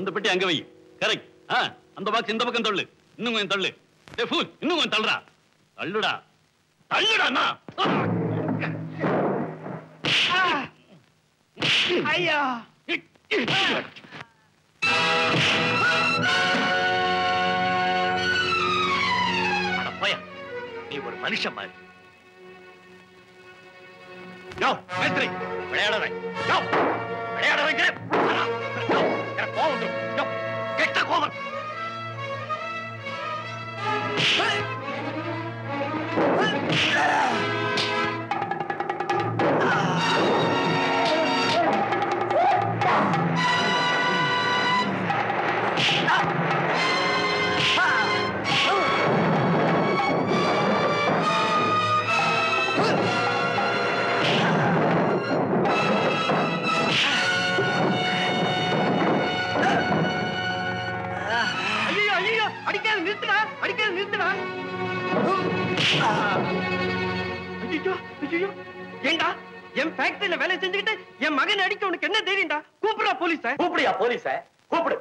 அந்த பெட்டி அங்க வை கரெக்ட் ஆ அந்த பாக்ஸ் இந்த பக்கம் தள்ளு இன்னும் கொஞ்சம் தள்ளு டேய் ஃபூல் இன்னும் கொஞ்சம் தள்ளுடா தள்ளுடா தள்ளுடா அண்ணா ஐயா அட போயா நீ ஒரு மனுஷன் மாதிரி யோ மேஸ்திரி விளையாடாத யோ விளையாட வைக்கிறேன் எனக்கு கோவம் வந்துரும். யோ, கெட்ட கோவம் ஐயோ ஐயோ அடிக்காத நிறுத்துடா அடிக்காத நிறுத்துடா ஐயோ ஐயோ ஏண்டா என் ஃபேக்டரியில வேலை செஞ்சுக்கிட்டு என் மகனை அடிக்க உனக்கு என்ன தெரியும்டா கூப்பிடுறா போலீஸ கூப்பிடியா போலீஸ கூப்பிடு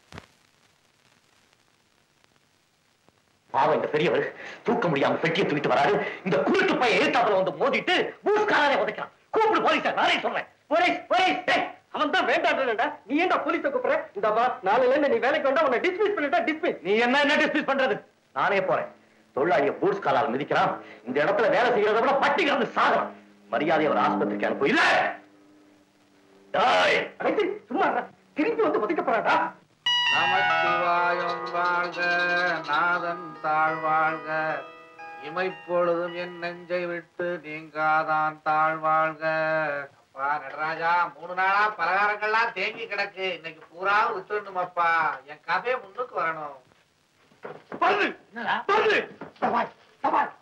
பாவம் இந்த பெரியவர் தூக்க முடியாம பெட்டியை தூக்கிட்டு வராரு இந்த குருட்டு பையன் எழுத்தாப்புல வந்து மோதிட்டு பூஸ்காரரை உதைக்கிறான் கூப்பிடு போலீஸ நானே சொல்றேன் போலீஸ் போலீஸ் டேய், அவன் தான் வேண்டாம்டா நீ ஏன்டா போலீஸ கூப்பிடுற இந்த பா நாளைல இருந்து நீ வேலைக்கு வந்தா உன்னை டிஸ்மிஸ் பண்ணிட்டா டிஸ்மிஸ் நீ என்ன என்ன டிஸ்மிஸ் பண்றது நானே போறேன் தொழிலாளிய பூட்ஸ் காலால் மிதிக்கிறான் இந்த இடத்துல வேலை செய்யறத விட பட்டி கிடந்து சாகலாம் மரியாதை அவர் ஆஸ்பத்திரிக்கு அனுப்பு இல்ல டேய், அனைத்து சும்மா இருடா. திரும்பி வந்து ஒதுக்க போறாடா நமச்சிவாயம் வாழ்க நாதன் தாழ் வாழ்க இமைப்பொழுதும் என் நெஞ்சை விட்டு நீங்காதான் தாழ் வாழ்க அப்பா நடராஜா மூணு நாளா பலகாரங்கள்லாம் தேங்கி கிடக்கு இன்னைக்கு பூரா வித்துடணுமப்பா என் கதை முன்னுக்கு வரணும் வருது வருது சவால் சவால்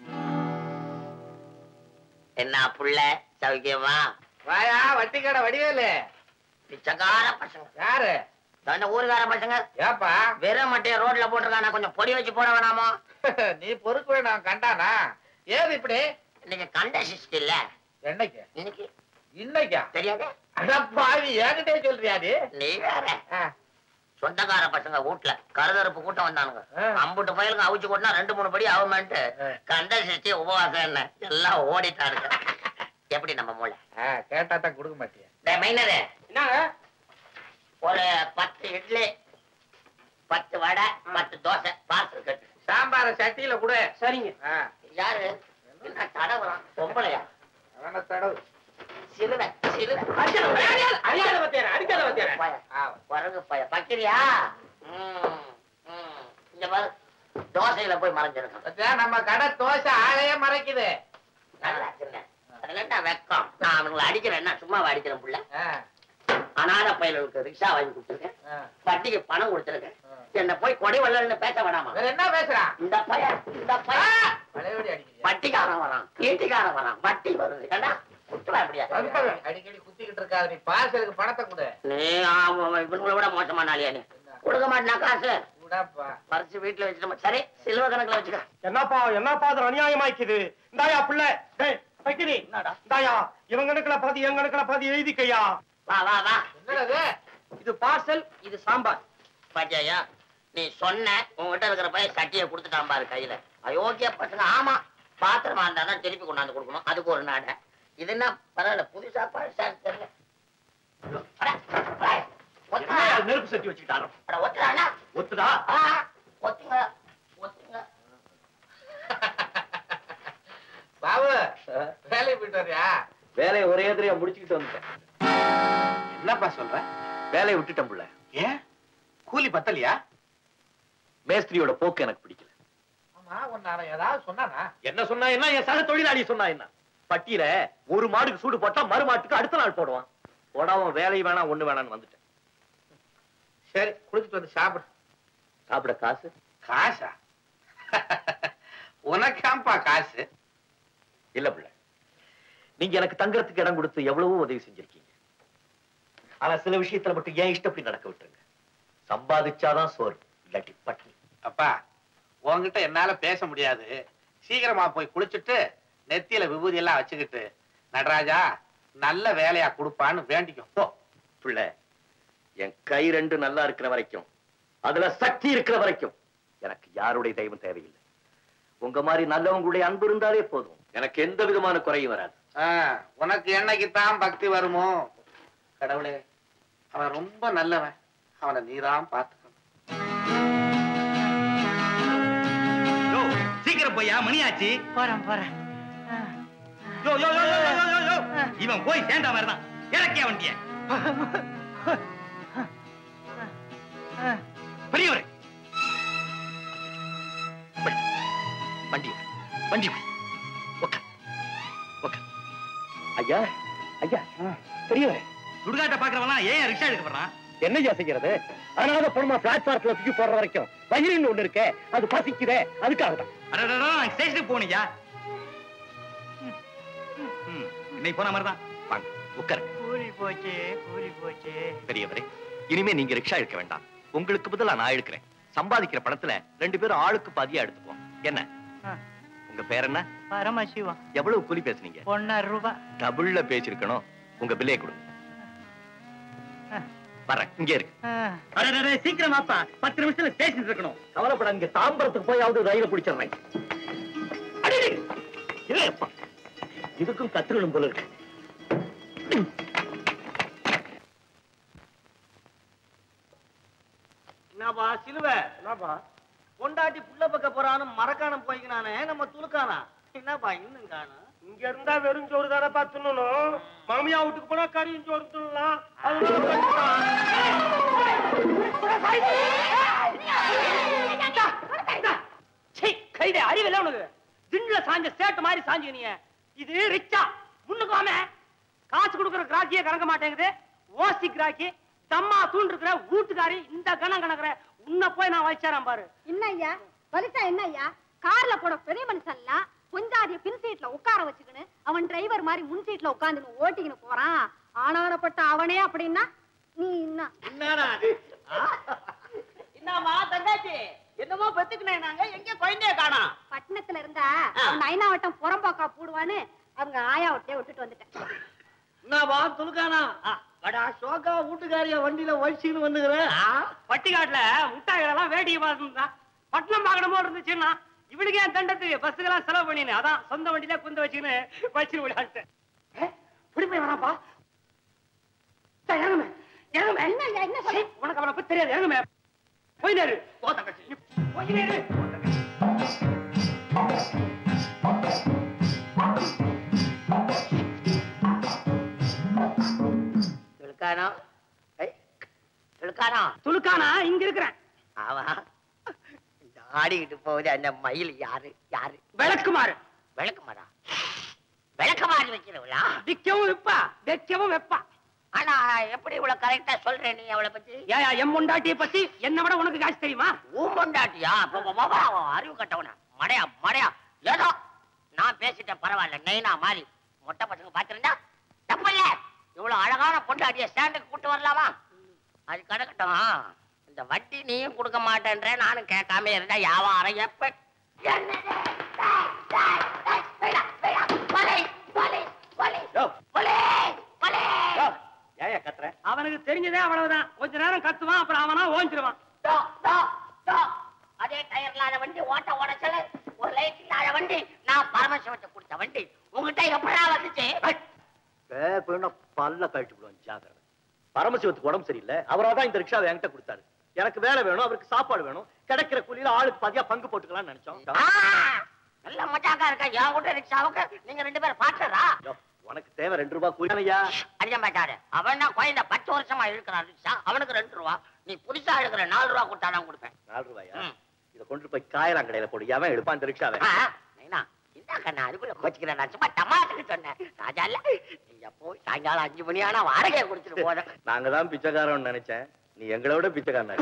என்ன புள்ள சௌக்கியமா வாயா வட்டி கடை வடிவேலு பிச்சைக்கார பசங்க யாரு அந்த ஊருக்கார பசங்க ஏப்பா வெறும் மட்டைய ரோட்ல போட்டிருக்கானா கொஞ்சம் பொடி வச்சு போட வேணாமோ நீ பொறுக்க வேணாம் கண்டானா ஏது இப்படி இன்னைக்கு கண்ட சிஸ்ட் இல்ல என்னைக்கு இன்னைக்கு இன்னைக்கா தெரியாது அடப்பாவி என்கிட்டே சொல்றியா நீ நீ வேற ஆ. சொந்தக்கார பசங்க வீட்டுல கருதறுப்பு கூட்டம் வந்தானுங்க ஆ. அம்புட்டு பயலுங்க அவிச்சு கொட்டினா ரெண்டு மூணு படி ஆகுமேன்ட்டு ஆ. கண்ட சிஷ்டி உபவாசம் என்ன எல்லாம் ஓடிட்டாருங்க எப்படி நம்ம மூளை ஆ, கேட்டா தான் கொடுக்க மாட்டியா டேய் மைனரே என்னங்க ஒரு பத்து இட்லி பத்து வடை பத்து தோசை பார்சல் கட்டு சாம்பார சட்டியில கொடு சரிங்க ஆ, யாரு என்ன தடவுறான் பொம்பளையா அவன தடவு சிறுவன் சிறுவன் அடிக்காத பத்தியார அடிக்காத பத்தியார பய, ஆ, குரங்கு பய பக்கிரியா ம், ம். இங்க பாரு தோசையில போய் மறைஞ்சிருக்கான் பாத்தியா, நம்ம கடை தோசை ஆளையே மறைக்குது நல்லா சின்ன அதுல என்ன வெக்கம் நான் அவனுங்களை அடிக்கிறேன் என்ன சும்மா அடிக்கிறேன் புள்ள ஆ, அனாத பயலுக்கு ரிக்ஷா வாங்கி கொடுத்துருக்கேன் ஆ, வட்டிக்கு பணம் கொடுத்துருக்கேன் ஆ. என்ன போய் கொடை வள்ளல்னு பேச வேணாமா வேற என்ன பேசுறான் இந்த பையன் இந்த பையன் பழையபடி அடிக்கிறியா வட்டிக்காரன் வரான் ஈட்டிக்காரன் வரான் வட்டி வருது ஏண்டா குத்துவா அப்படியா அடிக்கடி குத்திக்கிட்டு இருக்காது நீ பார்சலுக்கு பணத்தை கொடு நீ ஆமா, இவனுங்களை விட மோசமான ஆளியா நீ கொடுக்க மாட்டேனா காசு கூடப்பா பறிச்சு வீட்டுல வச்சுட்டு சரி சில்வர் கணக்குல வச்சுக்க என்னப்பா என்னப்பா அது அநியாயமாய்க்குது இந்தாயா பிள்ளை டேய் பக்கிரி என்னடா இந்தாயா இவன் கணக்குல பாதி என் கணக்குல பாதி எழுதிக்கையா வா வா வா என்னது இது பார்சல் இது சாம்பார் பாட்டியா நீ சொன்ன உங்ககிட்ட இருக்கிற பையன் சட்டியை கொடுத்துட்டான் பாரு கையில அயோக்கிய பசங்க ஆமா பாத்திரமா இருந்தா தான் திருப்பி கொண்டாந்து கொடுக்கணும் அதுக்கு ஒரு நாடை இது என்ன பரவாயில்ல புதுசா பழசா தெரியல அட, அட, ஒத்துடா. நெருப்பு சட்டி வச்சுக்கிட்டாரோ அட, ஒத்துடாண்ணா. ஒத்துடா ஆ, ஒத்துங்க ஒத்துங்க பாபு வேலைக்கு போயிட்டு வரியா வேலையை ஒரே எதிரியா முடிச்சுக்கிட்டு வந்துட்டேன் என்னப்பா சொல்ற வேலையை விட்டுட்டேன் புள்ள ஏன் கூலி பத்தலையா மேஸ்திரியோட போக்கு எனக்கு பிடிக்கல ஆமா உன்னால ஏதாவது சொன்னானா என்ன சொன்னா என்ன என் சக தொழிலாளி சொன்னா என்ன பட்டியல ஒரு மாடுக்கு சூடு போட்டா மறு மாட்டுக்கு அடுத்த நாள் போடுவான் போடாம வேலை வேணாம் ஒண்ணு வேணாம்னு வந்துட்டேன் சரி குளிச்சுட்டு வந்து சாப்பிடு சாப்பிட காசு காசா உனக்காம்பா காசு இல்ல பிள்ளை நீங்க எனக்கு தங்கறதுக்கு இடம் கொடுத்து எவ்வளவோ உதவி செஞ்சிருக்கீங்க ஆனா சில விஷயத்துல மட்டும் ஏன் இஷ்டப்படி நடக்க விட்டுருங்க சம்பாதிச்சாதான் சோறு இல்லாட்டி பட்டினி அப்பா உன்கிட்ட என்னால பேச முடியாது சீக்கிரமா போய் குளிச்சுட்டு நெத்தியில விபூதி எல்லாம் வச்சுக்கிட்டு நடராஜா நல்ல வேலையா கொடுப்பான்னு வேண்டிக்கும் போ பிள்ளை என் கை ரெண்டு நல்லா இருக்கிற வரைக்கும் அதுல சக்தி இருக்கிற வரைக்கும் எனக்கு யாருடைய தெய்வம் தேவையில்லை உங்க மாதிரி நல்லவங்களுடைய அன்பு இருந்தாலே போதும் எனக்கு எந்த விதமான குறையும் வராது ஆ, உனக்கு என்னைக்குத்தான் பக்தி வருமோ கடவுளே அவன் ரொம்ப நல்லவன் அவனை நீதான் பார்த்துக்கணும் யோ சீக்கிரம் போய்யா மணியாச்சு போறேன் போறேன் யோ யோ யோ யோ, யோ, யோ, யோ. இவன் போய் சேர்ந்த மாதிரி தான் இறக்கிய வண்டிய பெரியவரே வண்டி விடு, வண்டி விடு. உட்கார், உட்கார். ஐயா ஐயா பெரியவரே சுடுகாட்டை பாக்குறவன் ஏன் ரிக்ஷா எடுக்க போறான் என்னையா செய்யறது அதனால பொண்ணு பிளாட்பாரத்துல தூக்கி போடுற வரைக்கும் வயிறுன்னு ஒண்ணு இருக்கே அது பசிக்குதே அதுக்காக தான் அடடடா நான் ஸ்டேஷனுக்கு போனியா இன்னைக்கு போன மாதிரி தான் வாங்க உட்காருங்க கூலி போச்சு கூலி போச்சு பெரியவரே இனிமே நீங்க ரிக்ஷா எடுக்க வேண்டாம் உங்களுக்கு பதிலா நான் எடுக்கிறேன் சம்பாதிக்கிற பணத்துல ரெண்டு பேரும் ஆளுக்கு பாதியா எடுத்துப்போம் என்ன ஆ. உங்க பேர் என்ன பரமசிவம் எவ்வளவு கூலி பேசுனீங்க ஒன்னரை ரூபாய் டபுள்ல பேசிருக்கணும் உங்க பில்லே கொடுங்க ஆ. வரேன் இங்க இருக்கு ஆ, அடடடே சீக்கிரம் வாப்பா பத்து நிமிஷத்துல ஸ்டேஷன் இருக்கணும் கவலைப்படாதீங்க தாம்பரத்துக்கு போயாவது ரயில பிடிச்சிடுறேன் அடடே, இல்லையப்பா இதுக்கும் கத்துக்கணும் போல இருக்கு என்னப்பா சிலுவ என்னப்பா பொண்டாட்டி புள்ள பக்க போறான்னு மரக்கானம் போய்க்கினானே நம்ம துலுக்கானா என்னப்பா இன்னும் காணும் இங்க இருந்தா வெறும் சோறு தானே பாத்துணும் மாமியா வீட்டுக்கு போனா கறியும் சோறு தின்னலாம் கைதே அறிவில்ல உனக்கு திண்டுல சாஞ்ச சேட்டு மாதிரி சாஞ்சு நீ இது ரிச்சா முன்னுக்கு வாமே காசு கொடுக்குற கிராக்கியே கணக்க மாட்டேங்குது ஓசி கிராக்கி தம்மா தூண் இருக்கிற வீட்டுக்காரி இந்த கணம் கணக்குற உன்னை போய் நான் வச்சாராம் பாரு என்ன ஐயா வலிசா என்ன ஐயா கார்ல போட பெரிய மனுஷன்லாம் கொஞ்சாதிய பின் சீட்ல உட்கார வச்சுக்கின்னு அவன் டிரைவர் மாதிரி முன் சீட்ல உட்காந்துன்னு ஓட்டிக்கின்னு போறான் ஆனாரப்பட்ட அவனே அப்படின்னா நீ என்ன என்னடா அது? என்னம்மா தங்காச்சி என்னமோ பெத்துக்கினேன் நாங்க எங்க குழந்தைய காணோம் பட்டணத்துல இருந்தா அவன் ஐநாவட்டம் புறம்போக்கா போடுவான்னு அவங்க ஆயாவட்டே விட்டுட்டு வந்துட்டேன் என்னப்பா துலுக்கானா வடா சோகா வீட்டுக்காரிய வண்டியில வலிச்சுன்னு வந்துக்கிறேன் பட்டிக்காட்டுல முட்டாய்கள் எல்லாம் வேடிக்கை பார்த்துருந்தா பட்டணம் பார்க்கணுமோ இருந்துச்சுன்னா இவனுக்கு என் தண்டத்துக்கு பஸ்ஸுக்கெல்லாம் செலவு பண்ணினேன் அதான் சொந்த வண்டியில குந்த வச்சுக்கின்னு வச்சு விளையாட்டேன் இப்படி போய் வராப்பா டேய், இறங்குமே இறங்குமே என்ன ஐயா என்ன சொல்ல சீ, உனக்கு அவனை பத்தி தெரியாது இறங்குமே போய் நேரு போ தங்கச்சி போய் நேரு துலுக்கானோ ஏய், துலுக்கானோ துலுக்கானா இங்க இருக்கிறேன் ஆமா இந்த ஆடிக்கிட்டு போகுது அந்த மயில் யாரு யாரு விளக்குமாறு விளக்குமாரா விளக்கமாறி வைக்கிறவளா விக்கவும் விப்பா வைக்கவும் வெப்பா ஆனா எப்படி இவ்வளவு கரெக்டா சொல்ற நீ அவளை பத்தி ஏயா எம் முண்டாட்டியை பத்தி என்ன விட உனக்கு காசு தெரியுமா ஊம்பொண்டாட்டியா அப்ப வா, வா, வா, அறிவு கட்டவன மடையா மடையா ஏதோ நான் பேசிட்டேன் பரவாயில்ல நைனா மாதிரி மொட்டை பசங்க பாத்திருந்தா தப்பில்ல இவ்வளவு அழகான பொண்டாட்டிய ஸ்டாண்டுக்கு கூட்டு வரலாமா அது கிடக்கட்டும் இந்த வட்டி நீயும் கொடுக்க மாட்டேன்ற நானும் கேட்காம இருந்தா வியாபாரம் எப்ப என்னது? டேய், டேய், டேய், வேடா, வேடா, வலை, வலை, வலை, வலை, வலை. ஏயா கத்துற அவனுக்கு தெரிஞ்சதே அவ்வளவுதான் கொஞ்ச நேரம் கத்துவான் அப்புறம் அவனா ஓஞ்சிருவான் டோ, டோ, டோ. அதே டயர் இல்லாத வண்டி ஓட்ட உடச்சல ஒரு லைட் இல்லாத வண்டி நான் பரமசிவத்தை கொடுத்த வண்டி உங்ககிட்ட எப்படா வந்துச்சு பேப்பர்னா பல்ல கழிச்சு விடுவோம் ஜாக்கிரதை பரமசிவத்துக்கு உடம்பு சரியில்லை அவராதான் இந்த ரிக்ஷாவை என்கிட்ட கொடுத்தாரு எனக்கு வேலை வேணும் அவருக்கு சாப்பாடு வேணும் கிடைக்கிற கூலியில ஆளுக்கு பாதியா பங்கு போட்டுக்கலாம்னு நினைச்சோம் ஆ, நல்ல மஜாக்கா இருக்கா என் கூட ரிக்ஷாவுக்கு நீங்க ரெண்டு பேரும் பாட்டுறா யோ, உனக்கு தேவை ரெண்டு ரூபாய் கூலி ஐயா அறிய மாட்டாரு அவன் தான் குழந்தை பத்து வருஷமா இழுக்கிறான் ரிக்ஷா அவனுக்கு ரெண்டு ரூபா நீ புதுசா இழுக்கிற நாலு ரூபா கொடுத்தா தான் கொடுப்பேன் நாலு ரூபாயா ம். இதை கொண்டு போய் காயலாம் கடையில போடு எவன் எடுப்பான் இந்த ரிக்ஷாவை ஆ, நைனா, இந்த கண்ணா அதுக்குள்ள கோச்சிக்கிறேன் நான் சும்மா தமாட்டுக்கு சொன்னேன் ராஜா இல்ல நீங்க போய் சாயங்காலம் அஞ்சு மணி ஆனா வாடகையை கொடுத்துட்டு போதும் நாங்க தான் பிச்சைக்காரன் நினைச்சேன் நீ எங்களை விட பிச்சைக்காரன்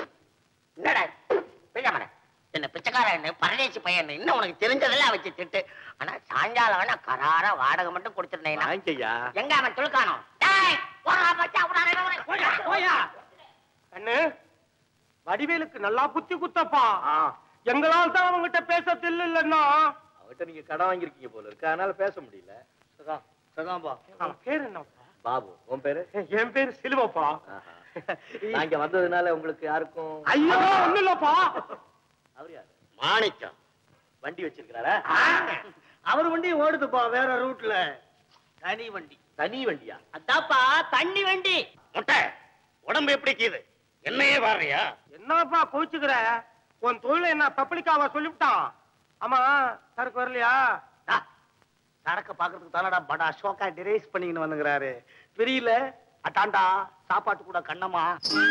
என்னடா பிள்ளைமன என்ன பிச்சைக்காரன் பரதேசி பையன் இன்னும் உனக்கு தெரிஞ்சதெல்லாம் வச்சு திட்டு ஆனா சாயங்காலம் வேணா கராரா வாடகை மட்டும் கொடுத்துருந்தேன் வாங்கிக்கையா எங்க அவன் துளுக்கானோ டேய், போடா மச்சான், விடாதே, விடாதே. போயா போயா கண்ணு வடிவேலுக்கு நல்லா புத்தி குத்தப்பா எங்களால் தான் அவங்கிட்ட பேச தில்லைன்னா அவர்கிட்ட நீங்க கடன் வாங்கியிருக்கீங்க போல இருக்கு அதனால பேச முடியல அவன் பேர் என்னப்பா பாபு உன் பேரு என் பேர் சிலுவப்பா ஆஹா. நான் இங்க வந்ததுனால உங்களுக்கு யாருக்கும் ஐயோ ஒண்ணு இல்லப்பா அவர் யாரு மாணிக்கம் வண்டி வச்சிருக்கிறாரா அவர் வண்டி ஓடுதுப்பா வேற ரூட்ல தனி வண்டி தனி வண்டியா அதாப்பா தண்ணி வண்டி முட்டை உடம்பு எப்படி கீது என்னையே பாடுறியா என்னப்பா கோச்சுக்கிற உன் தொழில் என்ன பப்ளிக்காவா சொல்லிவிட்டான் ஆமா சரக்கு வரலையா சரக்க பாக்குறதுக்கு தானடா படா ஷோக்கா டிரைஸ் பண்ணிக்கின்னு வந்துங்கிறாரு தெரியல அட்டாண்டா சாப்பாட்டு கூட கண்ணமா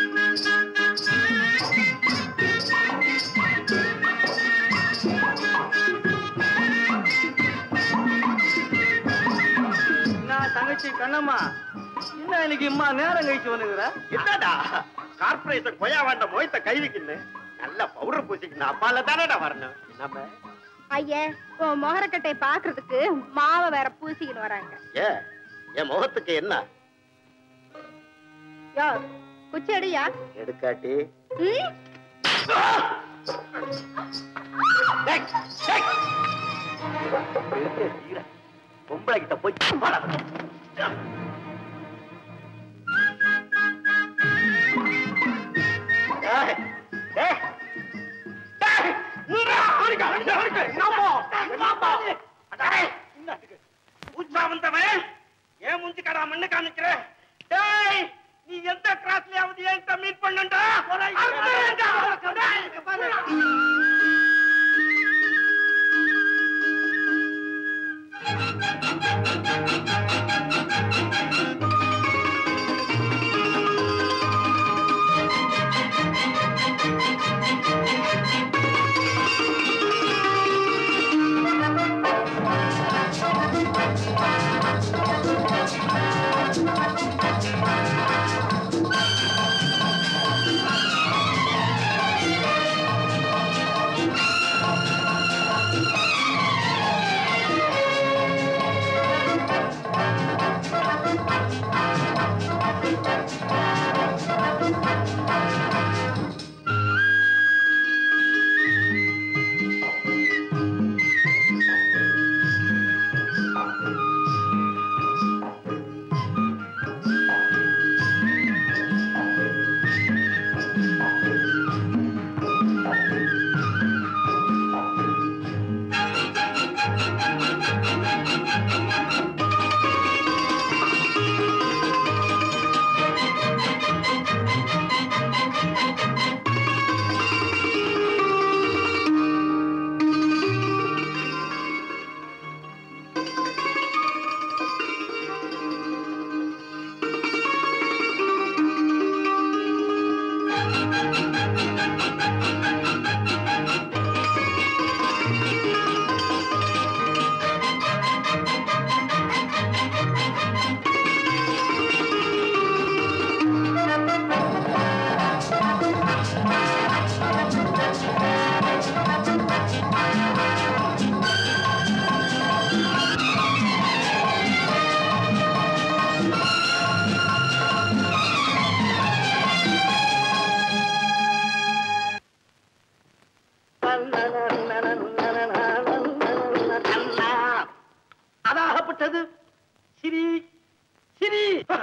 என்ன தங்கச்சி கண்ணம்மா என்ன இன்னைக்கு இம்மா நேரம் கழிச்சு வந்துங்கிற என்னடா கார்பரேஷன் கொய்யா வாண்ட மொயத்த கை வைக்கின்னு நல்ல பவுடர் பூசிக்கணும் அப்பால தானடா வரணும் நம்ம ஐயே உன் மொகரக்கட்டை பாக்குறதுக்கு மாவை வேற பூசிக்கிட்டு வராங்க ஏ என் முகத்துக்கு என்ன யோ குச்சி அடியா எடுக்காட்டி ம் பெரிய வீர. பொம்பளை கிட்ட போய் வாடா. ஏய், ஏய், ஏய், நில்றா, அடிக்க, அடிக்க, அடிக்க. என்னப்பா, என்னப்பா? அடேய், பூச்சா வந்தவன் ஏன் மூஞ்சி கடா மண்ணு காமிக்கிற டேய் நீ எந்த கிராஸ்லயாவது என்கிட்ட மீட் பண்ணண்டா அதாகப்பட்டது சிரி சிரி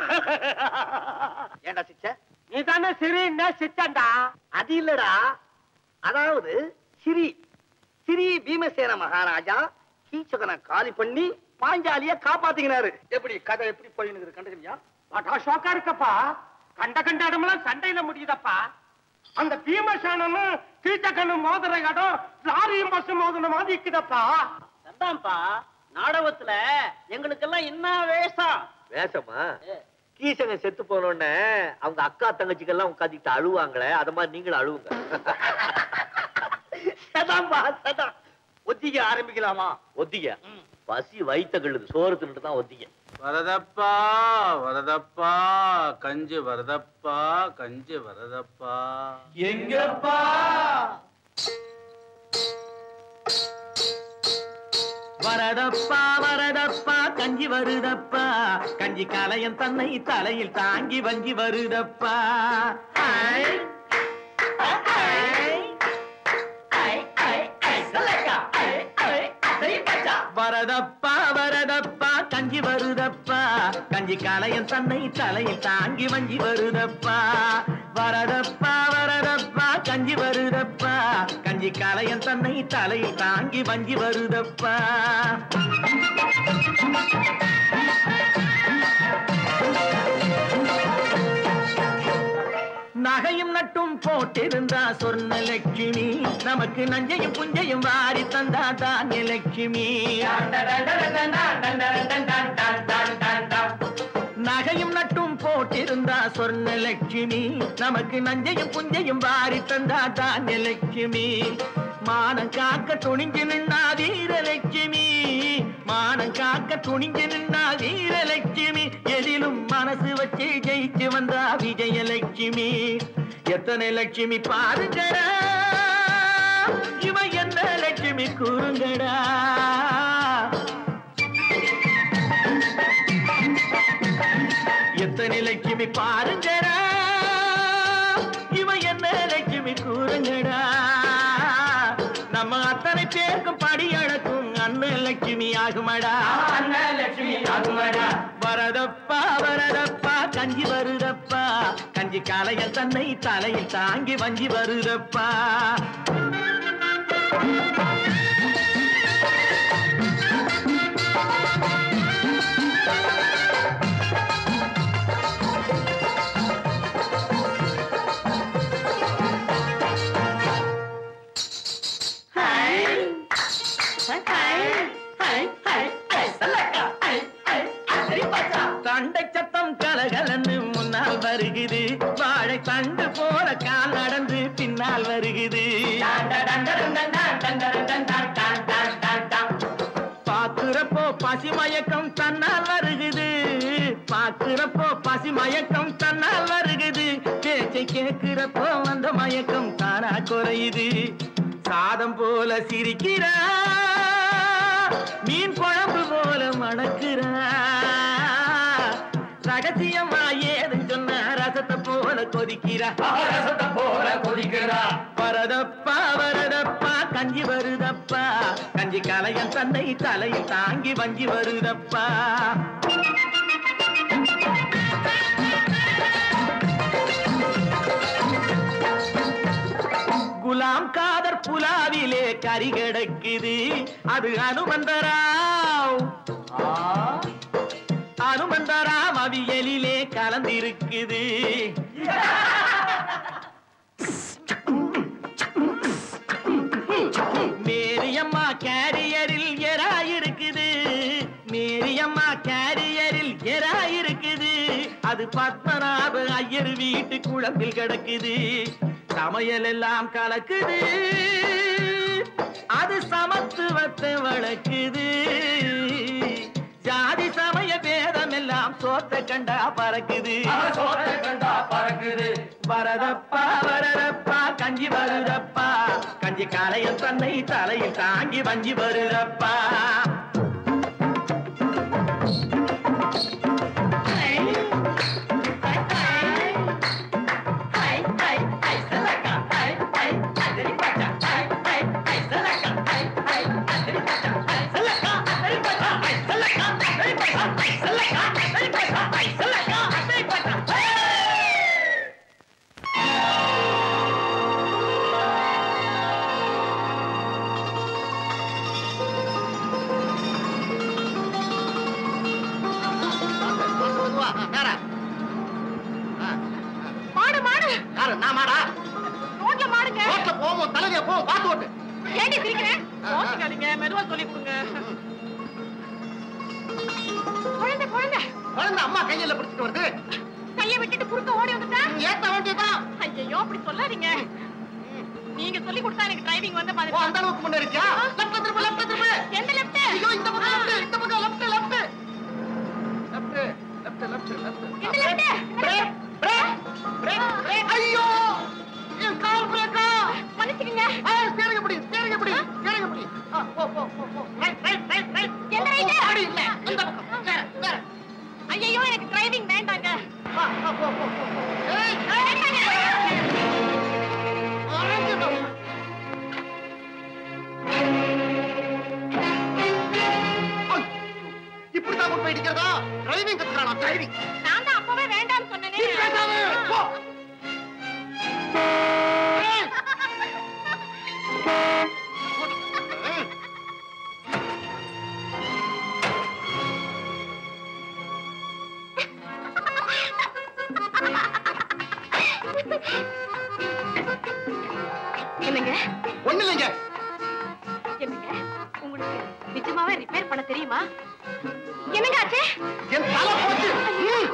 ஏண்டா சிச்ச நீ தானே சரி என்ன சித்தண்டா அது இல்லடா அதாவது சிரி சிரி பீமசேன மகாராஜா கீச்சகனை காலி பண்ணி பாஞ்சாலிய காப்பாத்திக்கினாரு எப்படி கதை எப்படி போயின்னு கண்டுக்கிறியா வாட்டா ஷோக்கா இருக்கப்பா கண்ட கண்ட இடமெல்லாம் சண்டையில முடியுதப்பா அந்த பீமசேனனும் கீச்சக்கனும் மோதிர இடம் லாரியும் பஸ் மோதின மாதிரி இருக்குதப்பா அதான்ப்பா நாடகத்துல எங்களுக்கெல்லாம் என்ன வேஷம் வேஷமா கீசங்க செத்து போனோடனே அவங்க அக்கா தங்கச்சிக்கெல்லாம் உட்காந்துக்கிட்டு அழுவாங்களே அத மாதிரி நீங்களும் அழுவுங்க சதாம்பா சதா ஒத்திக்க ஆரம்பிக்கலாமா ஒத்திக பசி வயித்த கழுது சோறு தின்னுட்டு தான் ஒத்திக வரதப்பா வரதப்பா கஞ்சி வரதப்பா கஞ்சி வரதப்பா எங்கப்பா வரதப்பா வரதப்பா கஞ்சி வருதப்பா கஞ்சி கலையன் தன்னை தலையில் தாங்கி வஞ்சி வருதப்பா ஐ, ஐ, ஐ, ஐ, ஐ, சலக்கா, ஐ, ஐ, ஐ, வரதப்பா வரதப்பா கஞ்சி வருதப்பா கஞ்சி கஞ்சி காலையன் தன்னை தலையில் தாங்கி வஞ்சி வருதப்பா வரதப்பா வரதப்பா கஞ்சி வருதப்பா கஞ்சி காலையன் தன்னை தலையில் தாங்கி வஞ்சி வருதப்பா நகையும் நட்டும் போட்டிருந்தா சொர்ண லட்சுமி நமக்கு நஞ்சையும் புஞ்சையும் வாரி தந்தா தானிய லட்சுமி நகையும் நட்டும் போட்டிருந்தா சொர்ண லட்சுமி நமக்கு நஞ்சையும் புஞ்சையும் வாரி தந்தா தானிய லட்சுமி மானம் காக்க துணிஞ்சு நின்னா வீரலட்சுமி மானம் காக்க துணிஞ்சு நின்னா வீரலட்சுமி எதிலும் மனசு வச்சு ஜெயிச்சு வந்தா விஜயலட்சுமி எத்தனை லட்சுமி பாருங்கடா இவ என்ன லட்சுமி கூறுங்கடா எத்தனை லட்சுமி பாருங்கடா இவ என்ன லட்சுமி கூறுங்கடா நம்ம அத்தனை பேருக்கும் படி அழக்கும் அண்ணன் லட்சுமி ஆகுமடா அண்ணன் லட்சுமி ஆகுமடா வரதப்பா வரதப்பா கஞ்சி வருதப்பா கஞ்சி காலையில் தன்னை தலையில் தாங்கி வஞ்சி வருதப்பா தண்டை சத்தம் கலகலன்னு முன்னால் வருகுது வாழை தண்டு போல கால் நடந்து பின்னால் வருகுது பாக்குறப்போ பசி மயக்கம் தன்னால் வருகுது பாக்குறப்போ பசி மயக்கம் தன்னால் வருகுது பேச்சை கேட்கிறப்போ அந்த மயக்கம் தானா குறையுது சாதம் போல சிரிக்கிறா மீன் குழம்பு போல மணக்கிறா ரகசியமா ஏதுன்னு சொன்ன ரசத்தை போல கொதிக்கிறா ரசத்தை போல கொதிக்கிறா வரதப்பா வரதப்பா கஞ்சி வருதப்பா கஞ்சி கலையன் தன்னை தலையில் தாங்கி வஞ்சி வருதப்பா குலாம் காதர் புலாவிலே கறி கிடக்குது அது அனுமந்தராவ் அனுமந்தராம் அவியலிலே கலந்திருக்குது மேரியம்மா கேரியரில் எரா இருக்குது மேரியம்மா கேரியரில் எரா இருக்குது அது பத்மநாப ஐயர் வீட்டு குழம்பில் கிடக்குது சமையல் எல்லாம் கலக்குது அது சமத்துவத்தை வளர்க்குது ஜாதி சமய பேதம் எல்லாம் சோத்த கண்டா பறக்குது சோத்த கண்டா பறக்குது வரதப்பா வரதப்பா கஞ்சி வருதப்பா கஞ்சி காலையில் தன்னை தலையில் தாங்கி வஞ்சி வருதப்பா மாடு மாடு நான் மாடா ரோட்ல மாடுங்க ரோட்ல போவோம் தலைவியா போவோம் பார்த்து ஓட்டு ஏண்டி சிரிக்கிறேன் யோசிக்காதீங்க மெதுவா சொல்லி கொடுங்க குழந்தை குழந்தை குழந்தை அம்மா கையில பிடிச்சிட்டு வருது கையை விட்டுட்டு குறுக்க ஓடி வந்துட்டா ஏத்த வேண்டியதான் ஐயோ அப்படி சொல்லாதீங்க நீங்க சொல்லி கொடுத்தா எனக்கு டிரைவிங் வந்த மாதிரி ஓ, அந்த அளவுக்கு முன்னேறிச்சா லெஃப்ட் திரும்ப லெஃப்ட் திரும்ப எந்த லெஃப்ட் ஐயோ இந்த பக்கம் லெஃப்ட் இந்த பக்கம் left left left left left எந்த left brake brake brake brake ஐயோ என் கால் பிரேக்கா மன்னிச்சுக்கங்க ஆ ஸ்டீரிங் பிடி ஸ்டீரிங் பிடி ஸ்டீரிங் பிடி ஆ போ போ போ போ ரைட் ரைட் ரைட் ரைட் எந்த right? அடி இல்ல இந்த பக்கம் வேற வேற ஐயோ எனக்கு டிரைவிங் வேண்டாங்க வா வா போ போ போ போ. ஏய் வேண்டாங்க. அரஞ்சு போ இப்படிதான் கொண்டு போய் இடிக்கிறதா டிரைவிங் கத்துக்கிறானா கழுவி நான் தான் அப்பவே வேண்டாம்னு சொன்னேனே நீ பேசாம போ என்னங்க ஒண்ணு இல்லைங்க என்னங்க உங்களுக்கு நிஜமாவே ரிப்பேர் பண்ண தெரியுமா என்னங்க ஆச்சு என் தலை போச்சு ம்.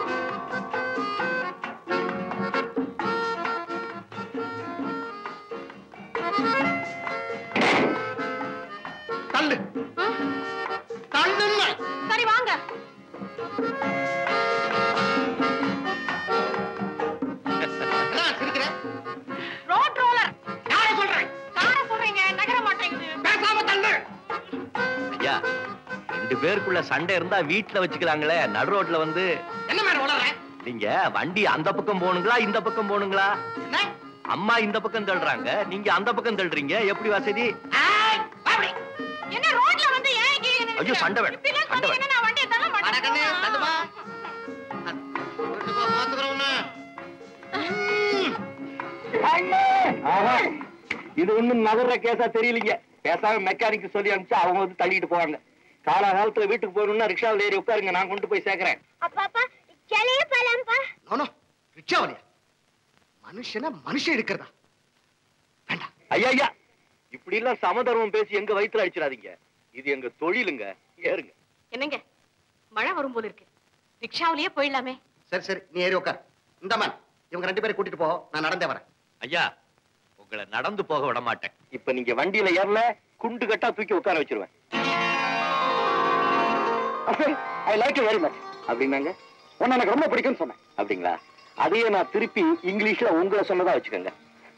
தள்ளு தள்ளுங்க சரி வாங்க என்ன சிரிக்கிற ரோட் ரோலர் யாரை சொல்றேன் கார சொல்றீங்க நகர மாட்டேங்குது பேசாம தள்ளு ஐயா ரெண்டு பேருக்குள்ள சண்டை இருந்தா வீட்டுல வச்சுக்கலாங்களே நடு ரோட்ல வந்து என்ன மேடம் உளற நீங்க வண்டி அந்த பக்கம் போகணுங்களா இந்த பக்கம் போகணுங்களா என்ன அம்மா இந்த பக்கம் தள்ளுறாங்க நீங்க அந்த பக்கம் தள்ளுறீங்க எப்படி வசதி ஆய், அப்படி. என்ன ரோட்ல வந்து ஏன் இங்கே நின்னுட்டு ஐயோ, சண்டை வேணும். இப்படிலாம் சண்டை சொன்னீங்கன்னா நான் வண்டியை தள்ள வாடா கண்ணே, மாட்டேன் தள்ளுமா. வீட்டுக்கு போ, பாத்துக்கிறேன் உன்னை. இது ஒண்ணும் நகர்ற கேஸா தெரியலீங்க பேசாம மெக்கானிக் சொல்லி அனுப்பிச்சு அவங்க வந்து தள்ளிட்டு போவாங்க காலாகாலத்துல வீட்டுக்கு போகணும்னா ரிக்ஷாவில் ஏறி உட்காருங்க நான் கொண்டு போய் சேர்க்கறேன் அப்பா அப்பா சளிய போலாம்ப்பா நோ, நோ, ரிக்ஷாவலியா மனுஷனை மனுஷன் இருக்கிறதா வேண்டாம் ஐயா ஐயா இப்படி எல்லாம் சமதர்மம் பேசி எங்க வயித்துல அடிச்சிடாதீங்க இது எங்க தொழிலுங்க ஏறுங்க என்னங்க மழை வரும் போல இருக்கு ரிக்ஷாவிலேயே போயிடலாமே சரி சரி நீ ஏறி உட்கார் இந்த மேன் இவங்க ரெண்டு பேரும் கூட்டிட்டு போ நான் நடந்தே வரேன் ஐயா உங்களை நடந்து போக விட மாட்டேன் இப்ப நீங்க வண்டியில ஏறல குண்டு கட்டா தூக்கி உட்கார வச்சிருவேன் I like you very much அப்படின்னாங்க உன்னை எனக்கு ரொம்ப பிடிக்கும்னு சொன்னேன் அப்படிங்களா அதையே நான் திருப்பி இங்கிலீஷ்ல உங்களை சொன்னதா வச்சுக்கோங்க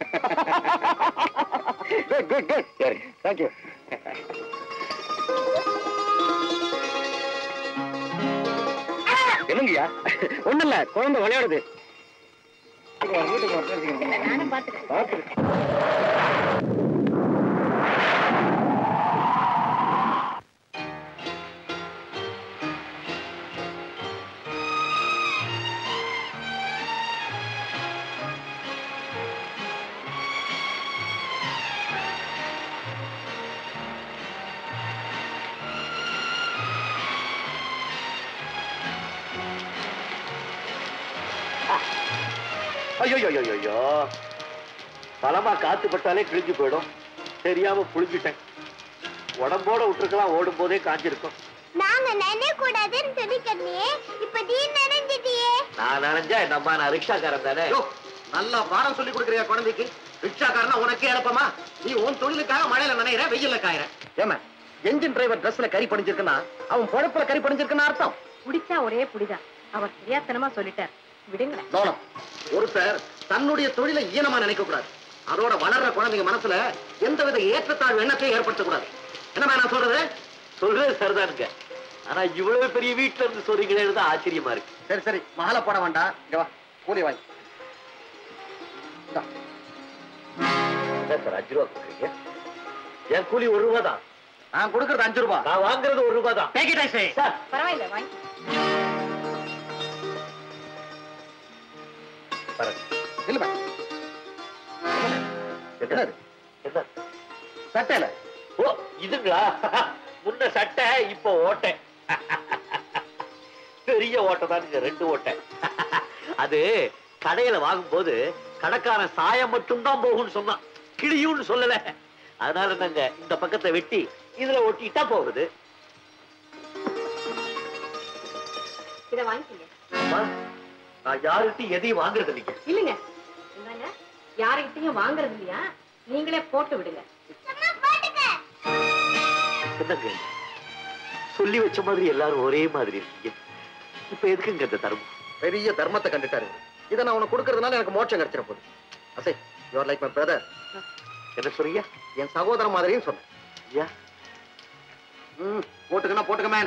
குட் குட் குட் சரி தேங்க்யூ என்னங்கய்யா ஒண்ணும் இல்ல குழந்தை விளையாடுது வீட்டுக்கு வா, பேசிக்கிறேன். நானும் பாத்துக்கிறேன் பார்த்துட்டு. ஐயோ ஐயோ ஐயோ, ஐயோ பலமா காத்து பட்டாலே கிழிஞ்சு போயிடும் தெரியாம புழிஞ்சிட்டேன் உடம்போட விட்டுருக்கலாம் ஓடும் போதே காஞ்சிருக்கும் நாங்க நினைக்க கூடாதுன்னு சொல்லிக்கிறனே இப்ப நீ நினைஞ்சிட்டியே நான் நினைஞ்சா என் அம்மா நான் ரிக்ஷாக்காரன் தானே யோ, நல்லா பாடம் சொல்லி கொடுக்குறியா குழந்தைக்கு ரிக்ஷாக்காரனா உனக்கே எழுப்பமா நீ உன் தொழிலுக்காக மழையில நினைக்கிற வெயில்ல காயிற ஏமா என்ஜின் டிரைவர் ட்ரெஸ்ல கறி படிஞ்சிருக்குன்னா அவன் பொழப்புல கறி படிஞ்சிருக்குன்னு அர்த்தம் புடிச்சா ஒரே புடிதான் அவர் தெரியாத்தனமா சொல்லிட்டார் விடுங்களேன் கவனம் ஒருத்தர் தன்னுடைய தொழிலை ஈனமா நினைக்க கூடாது அதோட வளர்ற குழந்தைங்க மனசுல எந்தவித ஏற்றத்தாழ்வு எண்ணத்தையும் ஏற்படுத்தக்கூடாது என்னமா நான் சொல்றது சொல்றது சரிதானுங்க ஆனா இவ்வளவு பெரிய வீட்டுல இருந்து சொல்றீங்களே தான் ஆச்சரியமா இருக்கு சரி சரி மகால போட வேண்டாம் இங்க வா கூலி வாங்கி இந்தா. என்ன சார் அஞ்சு ரூபா கொடுக்குறீங்க என் கூலி ஒரு ரூபா தான் நான் கொடுக்கறது அஞ்சு ரூபாய் நான் வாங்குறது ஒரு ரூபா தான் Take it, I say. Sir பரவாயில்ல வாங்கி பாருங்க. இல்ல என்னது என்ன சட்டையில ஓ இதுங்களா முன்ன சட்டை இப்போ ஓட்டை பெரிய ஓட்டை தானுங்க ரெண்டு ஓட்டை அது கடையில வாங்கும்போது கடைக்காரன் சாயம் மட்டும்தான் போகும்னு சொன்னான் கிளியும்னு சொல்லல அதனால நாங்க இந்த பக்கத்தை வெட்டி இதுல ஒட்டிட்டா போகுது இத வாங்கிக்கங்க அம்மா, நான் யாருகிட்டையும் எதையும் வாங்குறது இல்லைங்க இல்லங்க இந்தாங்க யாருகிட்டயும் வாங்குறது இல்லையா நீங்களே போட்டு விடுங்க என்னங்க சொல்லி வச்ச மாதிரி எல்லாரும் ஒரே மாதிரி இருக்கீங்க இப்ப எதுக்குங்க இந்த தர்மம் பெரிய தர்மத்தை கண்டுட்டாரு இதை நான் உனக்கு கொடுக்கறதுனால எனக்கு மோட்சம் கிடைச்சிட போகுது அசை யூஆர் லைக் மை பிரதர் என்ன சொல்றீங்க என் சகோதரன் மாதிரியும் சொன்னேன் ஐயா ம் போட்டுக்கனா போட்டுக்க மேன்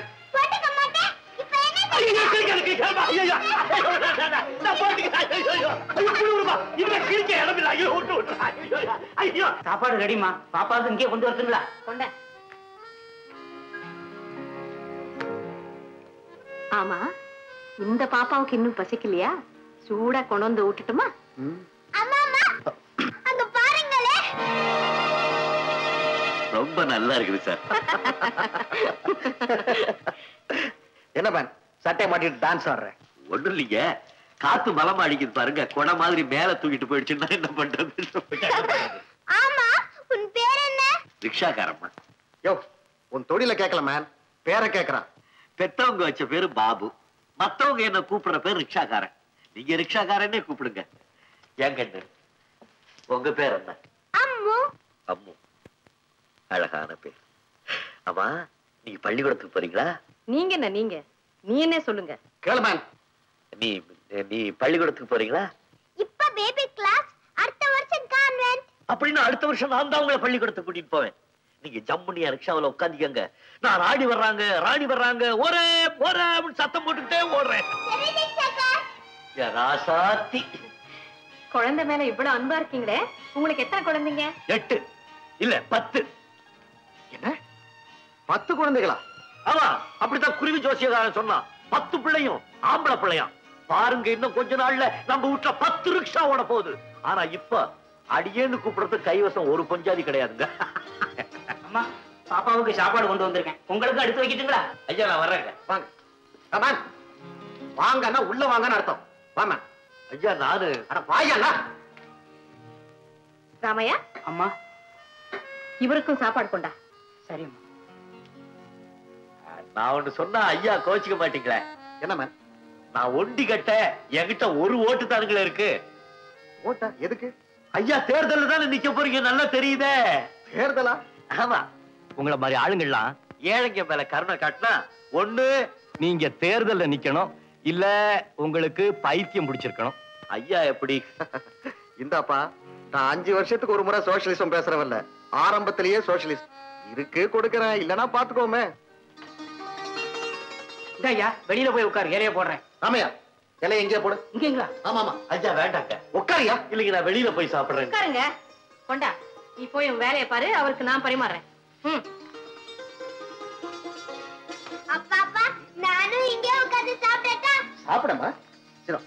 சாப்பாடு ரெடிமா பாப்பாவுக்கு இங்கே கொண்டு வரட்டுங்களா கொண்ட ஆமா இந்த பாப்பாவுக்கு இன்னும் பசிக்கலையா சூடா கொண்டு வந்து விட்டுட்டுமா அங்க பாருங்களே ரொம்ப நல்லா இருக்குது சார் என்ன மேன் சட்டை மாட்டிட்டு டான்ஸ் ஆடுறேன் ஒண்ணும் இல்லைங்க காத்து பலமா அடிக்குது பாருங்க கொடை மாதிரி மேல தூக்கிட்டு போயிடுச்சுன்னா என்ன பண்றது ஆமா உன் பேர் என்ன ரிக்ஷாக்காரம்மா யோ உன் தொழில கேட்கல மேன் பேரை கேக்குறான் பெத்தவங்க வச்ச பேரு பாபு மத்தவங்க என்ன கூப்பிடுற பேர் ரிக்ஷாக்காரன் நீங்க ரிக்ஷாக்காரனே கூப்பிடுங்க ஏன் கண்ணு உங்க பேர் என்ன அம்மு அம்மு அழகான பேர் ஆமா நீங்க பள்ளிக்கூடத்துக்கு போறீங்களா நீங்க என்ன நீங்க நீ என்ன சொல்லுங்க கேளு மேன் நீ நீ பள்ளிக்கூடத்துக்கு போறீங்களா இப்ப பேபி கிளாஸ் அடுத்த வருஷம் கான்வென்ட் அப்படின்னு அடுத்த வருஷம் நான் தான் உங்களை பள்ளிக்கூடத்துக்கு கூட்டிட்டு போவேன் நீங்க ஜம்முனியா ரிக்ஷாவில் உட்காந்துக்கங்க நான் ராணி வர்றாங்க ராணி வர்றாங்க ஒரே ஒரே அப்படின்னு சத்தம் போட்டுக்கிட்டே ஓடுறேன் சரி ரிக்ஷாக்கார் என் ராசாத்தி குழந்தை மேல இவ்வளவு அன்பா இருக்கீங்களே உங்களுக்கு எத்தனை குழந்தைங்க எட்டு இல்ல பத்து என்ன பத்து குழந்தைகளா ஆமா அப்படித்தான் குருவி ஜோசியக்காரன் சொன்னான் பத்து பிள்ளையும் ஆம்பளை பிள்ளையாம் பாருங்க இன்னும் கொஞ்ச நாள்ல நம்ம வீட்டுல பத்து ரிக்ஷா ஓட போகுது ஆனா இப்ப அடியேன்னு கூப்பிடுறது கைவசம் ஒரு பஞ்சாதி கிடையாதுங்க அம்மா பாப்பாவுக்கு சாப்பாடு கொண்டு வந்திருக்கேன் உங்களுக்கு எடுத்து வைக்கட்டுங்களா ஐயா நான் வர்றேங்க வாங்க ஆ, மேன் வாங்கன்னா உள்ள வாங்கன்னு அர்த்தம் வா மேன் ஐயா நானு அட வாயண்ணா ராமையா அம்மா இவருக்கும் சாப்பாடு கொண்டா சரிம்மா நான் ஒண்ணு சொன்னா ஐயா கோச்சிக்க மாட்டீங்களே என்ன மேன் நான் ஒண்டி கட்ட என்கிட்ட ஒரு ஓட்டு தானுங்களே இருக்கு ஓட்டா எதுக்கு ஐயா தேர்தல்ல தானே நிக்க போறீங்க நல்லா தெரியுதே தேர்தலா ஆமா உங்களை மாதிரி ஆளுங்கள்லாம் ஏழைங்க மேல கருணை காட்டினா ஒண்ணு நீங்க தேர்தல்ல நிக்கணும் இல்ல உங்களுக்கு பைத்தியம் பிடிச்சிருக்கணும் ஐயா எப்படி இந்தாப்பா நான் அஞ்சு வருஷத்துக்கு ஒரு முறை சோசியலிசம் பேசுறவல்ல ஆரம்பத்திலேயே சோசியலிஸ்ட் இருக்கு கொடுக்கறேன் இல்லனா பாத்துக்கோமே இந்த ஐயா வெளியில போய் உட்காரு இலைய போடுறேன் ராமையா இலை எங்கே போடு இங்கீங்களா ஆமா ஆமா ஐயா வேண்டாங்க உட்காரியா இல்லைங்க நான் வெளியில போய் சாப்பிடுறேன் உட்காருங்க கொண்டா நீ போய் உன் வேலையை பாரு அவருக்கு நான் பரிமாறேன் ம் அப்பா அப்பா நானும் இங்கே உட்கார்ந்து சாப்பிட்டா சாப்பிடமா சரி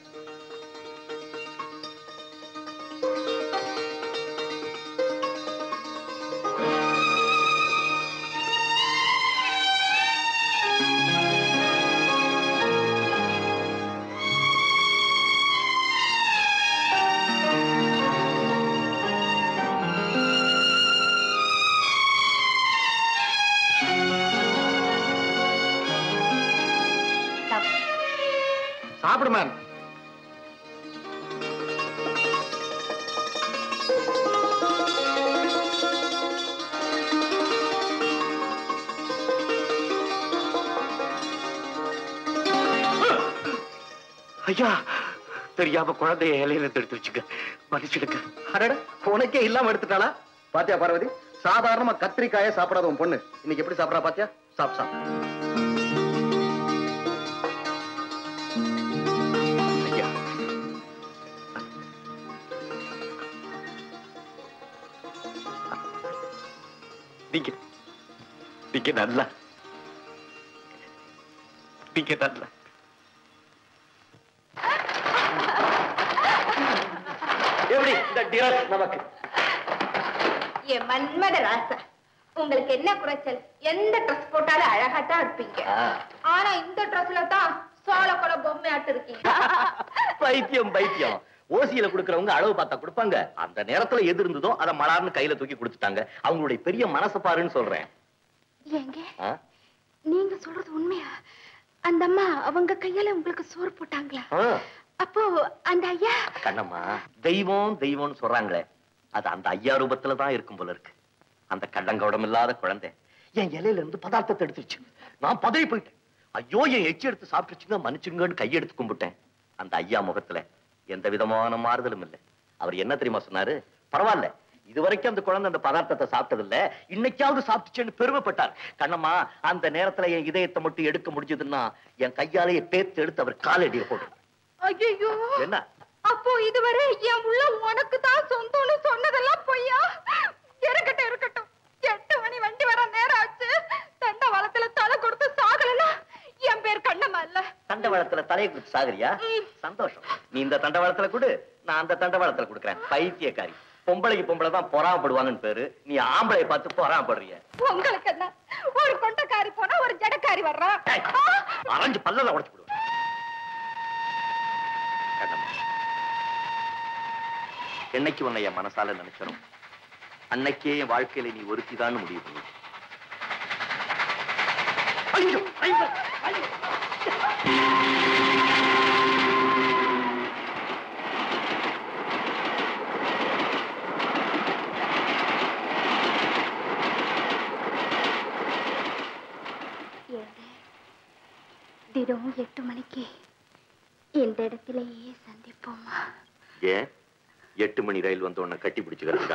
சாப்பிடு மேன் ஐயா தெரியாம குழந்தைய இலையில இருந்து எடுத்து வச்சுக்க மன்னிச்சிடுங்க அடட உனக்கே இல்லாம எடுத்துட்டாளா பாத்தியா பார்வதி சாதாரணமா கத்திரிக்காய சாப்பிடாத உன் பொண்ணு இன்னைக்கு எப்படி சாப்பிடறா பாத்தியா சாப் சாப் ஐயா நீங்க நீங்க நல்லா நீங்க நல்லா எப்படி இந்த டிரஸ் நமக்கு என் மன்மத ராசா உங்களுக்கு என்ன குறைச்சல் எந்த ட்ரெஸ் போட்டாலும் அழகாத்தான் இருப்பீங்க ஆனா இந்த ட்ரெஸ்ல தான் சோழ கொலை பொம்மையாட்டு இருக்கீங்க பைத்தியம் பைத்தியம் ஓசியில குடுக்கறவங்க அளவு பார்த்தா கொடுப்பாங்க அந்த நேரத்துல எது இருந்ததோ அதை மலார்னு கையில தூக்கி கொடுத்துட்டாங்க அவங்களுடைய பெரிய மனசை பாருன்னு சொல்றேன் ஏங்க ஆ? நீங்க சொல்றது உண்மையா அந்த அம்மா அவங்க கையால உங்களுக்கு சோறு போட்டாங்களா ஆ, அப்போ அந்த ஐயா கண்ணம்மா தெய்வம் தெய்வம்னு சொல்றாங்களே அது அந்த ஐயா ரூபத்துல தான் இருக்கும் போல இருக்கு அந்த கள்ளங்கவடம் இல்லாத குழந்தை என் இலையில இருந்து பதார்த்தத்தை எடுத்துருச்சு நான் பதவி போயிட்டேன் ஐயோ என் எச்சி எடுத்து சாப்பிட்டுச்சுங்க மன்னிச்சுங்கன்னு கையெடுத்து கும்பிட்டேன் அந்த ஐயா முகத்துல எந்த விதமான மாறுதலும் இல்லை அவர் என்ன தெரியுமா சொன்னாரு பரவாயில்ல இதுவரைக்கும் அந்த குழந்தை அந்த பதார்த்தத்தை சாப்பிட்டது இல்ல இன்னைக்காவது சாப்பிட்டுச்சேன்னு பெருமைப்பட்டார் கண்ணம்மா அந்த நேரத்துல என் இதயத்தை மட்டும் எடுக்க முடிஞ்சதுன்னா என் கையாலேயே பேத்து எடுத்து அவர் காலடியை போடு ஐயோ என்ன அப்போ இதுவரை என் உள்ள உனக்கு தான் சொந்தம்னு சொன்னதெல்லாம் பொய்யா இருக்கட்டும் இருக்கட்டும் எட்டு மணி வண்டி வர நேரம் ஆச்சு தண்டவாளத்துல தலை கொடுத்து சாகலனா என் பேர் கண்ணம்மா இல்ல தண்டை தண்டவாளத்துல தலையை குடிச்சு சாகுறியா சந்தோஷம் நீ இந்த தண்டவாளத்துல கொடு நான் அந்த தண்டவாளத்துல கொடுக்குறேன் பைத்தியக்காரி பொம்பளைக்கு பொம்பளை தான் பொறாமப்படுவாங்கன்னு பேரு நீ ஆம்பளை பார்த்து பொறாமப்படுறிய உங்களுக்கு என்ன ஒரு கொண்டக்காரி போனா ஒரு ஜடக்காரி வர்றா அரைஞ்சு பல்லல உடைச்சு விடுவேன் கண்ணம்மா. என்னைக்கு உன்னை என் மனசால நினைச்சனும் அன்னைக்கே என் வாழ்க்கையில நீ ஒருத்திதான் முடிவு பண்ணி ஐயோ ஐயோ ஐயோ தினம் எட்டு மணிக்கு இந்த இடத்திலேயே சந்திப்போமா ஏன் எட்டு மணி ரயில் வந்து உன்னை கட்டி பிடிச்சுக்கிறாங்க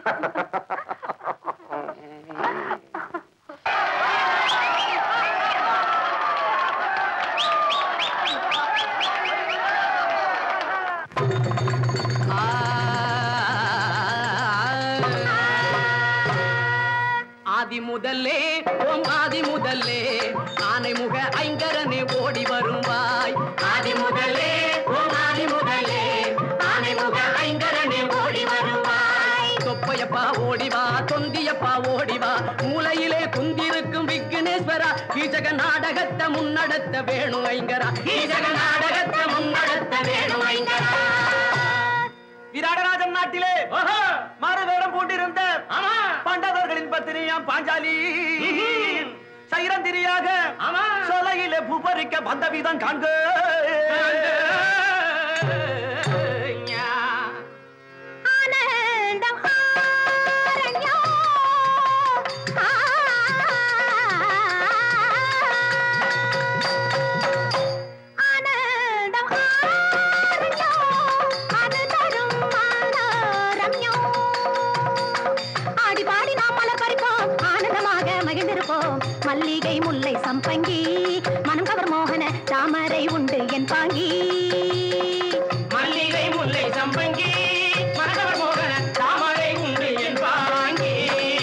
ஆதி முதல்லே ஓம் ஆதி முதல்லே ஆனை முக ஐங்கரனே ஓடி வருவாய் ஆதி முதல்லே ஓம் ஆதி முதல்லே ஆனை முக ஐங்கரனே ஓடி வருவாய் தொப்பையப்பா ஓடிவா தொந்தியப்பா ஓடிவா மூலையிலே குந்திருக்கும் விக்னேஸ்வரா கீச்சக நாடகத்தை முன்னடத்த வேணும் ஐங்கரா கீச்சக நாடகத்தை முன்னடத்த வேணும் ஐங்கரா விராடராஜன் நாட்டிலே மாறு வேடம் பூண்டிருந்த பாண்டவர்களின் பத்தினியாம் பாஞ்சாலி சைரந்திரியாக சோலையிலே பூபரிக்க வந்த விதம் காண்க ஆனந்தம் ஆரண்யம் ஆனந்தம் ஆரண்யம் அது தரும் ஆனரம்யம் ஆடி பாடி நாம் மலர் பறிப்போம் ஆனந்தமாக மகிழ்ந்திருப்போம் மல்லிகை முல்லை சம்பங்கி மனம் கவர் மோகன தாமரை உண்டு என் பாங்கி மல்லிகை முல்லை சம்பங்கி மரகவர் மோகன தாமரை உண்டு என் பாங்கி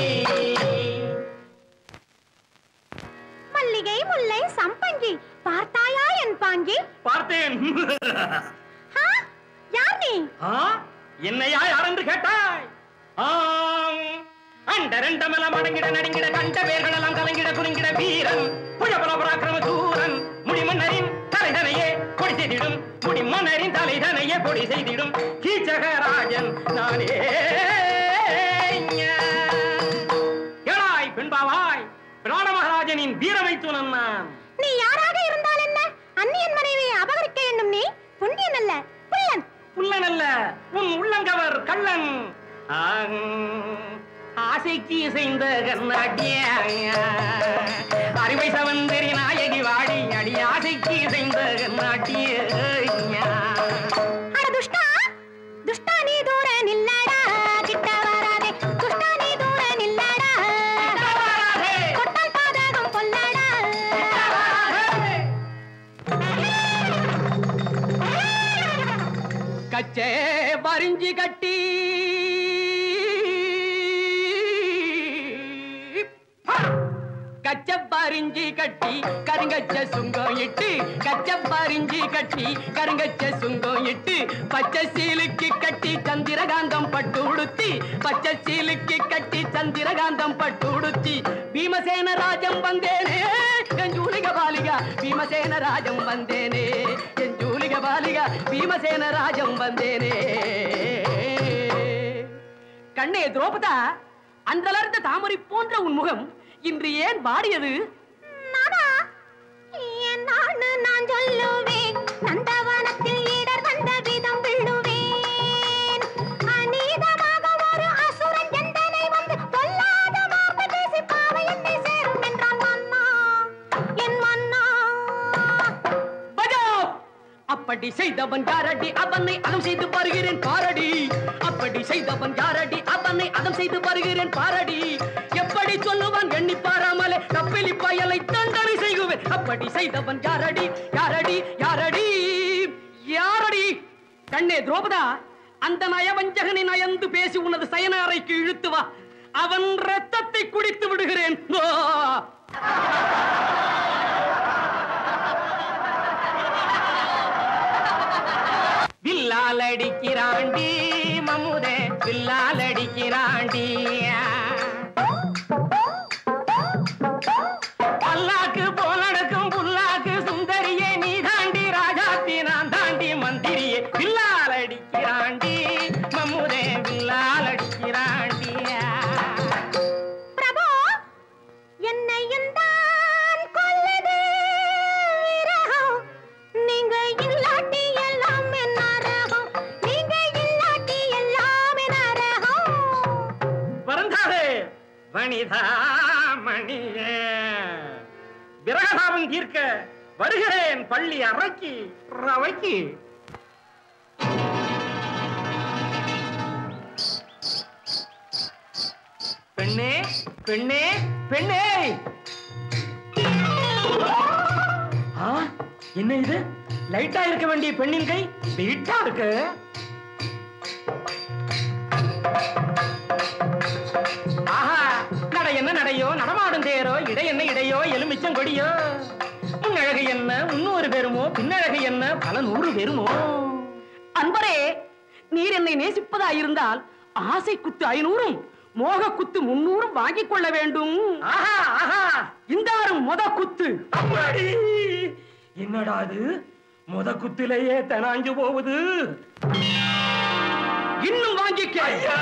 மல்லிகை முல்லை சம்பங்கி பார்த்தாயா என் பாங்கி பார்த்தேன் ஆ, யார் நீ ஆ? என்னையா யார் என்று கேட்டாய் ஆம். அண்ட ரெண்டமெல்லாம் அடங்கிட நடுங்கிட கண்ட பேர்களெல்லாம் கலங்கிட குறுங்கிட வீரன் புழபல பராக்கிரம சூரன் முடிமன்னரின் தலைதனையே கொடி செய்திடும் முடிமன்னரின் தலைதனையே பொடி செய்திடும் கீச்சகராஜன் நானே ஏழாய் பெண்பாவாய் பிராண மகாராஜனின் வீரமை துணன் நான் நீ யாராக இருந்தால் என்ன அந்நியன் மனைவியை அபகரிக்க எண்ணும் நீ புண்ணியன் அல்ல புல்லன் புல்லன் அல்ல உன் உள்ளங்கவர் கள்ளன் ஆங். ஆசைக்கு இசைந்த கண்ணாட்டிய அறிவை சவந்தரி நாயகி வாடி அடி ஆசைக்கு இசைந்த கண்ணாட்டிய அட துஷ்டா துஷ்டா நீ தூர நில்லடா கிட்ட வராதே துஷ்டா நீ தூர நில்லடா கொட்டால் பாதகம் கொல்லடா கச்சே வரிஞ்சி கட்டி கச்ச பரிஞ்சி கட்டி கருங்கச்ச சுங்கம் இட்டு கச்ச பரிஞ்சி கட்டி கருங்கச்ச சுங்கம் இட்டு பச்சை சீலுக்கு கட்டி சந்திரகாந்தம் பட்டு உடுத்தி பச்சை சீலுக்கு கட்டி சந்திரகாந்தம் பட்டு உடுத்தி பீமசேன ராஜம் வந்தேனே என் ஜூலிக பாலிகா பீமசேன ராஜம் வந்தேனே என் ஜூலிக பாலிகா பீமசேன ராஜம் வந்தேனே கண்ணே துரோபதா அன்றலர்ந்த தாமரை போன்ற உன் முகம் இன்று ஏன் வாடியது நானா என் நானு நான் சொல்லுவேன் நந்தவனத்தில் இடர் வந்த விதம் விழுவேன் அநீதமாக ஒரு அசுரன் எந்தனை வந்து பொல்லாத வார்த்தை பேசி பாவை என்னை சேரும் என்றான் மன்னா என் மன்னா பஜோ அப்படி செய்தவன் யாரடி அவனை அதம் செய்து வருகிறேன் பாரடி அப்படி செய்தவன் யாரடி அவனை அதம் செய்து வருகிறேன் பாரடி எப்படி சொல்லுவான் எண்ணி பாராமலே கப்பிலி பயலை தண்டனை செய்குவேன் அப்படி செய்தவன் யாரடி யாரடி யாரடி யாரடி கண்ணே துரோபதா அந்த நயவஞ்சகனை நயந்து பேசி உனது சயன அறைக்கு இழுத்து வா அவன் ரத்தத்தை குடித்து விடுகிறேன் ஆ! அடிக்கிறாண்டி மம்முதே பில்லால் அடிக்கிறாண்டி பல்லாக்கு போல் நடக்கும் புல்லாக்கு சுந்தரியே நீ தாண்டி ராஜாத்தி நான் தாண்டி மந்திரியே பில்லால் அடிக்கிறாண்டி மம்முதே பில்லால் அடிக்கிறாண்டி பிரபு என்னையும் தான் கொல்லுது விரகம். நீங்க இல்லாட்டி எல்லாமே நரகம். நீங்க இல்லாட்டி எல்லாமே நரகம். பிறந்தாரு வனிதா மணியே விரகதாபம் தீர்க்க வருகிறேன் பள்ளி அறைக்கு ரவைக்கு பெண்ணே பெண்ணே பெண்ணே ஆ, என்ன இது லைட்டா இருக்க வேண்டிய பெண்ணின் கை வெயிட்டா இருக்கு ஆஹா நடை என்ன நடையோ நடமாடும் தேரோ இடை என்ன இடையோ எலுமிச்சம் கொடியோ முன்னழகு என்ன முன்னூறு பேருமோ பின்னழகு என்ன பல நூறு பேருமோ அன்பரே நீர் என்னை நேசிப்பதா இருந்தால் ஆசை குத்து ஐநூறும் மோக குத்து முன்னூறும் வாங்கிக் கொள்ள வேண்டும் ஆஹா ஆஹா இந்தாரும் மொத குத்து அம்மாடி என்னடா அது முத குத்திலேயே தெனாஞ்சு போகுது இன்னும் வாங்கிக்க ஐயா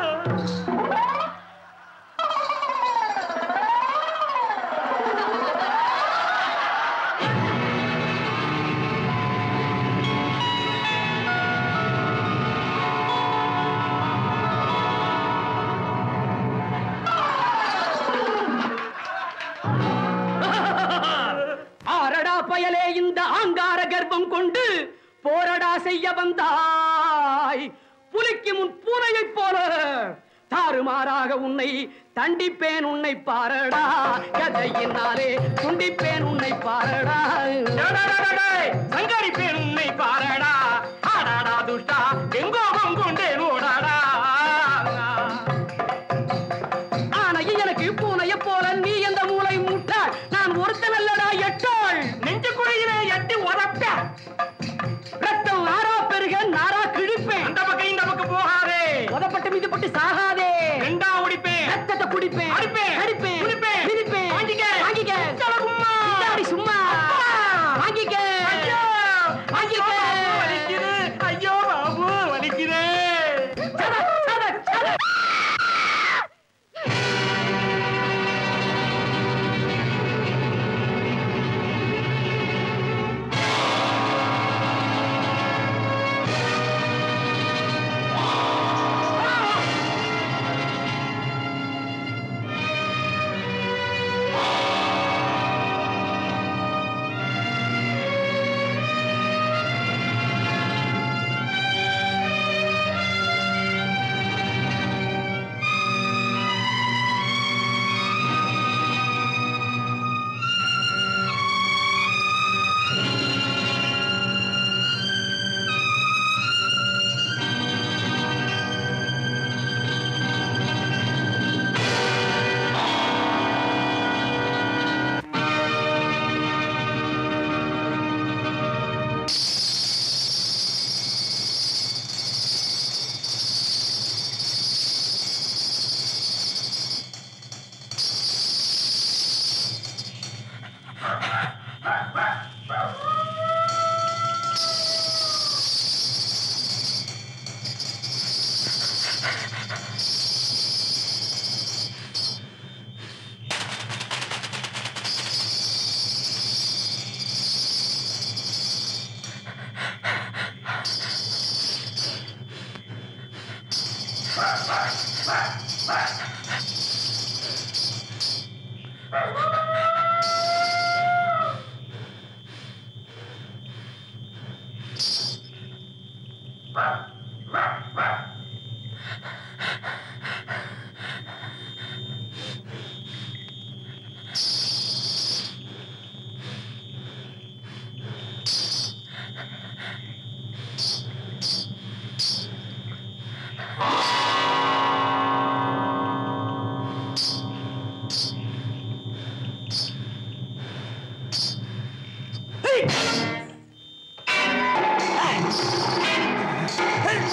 ஆரடா பயலே இந்த ஆங்கார கர்ப்பம் கொண்டு போரடா செய்ய வந்தாய் புலிக்கு முன் பூனையைப் போல தாறுமாறாக உன்னை தண்டிப்பேன் உன்னை பாரடா கதையினாலே துண்டிப்பேன் உன்னை பாரடா சங்கரிப்பேன் உன்னை பாரடா ஆடாடா துஷ்டா எங்கோகம் கொண்டேன் ஓடாடா ஆனையை எனக்கு பூனைய போல நீ எந்த மூளை மூட்டாள் நான் ஒருத்தன் அல்லடா எட்டாள் நெஞ்சு குழியிலே எட்டி உதப்ப ரத்தம் நாரா பெருக நாரா கிழிப்பேன் அந்த பக்கம் இந்த பக்கம் போகாதே உதப்பட்டு மிதிப்பட்டு சாகாதே ரெண்டா உடிப்பேன் ரத்தத்தை குடிப்பேன் அடிப்பேன். அடிப்பேன் குடிப்பேன். மிதிப்பேன் வாங்கிக்க. வாங்கிக்க சும்மா. இந்தாடி சும்மா வாங்கிக்க ஐயோ வாங்கிக்க வலிக்குது ஐயோ பாபு வலிக்குது சத, சத, சத. Hey!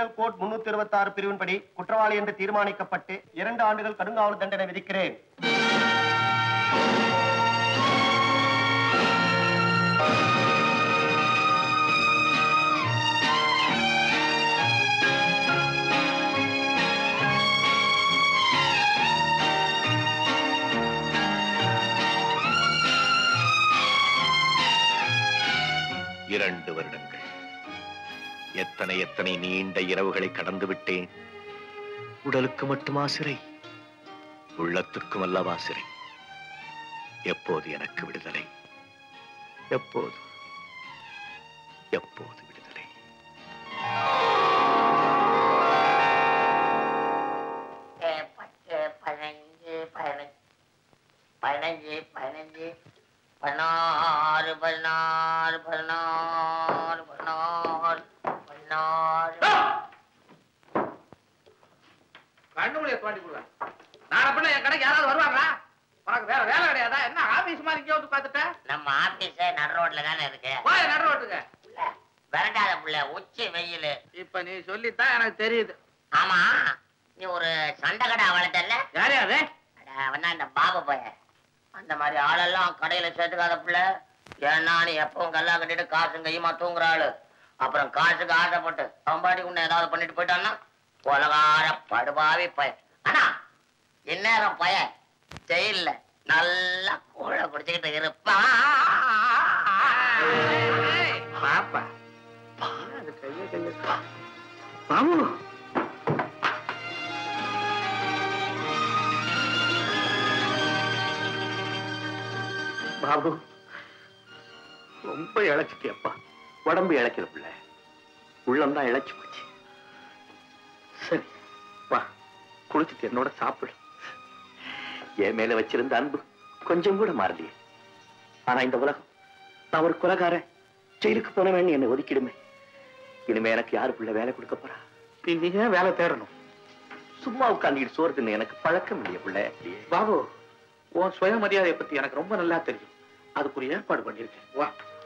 கிரிமினல் கோட் முன்னூத்தி இருபத்தி ஆறு பிரிவின்படி குற்றவாளி என்று தீர்மானிக்கப்பட்டு இரண்டு ஆண்டுகள் கடுங்காவல் தண்டனை விதிக்கிறேன் இரண்டு வருடங்கள் எத்தனை எத்தனை நீண்ட இரவுகளை கடந்து விட்டேன் உடலுக்கு மட்டுமா சிறை உள்ளத்துக்கும் அல்லவா சிறை எப்போது எனக்கு விடுதலை எப்போது எப்போது விடுதலை பத்து பதினஞ்சு பதினஞ்சு பதினஞ்சு பதினஞ்சு பதினாறு பதினாறு பதினாறு பதினாறு பதினாறு கண்ணுடைய தோண்டி கொடுவேன் நாளை பின்ன என் கடைக்கு யாராவது வருவாங்களா உனக்கு வேற வேலை கிடையாதா என்ன ஆபீஸ் மாதிரி இங்கே வந்து பார்த்துட்ட நம்ம ஆபீஸ் நடு ரோட்ல தானே இருக்கு போய் நடு ரோட்டுக்கு விரட்டாத புள்ள உச்சி வெயில் இப்ப நீ சொல்லித்தான் எனக்கு தெரியுது ஆமா நீ ஒரு சண்டை கடை வளர்த்தல யாரு அது அவன் தான் இந்த பாபு பையன் அந்த மாதிரி ஆளெல்லாம் கடையில சேர்த்துக்காத புள்ள ஏன்னா நீ எப்பவும் கல்லா கட்டிட்டு காசும் கையுமா தூங்குற ஆளு அப்புறம் காசுக்கு ஆசைப்பட்டு அவன் பாட்டி உன்னை ஏதாவது பண்ணிட்டு போயிட்டான்னா உலகார படுபாவி பையன் ஆனா இந்நேரம் பையன் ஜெயில்ல நல்லா கூழ குடிச்சுக்கிட்டு இருப்பான் பாப்பா அது கைய கைய பாபு பாபு ரொம்ப இழைச்சிட்டியப்பா உடம்பு இழைக்கிற பிள்ளை உள்ளம்தான் இழைச்சு போச்சு சரி வா குளிச்சுட்டு என்னோட சாப்பிடு என் மேல வச்சிருந்த அன்பு கொஞ்சம் கூட மாறலையே ஆனா இந்த உலகம் நான் ஒரு குலகாரன் ஜெயிலுக்கு போனவன் என்னை ஒதுக்கிடுமே இனிமே எனக்கு யாரு பிள்ளை வேலை கொடுக்க போறா நீ ஏன் வேலை தேடணும் சும்மா உட்காந்துக்கிட்டு சோறு தின்னு எனக்கு பழக்கம் இல்லையே பிள்ளை பாபு உன் சுயமரியாதையை பத்தி எனக்கு ரொம்ப நல்லா தெரியும் அதுக்கு ஒரு ஏற்பாடு பண்ணிருக்கேன் வா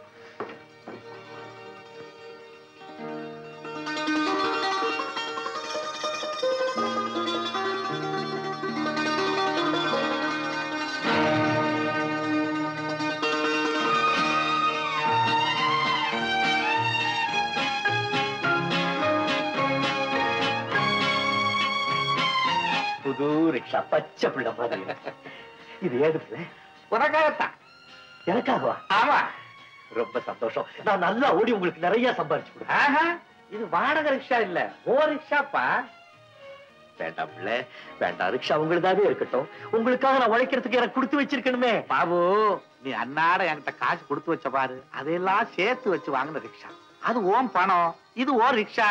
புது ரிக்ஷா பச்சை பிள்ளை மாதிரி இருக்கு. இது ஏது பிள்ளை உனக்காகத்தான் எனக்காகவா ஆமா ரொம்ப சந்தோஷம் நான் நல்லா ஓடி உங்களுக்கு நிறைய சம்பாரிச்சு கொடுப்பேன் ஆஹா, இது வாடகை ரிக்ஷா இல்ல ஓ ரிக்ஷாப்பா வேண்டாம் பிள்ளை வேண்டாம் ரிக்ஷா உங்களுதாவே இருக்கட்டும் உங்களுக்காக நான் உழைக்கிறதுக்கு எனக்கு கொடுத்து வச்சிருக்கணுமே பாபு நீ அன்னாட என்கிட்ட காசு கொடுத்து வச்ச பாரு அதையெல்லாம் சேர்த்து வச்சு வாங்கின ரிக்ஷா அது ஓம் பணம் இது ஓ ரிக்ஷா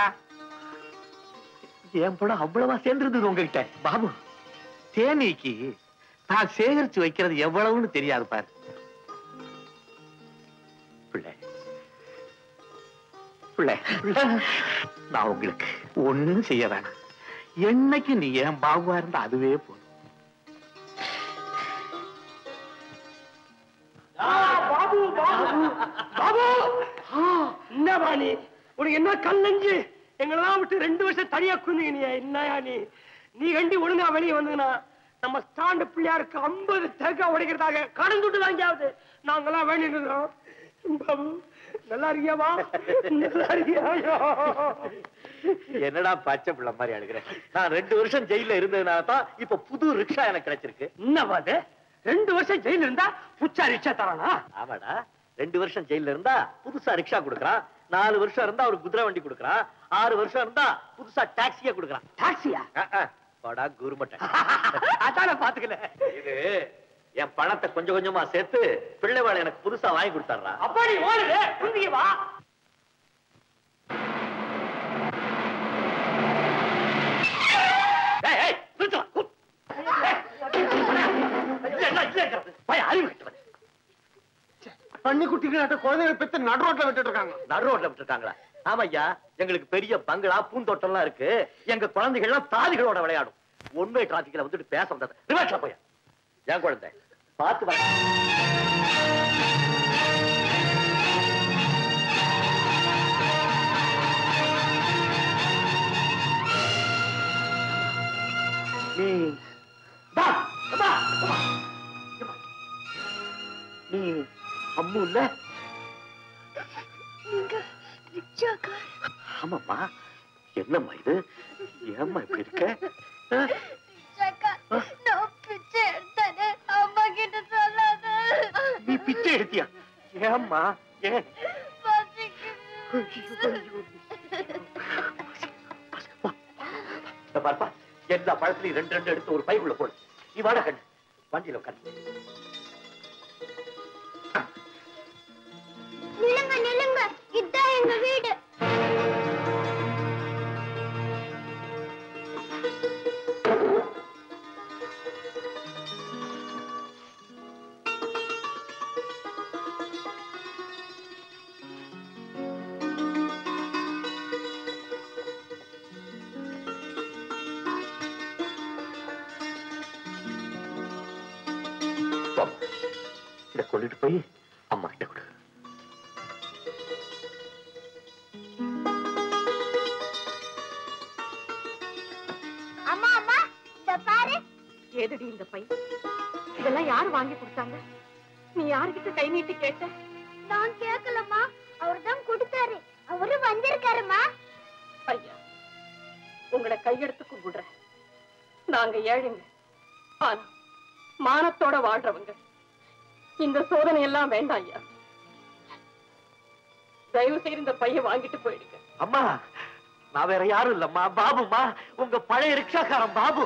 என் படம் அவ்வளவா சேர்ந்திருந்தது உங்ககிட்ட பாபு தேனீக்கு நான் சேகரிச்சு வைக்கிறது எவ்வளவுன்னு தெரியாது பாரு பிள்ளை பிள்ளை நான் உங்களுக்கு ஒண்ணும் செய்ய வேணாம் என்னைக்கு நீ ஏன் பாபுவா இருந்தா அதுவே போதும் பாபு பாபு பாபு என்ன பாணி உனக்கு என்ன கல்லஞ்சு எங்களெல்லாம் விட்டு ரெண்டு வருஷம் தனியா குந்தீங்க நீ என்னயா நீ நீ கண்டி ஒழுங்கா வெளியே வந்ததுன்னா நம்ம ஸ்டாண்டு பிள்ளையாருக்கு ஐம்பது தேக்கா உடைக்கிறதாக கடன் துட்டு வாங்கியாவது நாங்கெல்லாம் வேண்டிட்டு இருக்கிறோம் பாபு நல்லா இருக்கியாமா நல்லா இருக்கியா என்னடா பச்சை பிள்ளை மாதிரி அழுகிறேன் நான் ரெண்டு வருஷம் ஜெயில இருந்ததுனால தான் இப்ப புது ரிக்ஷா எனக்கு கிடைச்சிருக்கு என்ன பாது ரெண்டு வருஷம் ஜெயில இருந்தா புச்சா ரிக்ஷா தரானா ஆமாடா ரெண்டு வருஷம் ஜெயில இருந்தா புதுசா ரிக்ஷா கொடுக்கறான் நாலு வருஷம் இருந்தா ஒரு குதிரை வண்டி கொடுக்கறான் ஆறு வருஷம் இருந்தா புதுசா டாக்ஸியே கொடுக்கறான் டாக்ஸியா போடா குருமட்டை அதான பாத்துக்கல இது என் பணத்தை கொஞ்சம் கொஞ்சமா சேர்த்து பிள்ளை வேலை எனக்கு புதுசா வாங்கி கொடுத்தாரா அப்பா நீ ஓடுது குந்திக்கு வா ஏய், ஏய், நிறுத்து வா, கூ- இல்ல, இல்ல, இல்ல, பையன் அறிவு கெட்டவன். தண்ணி குட்டிகள் குழந்தைகளை பெத்து நடு ரோட்ல விட்டுட்டு இருக்காங்க நடு ரோட்ல விட்டுருக்காங்களா ஆமாய்யா எங்களுக்கு பெரிய பங்களா பூந்தோட்டம்லாம் இருக்கு எங்க குழந்தைகள்லாம் தாதிகளோட விளையாடும் ஒன்வே டிராபிக்ல வந்துட்டு பேச வந்தது ரிவர்ஸ்ல போய் என் குழந்தை பார்த்து வா நீ பா, பா, பா. நீ அம்மு இல்ல நீங்க ரிக்ஷாக்கார ஆமாம்மா என்னம்மா இது ஏம்மா இப்படி இருக்க ஆ? ரிக்ஷாக்கார நான் பிச்சை எடுத்தேன்னு அம்மா கிட்ட சொல்லாத நீ பிச்சை எடுத்தியா ஏம்மா ஏன் இந்த பாருப்பா எல்லா பழத்துலயும் ரெண்டு ரெண்டு எடுத்து ஒரு பைக்குள்ள போடு நீ வாடா கண்ணு வண்டியில உட்காந்து நில்லுங்க நில்லுங்க இதான் எங்க வீடு இத கொண்டுட்டு போய் அம்மா கிட்ட கொடு அம்மா அம்மா இந்த பாரு ஏதுடி இந்த பை இதெல்லாம் யாரு வாங்கி கொடுத்தாங்க நீ யாருக்கிட்ட கை நீட்டி கேட்ட நான் கேட்கலம்மா அவர் தான் கொடுத்தாரு அவரு வந்திருக்காருமா ஐயா உங்களை கையெடுத்து கும்பிடுறேன் நாங்க ஏழைங்க ஆனா மானத்தோட வாழ்றவங்க இந்த சோதனை எல்லாம் வேண்டாம் ஐயா தயவு செய்து இந்த பைய வாங்கிட்டு போயிடுங்க அம்மா நான் வேற யாரும் இல்லம்மா பாபுமா உங்க பழைய ரிக்ஷாக்காரன் பாபு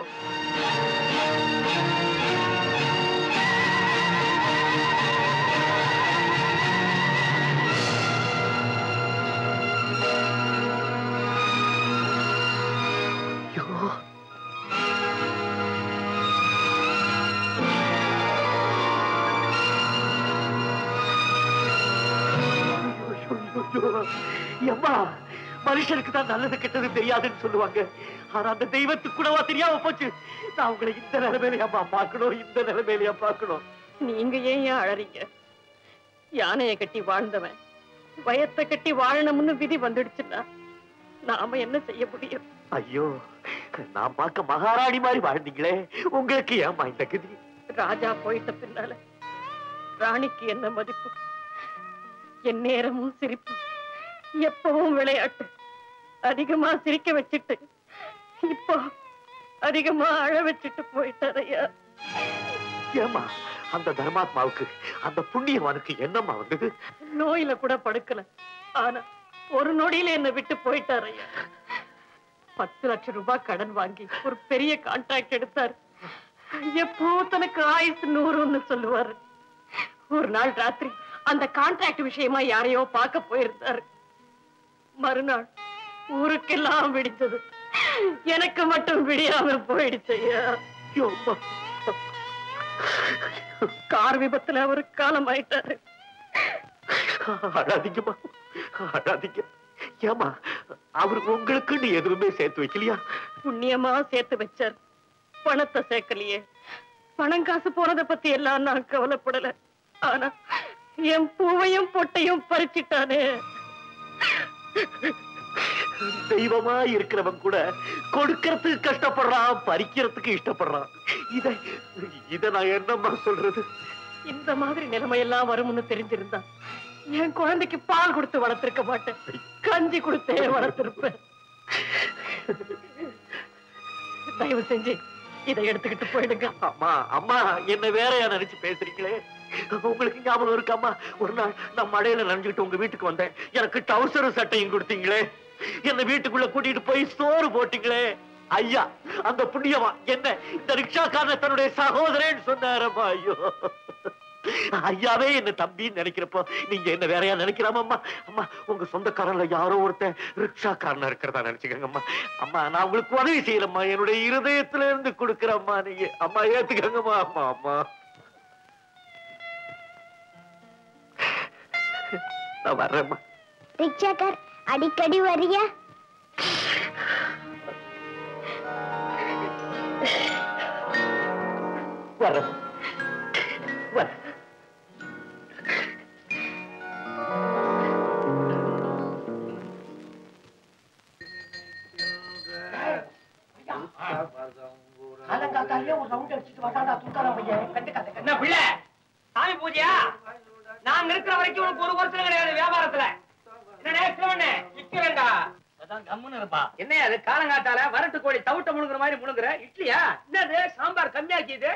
ஐயோ. ஐயோ, அம்மா மனுஷனுக்கு தான் நல்லது கெட்டது தெரியாதுன்னு சொல்லுவாங்க ஆனா அந்த தெய்வத்துக்கு கூடவா தெரியாம போச்சு நான் உங்களை இந்த நிலைமையிலயா பார்க்கணும் இந்த நிலைமையிலயா பார்க்கணும் நீங்க ஏன் ஏன் அழறீங்க யானையை கட்டி வாழ்ந்தவன் பயத்தை கட்டி வாழணும்னு விதி வந்துடுச்சுன்னா நாம என்ன செய்ய முடியும் ஐயோ நான் பார்க்க மகாராணி மாதிரி வாழ்ந்தீங்களே உங்களுக்கு ஏமா இந்த கதி ராஜா போயிட்ட பின்னால ராணிக்கு என்ன மதிப்பு என் நேரமும் சிரிப்பு எப்பவும் விளையாட்டு அதிகமா சிரிக்க வச்சுட்டு இப்போ அதிகமா அழ வச்சுட்டு போயிட்டாரையா ஏமா அந்த தர்மாத்மாவுக்கு அந்த புண்ணியவானுக்கு என்னம்மா வந்தது நோயில கூட படுக்கல ஆனா ஒரு நொடியில என்ன விட்டு போயிட்டாரையா பத்து லட்சம் ரூபாய் கடன் வாங்கி ஒரு பெரிய கான்ட்ராக்ட் எடுத்தாரு எப்போ தனக்கு ஆயுசு நூறுன்னு சொல்லுவாரு ஒரு நாள் ராத்திரி அந்த கான்ட்ராக்ட் விஷயமா யாரையோ பார்க்க போயிருந்தாரு மறுநாள் ஊருக்கெல்லாம் விடித்தது எனக்கு மட்டும் விடியாம போயிடுச்சு ஐயா கார் விபத்துல அவர் காலம் ஆயிட்டாரு அழாதீங்கம்மா அழாதீங்க ஏமா அவர் உங்களுக்குன்னு எதுவுமே சேர்த்து வைக்கலையா புண்ணியமா சேர்த்து வச்சார் பணத்தை சேர்க்கலையே பணம் காசு போனதை பத்தி எல்லாம் நான் கவலைப்படல ஆனா என் பூவையும் பொட்டையும் பறிச்சிட்டானே தெய்வமா இருக்கிறவன் கூட கொடுக்கறதுக்கு கஷ்டப்படுறான் பறிக்கிறதுக்கு இஷ்டப்படுறான் இத இத நான் என்னம்மா சொல்றது இந்த மாதிரி நிலைமையெல்லாம் வரும்னு தெரிஞ்சிருந்தா என் குழந்தைக்கு பால் கொடுத்து வளர்த்திருக்க மாட்டேன் கஞ்சி கொடுத்தே வளர்த்திருப்பேன் தயவு செஞ்சு இதை எடுத்துக்கிட்டு போயிடுங்க அம்மா அம்மா என்ன வேறையா நினைச்சு பேசுறீங்களே உங்களுக்கு ஞாபகம் இருக்காமா ஒரு நாள் நான் மழையில நனைஞ்சுக்கிட்டு உங்க வீட்டுக்கு வந்தேன் எனக்கு டவுசரும் சட்டையும் கொடுத்தீங்களே என்ன வீட்டுக்குள்ள கூட்டிட்டு போய் சோறு போட்டீங்களே ஐயா அந்த புண்ணியமா என்ன இந்த ரிக்ஷாக்காரன தன்னுடைய சகோதரன் சொன்னாரம்மா ஐயோ ஐயாவே என்ன தம்பின்னு நினைக்கிறப்போ நீங்க என்ன வேறையா நினைக்கிறாமம்மா அம்மா உங்க சொந்தக்காரன்ல யாரோ ஒருத்தன் ரிக்ஷாக்காரனா இருக்கிறதா நினைச்சுக்கோங்கம்மா அம்மா நான் உங்களுக்கு உதவி செய்யலம்மா என்னுடைய இருதயத்துல இருந்து கொடுக்குறம்மா நீங்க அம்மா ஏத்துக்கங்கம்மா அம்மா அம்மா நான் வர்றேம்மா ரிக்ஷாக்கார் அடிக்கடி வரியா வர்றேன் வரேன் அல என்ன பிள்ளை சாமி பூஜையா நாங்க இருக்கிற வரைக்கும் உனக்கு ஒரு வருஷம் கிடையாது வியாபாரத்துல என்னடே சிவண்ணே நிக்க வேண்டாம் கம்முன்னு இருப்பா என்ன அது காலங்காத்தால வரட்டு கோழி தவிட்ட முழுங்குற மாதிரி முழுங்குற இட்லியா என்னது சாம்பார் கம்மியாக்கிது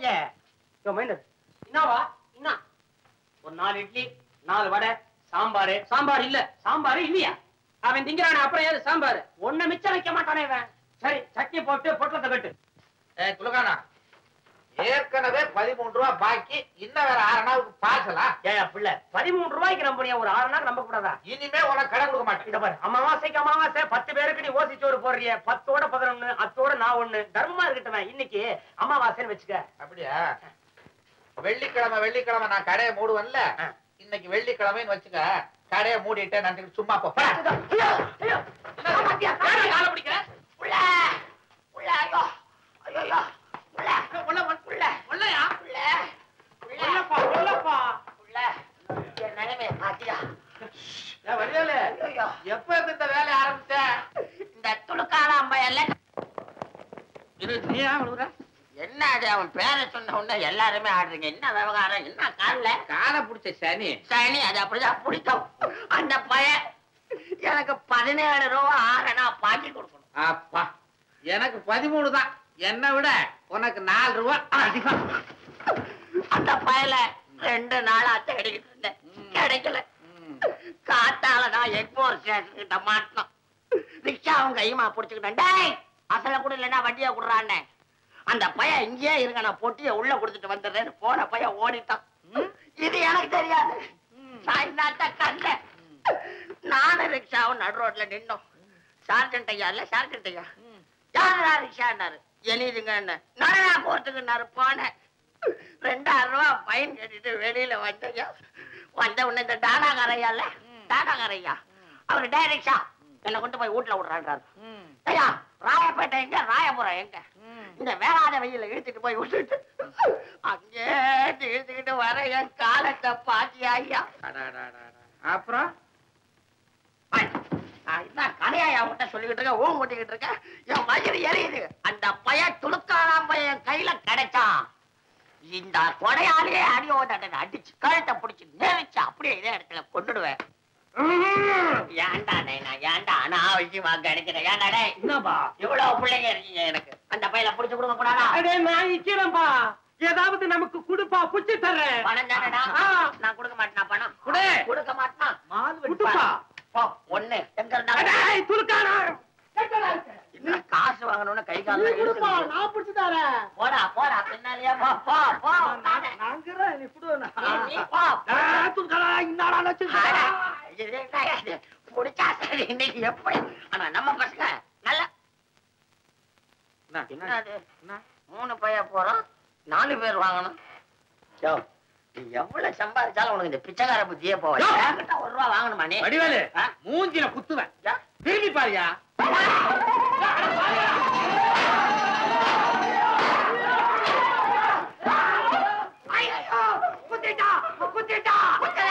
என்னவா என்ன ஒரு நாலு இட்லி நாலு வடை சாம்பார் சாம்பார் இல்ல சாம்பார் இல்லையா அவன் திங்கிறானே அப்புறம் ஏது சாம்பார் ஒண்ணு மிச்சம் வைக்க மாட்டானே இவன் சரி சட்னி போட்டு பொட்டலத்தை கட்டு ஏய் துலுக்கானா ஏற்கனவே பதிமூணு ரூபாய் பாக்கி இன்னும் வேற ஆறு நாளுக்கு பாசலா ஏயா பிள்ளை பதிமூணு ரூபாய்க்கு நம்பினியா ஒரு ஆறு நாள் நம்ப கூடாதா இனிமே உனக்கு கடன் கொடுக்க மாட்டேன் இத பாரு அமாவாசைக்கு அமாவாசை பத்து பேருக்கு நீ ஓசி சோறு போடுறிய பத்தோட பதினொன்னு அத்தோட நான் ஒண்ணு தர்மமா இருக்கட்டும் இன்னைக்கு அமாவாசைன்னு வச்சுக்க அப்படியா வெள்ளிக்கிழமை வெள்ளிக்கிழமை நான் கடையை மூடுவேன்ல இன்னைக்கு வெள்ளிக்கிழமைன்னு வச்சுக்க கடையை மூடிட்டு நான் சும்மா போ போடா. கால பிடிக்கிற உள்ள உள்ள ஐயோ ஐயோ உள்ள உள்ள உள்ள உள்ளயா உள்ள உள்ளப்பா உள்ளப்பா உள்ள என் நிலைமைய பாத்தியா ஏய், வடிவேலு, ஐயோ எப்ப இருந்து இந்த வேலையை ஆரம்பிச்ச இந்த துளுக்கான அம்மையல்ல என்ன அது அவன் பேரை சொன்ன உடனே எல்லாருமே ஆடுறீங்க என்ன விவகாரம் என்ன கால்ல காலை பிடிச்ச சனி சனி அது அப்படிதான் பிடிக்கும் அந்த பையன் எனக்கு பதினேழு ரூபா ஆறனா பாக்கி கொடுக்கணும் அப்பா எனக்கு பதிமூணு தான் என்னை விட உனக்கு நாலு ரூபாய் அதிகம் அந்த பயல ரெண்டு நாளா தேடிக்கிட்டு இருந்தேன் கிடைக்கல காத்தால நான் எக்மோர் ஸ்டேஷன் கிட்ட மாட்டினோம் ரிக்ஷா அவங்க கையுமா புடிச்சுக்கிட்டேன் டேய் அசல கூட இல்லைன்னா வட்டியா கொடுறானே அந்த பையன் இங்கேயே இருங்க நான் பொட்டிய உள்ள கொடுத்துட்டு வந்துடுறேன்னு போன பையன் ஓடிட்டான் இது எனக்கு தெரியாது சாய்நாட்ட கண்ட நானும் ரிக்ஷாவும் நடு ரோட்ல நின்னோம் சார்ஜென்ட் ஐயா இல்ல சார்ஜென்ட் ஐயா யாரா ரிக்ஷான்னாரு எளிதுங்க நானா கோர்ட்டுக்குன்னாரு போனேன் ரெண்டாயிரம் ரூபாய் ஃபைன் கட்டிட்டு வெளியில வந்தையா வந்த உடனே இந்த டாடாகாரையால டாடாகாரையா அவரு டைரக்ஷா என்னை கொண்டு போய் வீட்டுல விடுறான்றாரு ஐயா ராயப்பேட்டை எங்க ராயபுரம் எங்க இந்த வேளாத வெயில இழுத்துட்டு போய் விட்டுட்டு அங்கே இழுத்துக்கிட்டு வர என் காலத்தை பாத்தியா ஐயா அப்புறம் நான் இதான் கதையா விட்ட சொல்லிக்கிட்டு இருக்கேன் ஊம் முட்டிக்கிட்டு இருக்கேன் என் வயிறு எரியுது அந்த பையன் துளுக்கானாம் பையன் கையில கிடைச்சான் இந்த கொடையாலேயே அடியோ தண்டனை அடிச்சு கழுத்தை பிடிச்சு நெரிச்சு அப்படியே இதே இடத்துல கொண்டுடுவேன் ஏன்டா நைனா ஏன்டா அனாவசியமா கிடைக்கிறேன் ஏன்டா டேய் என்னப்பா இவ்வளவு பிள்ளைங்க இருக்கீங்க எனக்கு அந்த பையல புடிச்சு கொடுக்க கூடாதா அடே நான் இக்கிறேன்பா ஏதாவது நமக்கு குடுப்பா புடிச்சு தர்றேன் பணம் தானடா ஆ. நான் கொடுக்க மாட்டேனா பணம் குடு. கொடுக்க மாட்டான் குடுப்பா போ ஒண்ணு எங்க இருந்தா அடேய் துலுக்கானா இன்னும் காசு வாங்கணும்னு கை கால நான் புடிச்சு தரேன் போடா போடா பின்னாலேயே போ போ போ நாங்கிறேன் நீ புடு நீ, நீ போ துலுக்கானா இன்னாடா ஆடா, இது என்னடா இது? புடிச்சா சரி இன்னைக்கு எப்படி ஆனா நம்ம பசங்க நல்ல என்னது மூணு பைய போறோம் நாலு பேர் வாங்கணும் யோ, நீ எவ்வளவு சம்பாதிச்சாலும் உனக்கு இந்த பிச்சைக்கார புத்தியே போவாது என்கிட்ட ஒரு ரூபா வாங்கணுமா நீ வடிவேலு ஆ? மூஞ்சில குத்துவேன் யா. திரும்பி பாரியா ஐயோ, குத்திட்டா குத்திட்டா குத்தல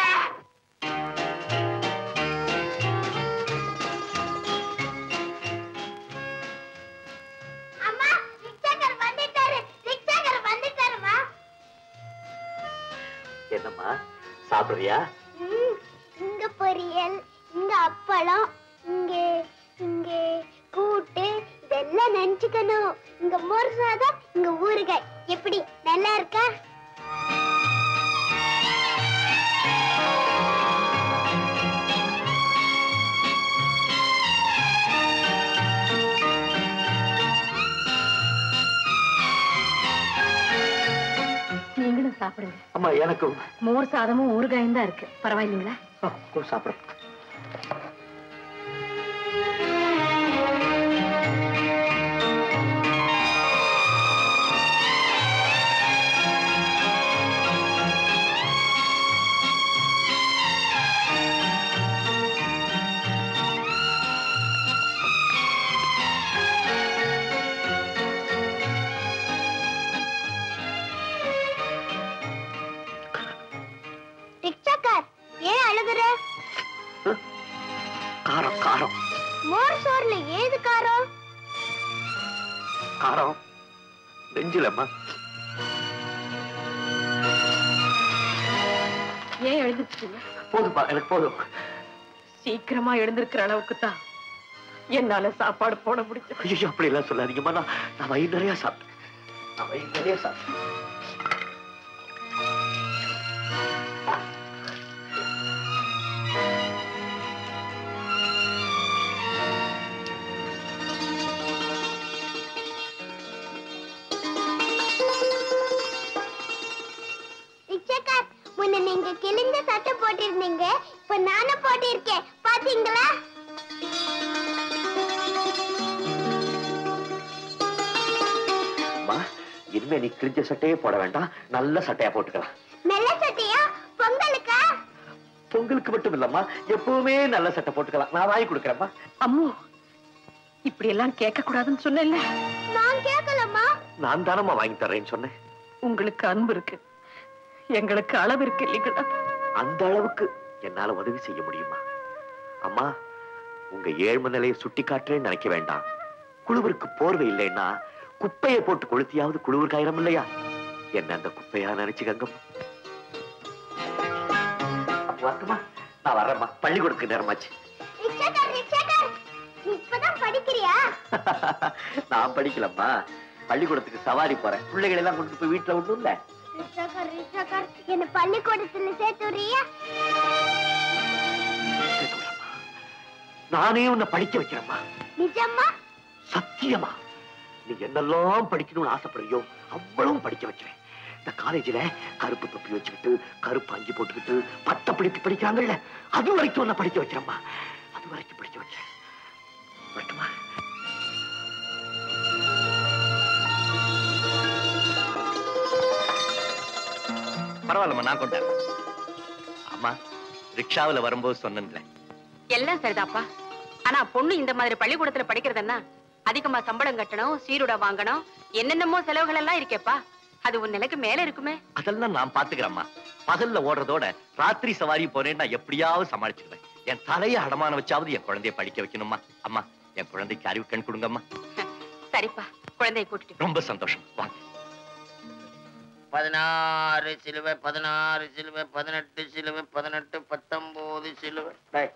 அம்மா ரிக்ஷாக்கார் வந்துட்டாரு ரிக்ஷாக்கார் வந்துட்டாருமா என்னம்மா சாப்பிடுறியா ம், இங்க பொரியல் இங்க அப்பளம் இங்க இங்க கூட்டு இதெல்லாம் நினைச்சுக்கணும் இங்க மோர் சாதம் இங்க ஊறுகாய் எப்படி நல்லா இருக்கா நீங்களும் சாப்பிடுங்க அம்மா எனக்கும் மோர் சாதமும் ஊறுகாயும் தான் இருக்கு பரவாயில்லைங்களா சாப்பிடுறேன் ரிக்ஷாக்கார் ஏன் அழுகுற காரம் காரம் மோர் சோறுல ஏது காரம் காரம் நெஞ்சிலம்மா ஏன் எழுந்துட்டீங்க போதும்பா எனக்கு போதும் சீக்கிரமா எழுந்திருக்கிற அளவுக்கு தான் என்னால சாப்பாடு போட முடியும் ஐயோ அப்படி எல்லாம் சொல்லாதீங்கம்மா நான் நான் வயிறு நிறைய சாப்பிட்டேன் நான் வயிறு நிறைய சாப்பிட்டேன் ரிக்ஷாக்கார் முன்ன நீங்க கிழிஞ்ச சட்டை போட்டிருந்தீங்க இப்ப நானும் போட்டிருக்கேன் பாத்தீங்களா அம்மா இனிமே நீ கிழிஞ்ச சட்டையே போட வேண்டாம் நல்ல சட்டையா போட்டுக்கலாம் நல்ல சட்டையா பொங்கலுக்கா பொங்கலுக்கு மட்டும் இல்லம்மா எப்பவுமே நல்ல சட்டை போட்டுக்கலாம் நான் வாங்கி கொடுக்குறேம்மா அம்மு இப்படி எல்லாம் கேட்க கூடாதுன்னு சொன்னேன்ல நான் கேட்கலம்மா நான் தானம்மா வாங்கி தர்றேன்னு சொன்னேன் உங்களுக்கு அன்பு இருக்கு எங்களுக்கு அளவு இருக்கு இல்லைங்களா அந்த அளவுக்கு என்னால உதவி செய்ய முடியுமா அம்மா உங்க ஏழ்ம நிலையை சுட்டி காட்டுறேன்னு நினைக்க வேண்டாம் குழுவிற்கு போர்வை இல்லைன்னா குப்பையை போட்டு கொளுத்தியாவது குழுவிற்கு ஆயிரம் இல்லையா என்ன அந்த குப்பையா நினைச்சுக்கங்கம்மா அப்ப வரட்டுமா நான் வர்றேம்மா பள்ளிக்கூடத்துக்கு நேரமாச்சு ரிக்ஷாக்கார் ரிக்ஷாக்கார் நீ இப்பதான் படிக்கிறியா நான் படிக்கலம்மா பள்ளிக்கூடத்துக்கு சவாரி போறேன் பிள்ளைகளை எல்லாம் கொண்டு போய் வீட்டுல ஒண்ணும் இல்ல ரிக்ஷாக்கார் ரிக்ஷாக்கார் என்ன பள்ளிக்கூடத்துல சேர்த்து விடுறியா நானே உன்னை படிக்க வைக்கிறேம்மா நிஜமா சத்தியமா நீ என்னெல்லாம் படிக்கணும்னு ஆசைப்படுறியோ அவ்வளவும் படிக்க வைக்கிறேன் இந்த காலேஜில கருப்பு தொப்பி வச்சுக்கிட்டு கருப்பு அங்கி போட்டுக்கிட்டு பட்ட படிப்பு படிக்கிறாங்கல்ல அது வரைக்கும் உன்னை படிக்க வைக்கிறேம்மா அது வரைக்கும் படிக்க வைக்கிறேன் வரட்டுமா பரவாயில்லம்மா நான் கொண்டேன் அம்மா ரிக்ஷாவுல வரும்போது சொன்னேன்ல எல்லாம் சரிதாப்பா ஆனா பொண்ணு இந்த மாதிரி பள்ளிக்கூடத்துல படிக்கிறதுன்னா அதிகமா சம்பளம் கட்டணும் சீருடை வாங்கணும் என்னென்னமோ செலவுகள் எல்லாம் இருக்கேப்பா அது உன் நிலைக்கு மேல இருக்குமே அதெல்லாம் நான் பாத்துக்கிறேம்மா பகல்ல ஓடுறதோட ராத்திரி சவாரி போறேன் நான் எப்படியாவது சமாளிச்சிடுவேன் என் தலையை அடமான வச்சாவது என் குழந்தைய படிக்க வைக்கணுமா அம்மா என் குழந்தைக்கு அறிவு கண் கொடுங்கம்மா சரிப்பா குழந்தைய கூட்டிட்டு ரொம்ப சந்தோஷம் வாங்க பதினாறு சிலுவை பதினாறு சிலுவை பதினெட்டு சிலுவை பதினெட்டு பத்தொன்பது சிலுவை டேய்.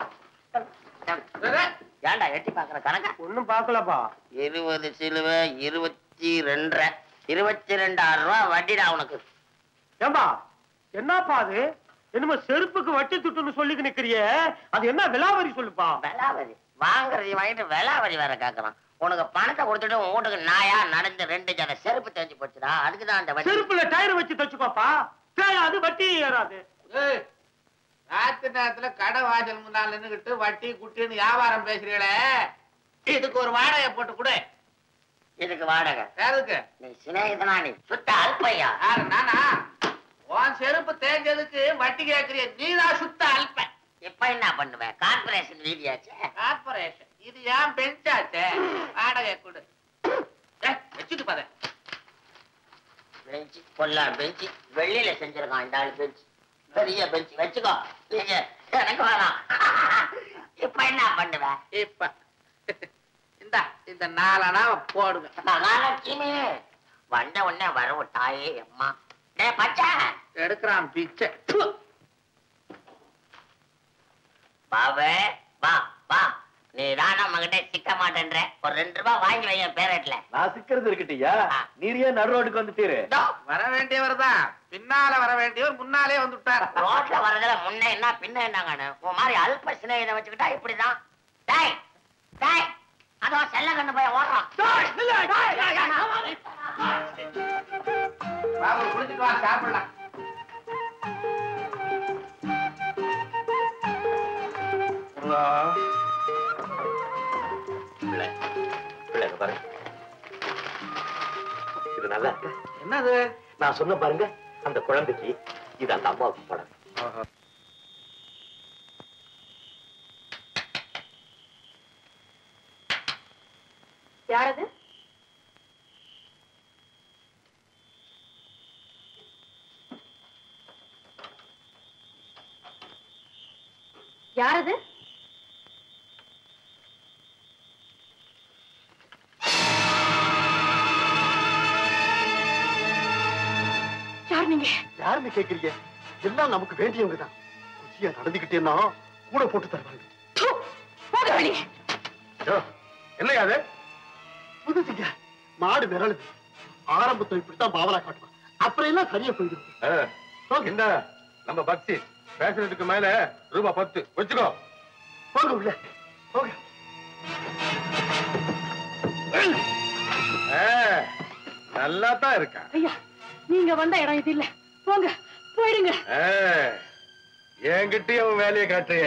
ஏன்டா எட்டி பாக்குற கணக்கா ஒண்ணும் பாக்கலப்பா இருபது சிலுவை இருபத்தி ரெண்டரை இருபத்தி ரெண்டாயிரம் ரூபாய் வட்டிடா உனக்கு ஏம்பா என்னப்பா அது என்னமோ செருப்புக்கு வட்டி துட்டுன்னு சொல்லிக்கு நிக்கிறியே அது என்ன விலாவரி சொல்லுப்பா விலாவரி வாங்குறது வாங்கிட்டு விலாவரி வேற கேக்குறான் உனக்கு பணத்தை கொடுத்துட்டு உன் வீட்டுக்கு நாயா நடந்து ரெண்டு ஜன செருப்பு தெரிஞ்சு போச்சுடா அதுக்குதான் அந்த வட்டி செருப்புல டயர் வச்சு தச்சுக்கோப்பா தேயாது வட்டி ஏறாது ஏய், ராத்திரி நேரத்துல கடை வாசல் முன்னால் நின்னுகிட்டு வட்டி குட்டின்னு வியாபாரம் பேசுறீங்களே இதுக்கு ஒரு வாடகை போட்டு கொடு இதுக்கு வாடகை யாருக்கு நீ சிநேகிதனா நீ சுத்த அல்பையா யாரு நானா உன் செருப்பு தேஞ்சதுக்கு வட்டி கேட்கறிய நீதான் சுத்த அல்ப இப்ப என்ன பண்ணுவேன் கார்பரேஷன் வீதியாச்சே கார்பரேஷன் இது ஏன் பெஞ்சாச்சே வாடகை கொடு ஏய், வச்சுட்டு பாரு பெஞ்சு பொல்லா பெஞ்சு வெள்ளியில செஞ்சிருக்கான் இந்த ஆள் பெஞ்சு பெரிய பெஞ்சு வச்சுக்கோ நீங்க எனக்கு வேணாம் இப்ப என்ன பண்ணுவேன் இப்ப இந்த இந்த நாலனா போடுங்க மகாலட்சுமி வந்த உடனே வரவு தாயே அம்மா டே பச்சை எடுக்கிறான் பிச்சை பாவே வா வா நீ தான் நம்ம கிட்ட சிக்க மாட்டேன்ற ஒரு ரெண்டு ரூபாய் வாங்கி வை என் பேரட்ல நான் சிக்கிறது இருக்கட்டியா நீரியா நடு ரோட்டுக்கு வந்துட்டீரு வர வேண்டியவர் தான் பின்னால வர வேண்டியவர் முன்னாலே வந்துட்டார் ரோட்ல வரதுல முன்ன என்ன பின்ன என்னங்கன்னு உன் மாதிரி அல்ப சிநேகிதை வச்சுக்கிட்டா இப்படிதான் டேய் டேய் அதோ செல்ல கண்ணு போய் ஓடுறான் பாபு குடிச்சிட்டு வா சாப்பிடலாம் பிள்ளை பிள்ளை இங்க பாருங்க இது நல்லா இருக்கு என்னது நான் சொன்ன பாருங்க அந்த குழந்தைக்கு இது அந்த அம்மாவுக்கு படம் யாரது யாரது யார் நீங்க யாருன்னு கேக்குறீங்க எல்லாம் நமக்கு வேண்டியவங்க தான் குசியா நடந்துகிட்டேன்னா கூட போட்டு தருவாங்க போக வெளியே என்னையா அது புதுசுங்க மாடு விரலுது ஆரம்பத்துல இப்படித்தான் பாவலா காட்டுவான் அப்புறம் எல்லாம் சரியா போயிடுது இந்த நம்ம பக்தி பேசுறதுக்கு மேல ரூபா பத்து வச்சுக்கோ போங்க உள்ள போங்க நல்லா தான் இருக்கா ஐயா நீங்க வந்த இடம் இது இல்ல போங்க போயிடுங்க என்கிட்டயும் அவன் வேலையை காட்டுறியே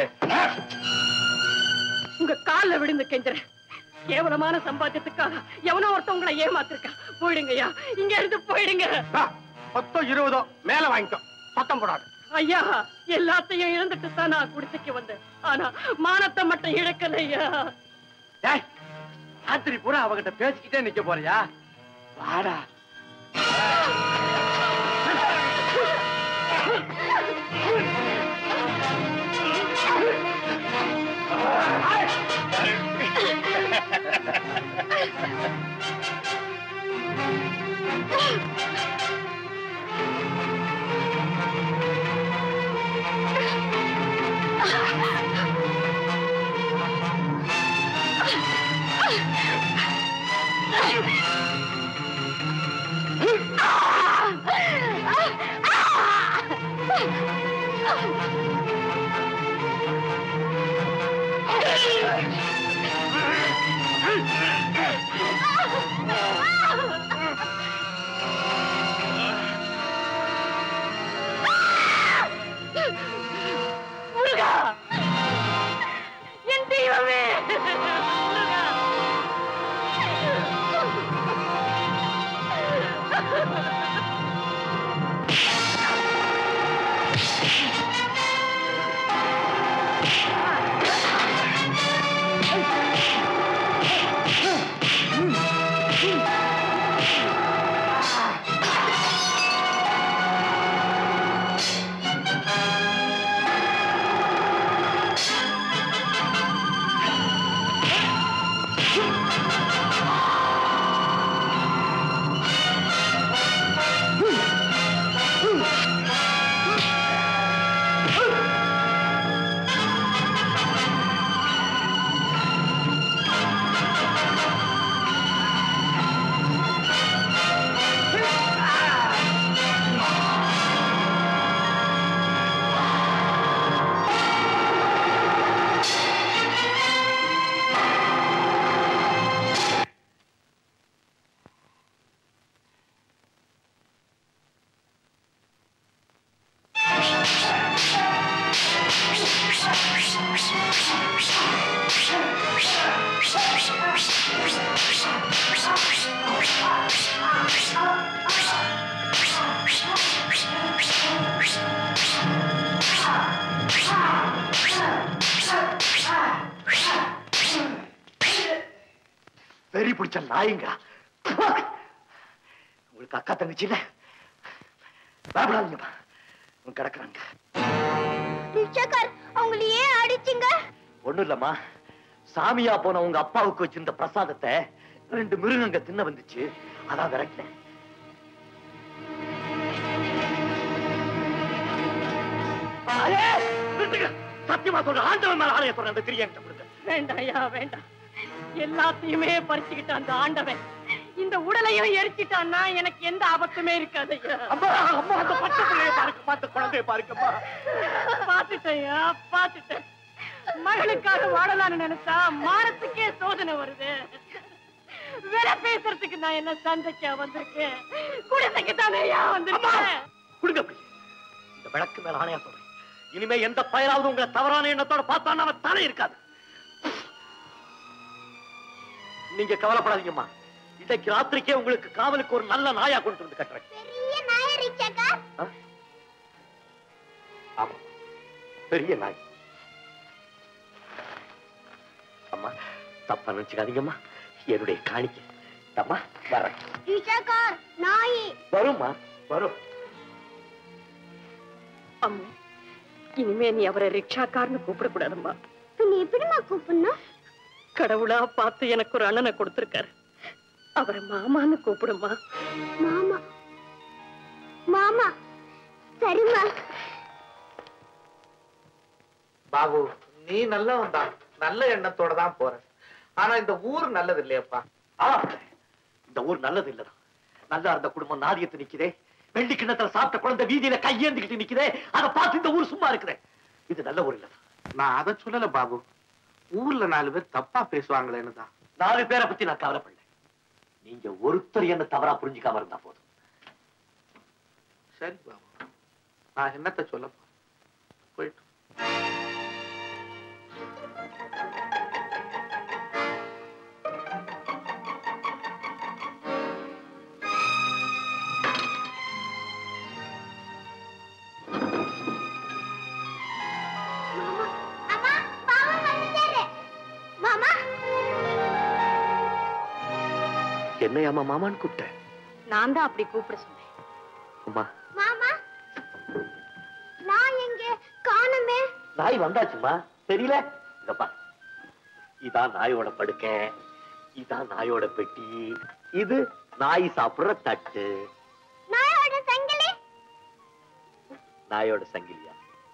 உங்க கால்ல விழுந்து கெஞ்சுறேன் கேவலமான சம்பாத்தியத்துக்காக எவனோ ஒருத்தவங்களை ஏமாத்திருக்கான் போயிடுங்க ஐயா இங்க இருந்து போயிடுங்க பத்தோ இருபதோ மேல வாங்கிக்கோ சத்தம் போடாது ஐயா எல்லாத்தையும் இழந்துட்டு தான் நான் குடிசைக்கு வந்தேன் ஆனா மானத்தை மட்டும் இழக்கல ஐயா டேய் ராத்திரி பூரா அவகிட்ட பேசிக்கிட்டே நிக்க போறியா வாடா முருகா என் தெய்வமே வெறி பிடிச்ச நாயுங்க உங்களுக்கு அக்கா தங்கச்சி இல்ல பயப்படாதீங்கப்பா அவங்க கிடக்குறாங்க ரிக்ஷாக்கார் அவங்கள ஏன் அடிச்சீங்க ஒண்ணும் இல்லம்மா சாமியா போன உங்க அப்பாவுக்கு வச்சிருந்த பிரசாதத்தை ரெண்டு மிருகங்க தின்ன வந்துச்சு அதான் விரட்டினேன் தாயே, நிறுத்துங்க. சத்தியமா சொல்ற ஆண்டவன் மேல ஆலய சொல்றேன் அந்த திரிய என்கிட்ட கொடுங்க வேண்டாம் ஐயா வேண்டாம் எல்லாத்தையுமே பறிச்சுக்கிட்ட அந்த ஆண்டவன் இந்த உடலையும் எரிச்சிட்டான்னா எனக்கு எந்த ஆபத்துமே இருக்காது ஐயா அம்மா அம்மா அந்த பச்சை பிள்ளைய பாருங்கம்மா அந்த குழந்தைய பாருங்கம்மா பாத்துட்டேன் ஐயா பாத்துட்டேன் மகளுக்காக வாழலாம்னு நினைச்சா மானத்துக்கே சோதனை வருது வேற பேசுறதுக்கு நான் என்ன சந்தைக்கா வந்திருக்கேன் குடிசைக்கு தானே ஐயா வந்திருக்கேன் கொடுங்க அப்படி இந்த விளக்கு மேல ஆணையா சொல்றேன் இனிமே எந்த பயனாவது உங்களை தவறான எண்ணத்தோட பார்த்தான்னு அவன் தலை இருக்காது நீங்க கவலைப்படாதீங்கம்மா இன்னைக்கு ராத்திரிக்கே உங்களுக்கு காவலுக்கு ஒரு நல்ல நாயா கொண்டு வந்து கட்டுறேன் பெரிய நாய ரிக்ஷாக்கார் ஆமா பெரிய நாய் அம்மா தப்பா நினைச்சுக்காதீங்கம்மா என்னுடைய காணிக்கை அம்மா வரேன் ரிக்ஷாக்கார் நாய் வரும்மா வரும் அம்மா இனிமே நீ அவரை ரிக்ஷாக்காரன்னு கூப்பிடக்கூடாதும்மா பின்ன எப்படிமா கூப்பிடணும் கடவுளா பார்த்து எனக்கு ஒரு அண்ணனை கொடுத்திருக்காரு அவரை மாமான்னு கூப்பிடுமா மாமா மாமா சரிம்மா பாபு நீ நல்லவன் தான் நல்ல எண்ணத்தோட தான் போற ஆனா இந்த ஊர் நல்லது இல்லையப்பா ஆ, இந்த ஊர் நல்லது இல்லதான் நல்லா இருந்த குடும்பம் நாரியத்து நிக்குதே வெள்ளி கிண்ணத்துல சாப்பிட்ட குழந்தை வீதியில கையேந்திக்கிட்டு நிக்குதே அதை பார்த்து இந்த ஊர் சும்மா இருக்குதே இது நல்ல ஊர் இல்லதான் நான் அதை சொல்லல பாபு ஊர்ல நாலு பேர் தப்பா பேசுவாங்களேன்னு தான் நாலு பேரை பத்தி நான் கவலைப்படல நீங்க ஒருத்தர் என்ன தவறா புரிஞ்சுக்காம இருந்தா போதும் சரி பாபு நான் என்னத்த சொல்லப்பா போயிட்டு அம்மா மாமா வந்துட்டாரு மாமா என்னையாமா மாமான்னு கூப்பிட்டேன் நான் தான் அப்படி கூப்பிட சொன்னேன் அம்மா மாமா நான் எங்க காணுமே நாய் வந்தாச்சுமா தெரியல இதப்பா இதான் நாயோட படுக்கை இதான் நாயோட பெட்டி இது நாய் சாப்பிடுற தட்டு நாயோட சங்கிலி நாயோட சங்கிலியா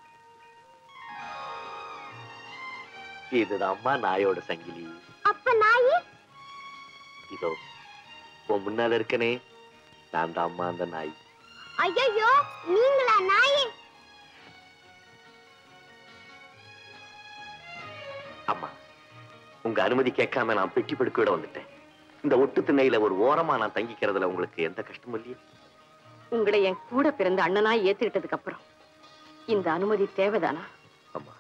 இதுதான்மா நாயோட சங்கிலி அப்ப நாயி இதோ உன் முன்னால இருக்கனே நான் தான் அம்மா அந்த நாய் ஐயோ நீங்களா நாயி அம்மா உங்க அனுமதி கேட்காம நான் பெட்டி படுக்கையோட வந்துட்டேன் இந்த ஒட்டு திண்ணையில ஒரு ஓரமா நான் தங்கிக்கிறதுல உங்களுக்கு எந்த கஷ்டமும் இல்லையே உங்களை என் கூட பிறந்த அண்ணனா ஏத்துக்கிட்டதுக்கு அப்புறம் இந்த அனுமதி தேவைதானா அம்மா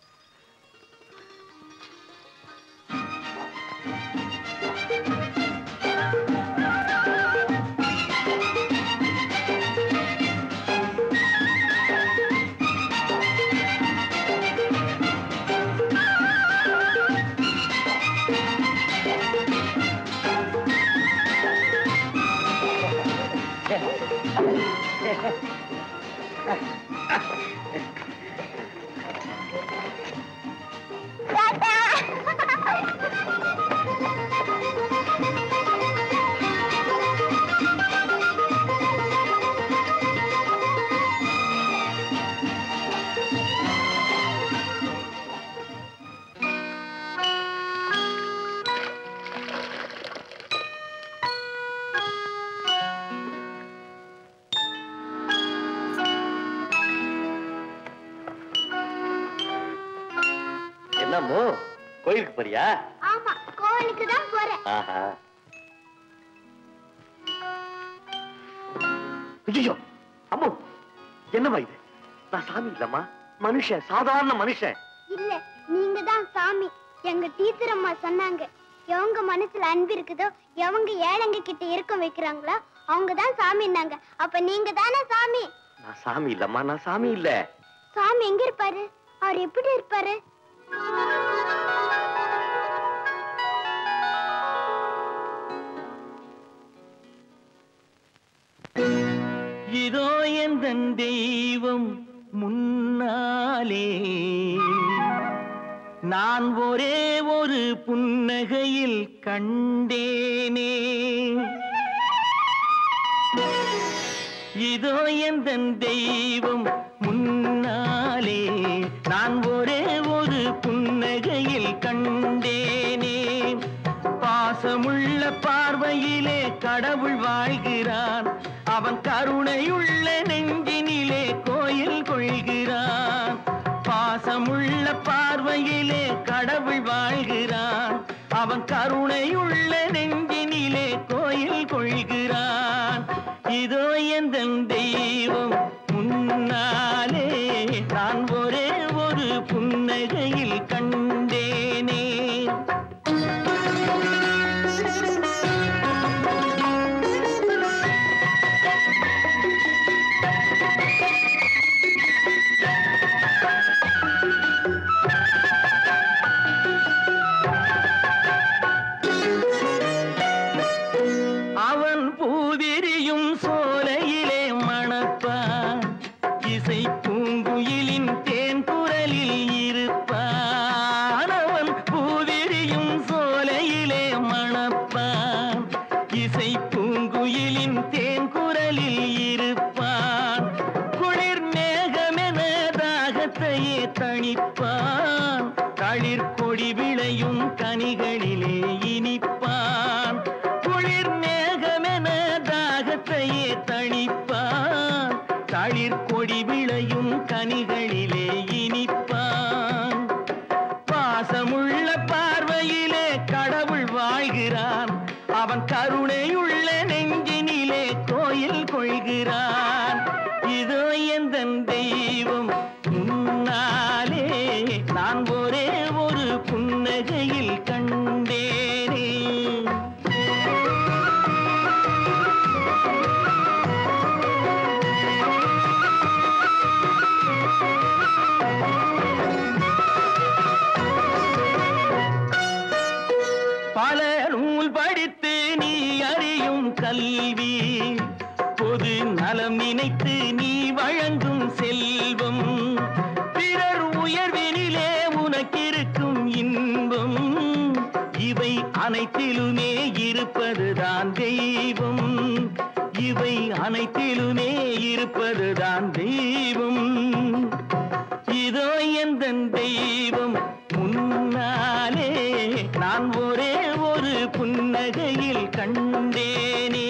என்னமோ கோயிலுக்கு போறியா ஆமா கோவிலுக்கு தான் போறேன் ஆஹா ஐயோ அம்மோ என்னம்மா இது நான் சாமி இல்லம்மா மனுஷன் சாதாரண மனுஷன் இல்ல நீங்க தான் சாமி எங்க டீச்சர் அம்மா சொன்னாங்க எவங்க மனசுல அன்பு இருக்குதோ எவங்க ஏழைங்க கிட்ட இருக்க வைக்கிறாங்களோ அவங்க தான் சாமின்னாங்க அப்ப நீங்க தானே சாமி நான் சாமி இல்லம்மா நான் சாமி இல்ல சாமி எங்க இருப்பாரு அவர் எப்படி இருப்பாரு இதோ எந்த தெய்வம் முன்னாலே நான் ஒரே ஒரு புன்னகையில் கண்டேனே இதோ எந்த தெய்வம் முன்னாலே நான் ஒரே ஒரு புன்னகையில் கண்டேனே பாசமுள்ள பார்வையிலே கடவுள் வாழ்கிறான் அவன் கருணையுள்ள நெஞ்சினிலே கோயில் கொள்கிறான் பாசமுள்ள பார்வையிலே கடவுள் வாழ்கிறான் அவன் கருணையுள்ள நெஞ்சினிலே கோயில் கொள்கிறான் இதோ எந்த தெய்வம் முன்னாலே நான் ஒரே ஒரு புன்னகையில் கண்டேனே அவன் பூவிரியும் சோலையிலே தளிர் கொடி விளையும் கனிகளிலே இனிப்பான் பாசமுள்ள பார்வையிலே கடவுள் வாழ்கிறான் அவன் கருணையுள்ள நெஞ்சினிலே கோயில் கொள்கிறான் இதோ எந்த தெய்வம் முன்னாலே நான் ஒரே ஒரு புன்னகையில் கண்டேனே பல நூல் படித்து நீ அறியும் கல்வி பொது நலம் நினைத்து நீ வழங்கும் செல்வம் பிறர் உயர்வினிலே உனக்கிருக்கும் இன்பம் இவை அனைத்திலுமே இருப்பதுதான் தெய்வம் இவை அனைத்திலுமே இருப்பதுதான் தெய்வம் இதோ எந்த தெய்வம் முன்னாலே நான் ஒரே ஒரு புன்னகையில் கண்டேனே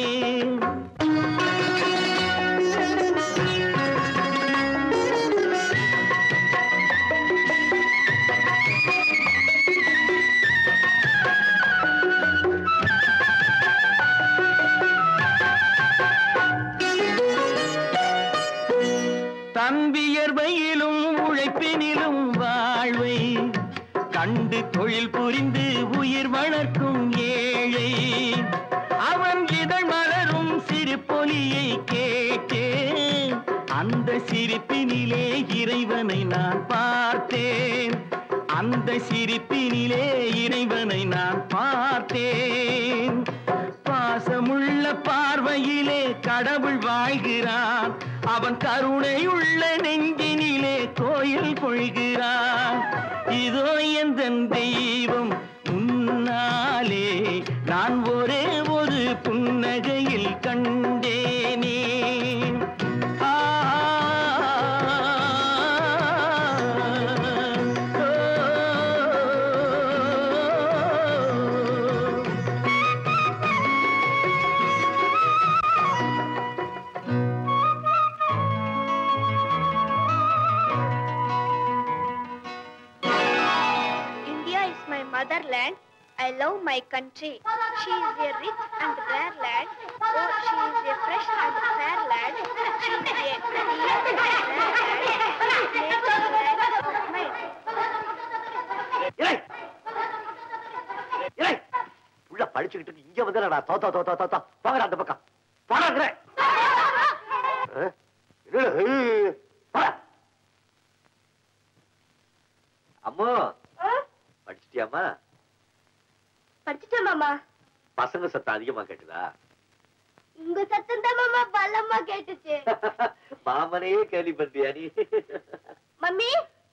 தன் வியர்வையிலும் உழைப்பினிலும் வாழ்வை கண்டு தொழில் புரிந்து உயிர் வளர்க்கும் ஏழை அவன் இதழ் மலரும் சிறு பொலியை கேட்டேன் அந்த சிரிப்பினிலே இறைவனை நான் பார்த்தேன் அந்த சிரிப்பினிலே இறைவனை நான் பார்த்தேன் பாசமுள்ள பார்வையிலே கடவுள் வாழ்கிறான் அவன் கருணையுள்ள நெஞ்சினிலே கோயில் கொள்கிறான் இதோ எந்த தெய்வம் முன்னாலே நான் ஒரே ஒரு புன்னகையில் கண்டேனே ஆ India is my motherland. I love my country. She is a rich and rare land. Oh, she is a fresh and fair land. She is a clear and rare land. Nature land of mine. இலை இலை உள்ள படிச்சுக்கிட்டு இங்க வந்து நான் தோத்தா தோத்தா தோத்தா போங்கடா அந்த பக்கம் போடாங்கிறேன் அம்மோ படிச்சிட்டியாமா படிச்சுட்டேன் மாமா பசங்க சத்தம் அதிகமா கேட்டுதா உங்க சத்தம் தான் மாமா பலமா கேட்டுச்சு மாமனையே கேள்வி பண்றியா நீ மம்மி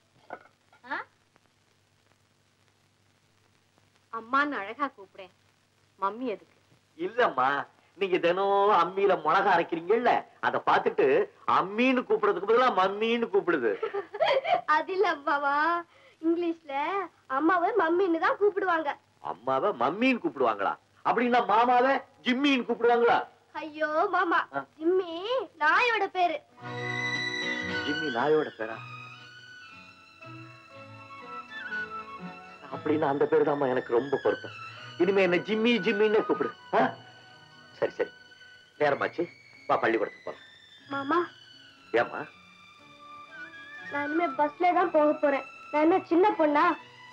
அம்மான்னு அழகா கூப்பிடேன் மம்மி எதுக்கு இல்லம்மா நீங்க தினம் அம்மியில மிளகா அரைக்கிறீங்கல்ல அத பார்த்துட்டு அம்மின்னு கூப்பிடுறதுக்கு பதிலா மம்மின்னு கூப்பிடுது அது இல்ல மாமா இங்கிலீஷ்ல அம்மாவை மம்மின்னு தான் கூப்பிடுவாங்க அம்மாவை மம்மின்னு கூப்பிடுவாங்களா அப்படின்னா மாமாவை ஜிம்மின்னு கூப்பிடுவாங்களா ஐயோ மாமா ஜிம்மி நாயோட பேரு ஜிம்மி நாயோட பேரா அப்படின்னா அந்த பேரு எனக்கு ரொம்ப பொருத்தம் இனிமே என்ன ஜிம்மி ஜிம்மின்னு கூப்பிடு ஆ? சரி சரி நேரமாச்சு வா பள்ளிக்கூடத்துக்கு போலாம் மாமா ஏம்மா நான் இனிமே பஸ்ல தான் போக போறேன் நான் என்ன சின்ன பொண்ணா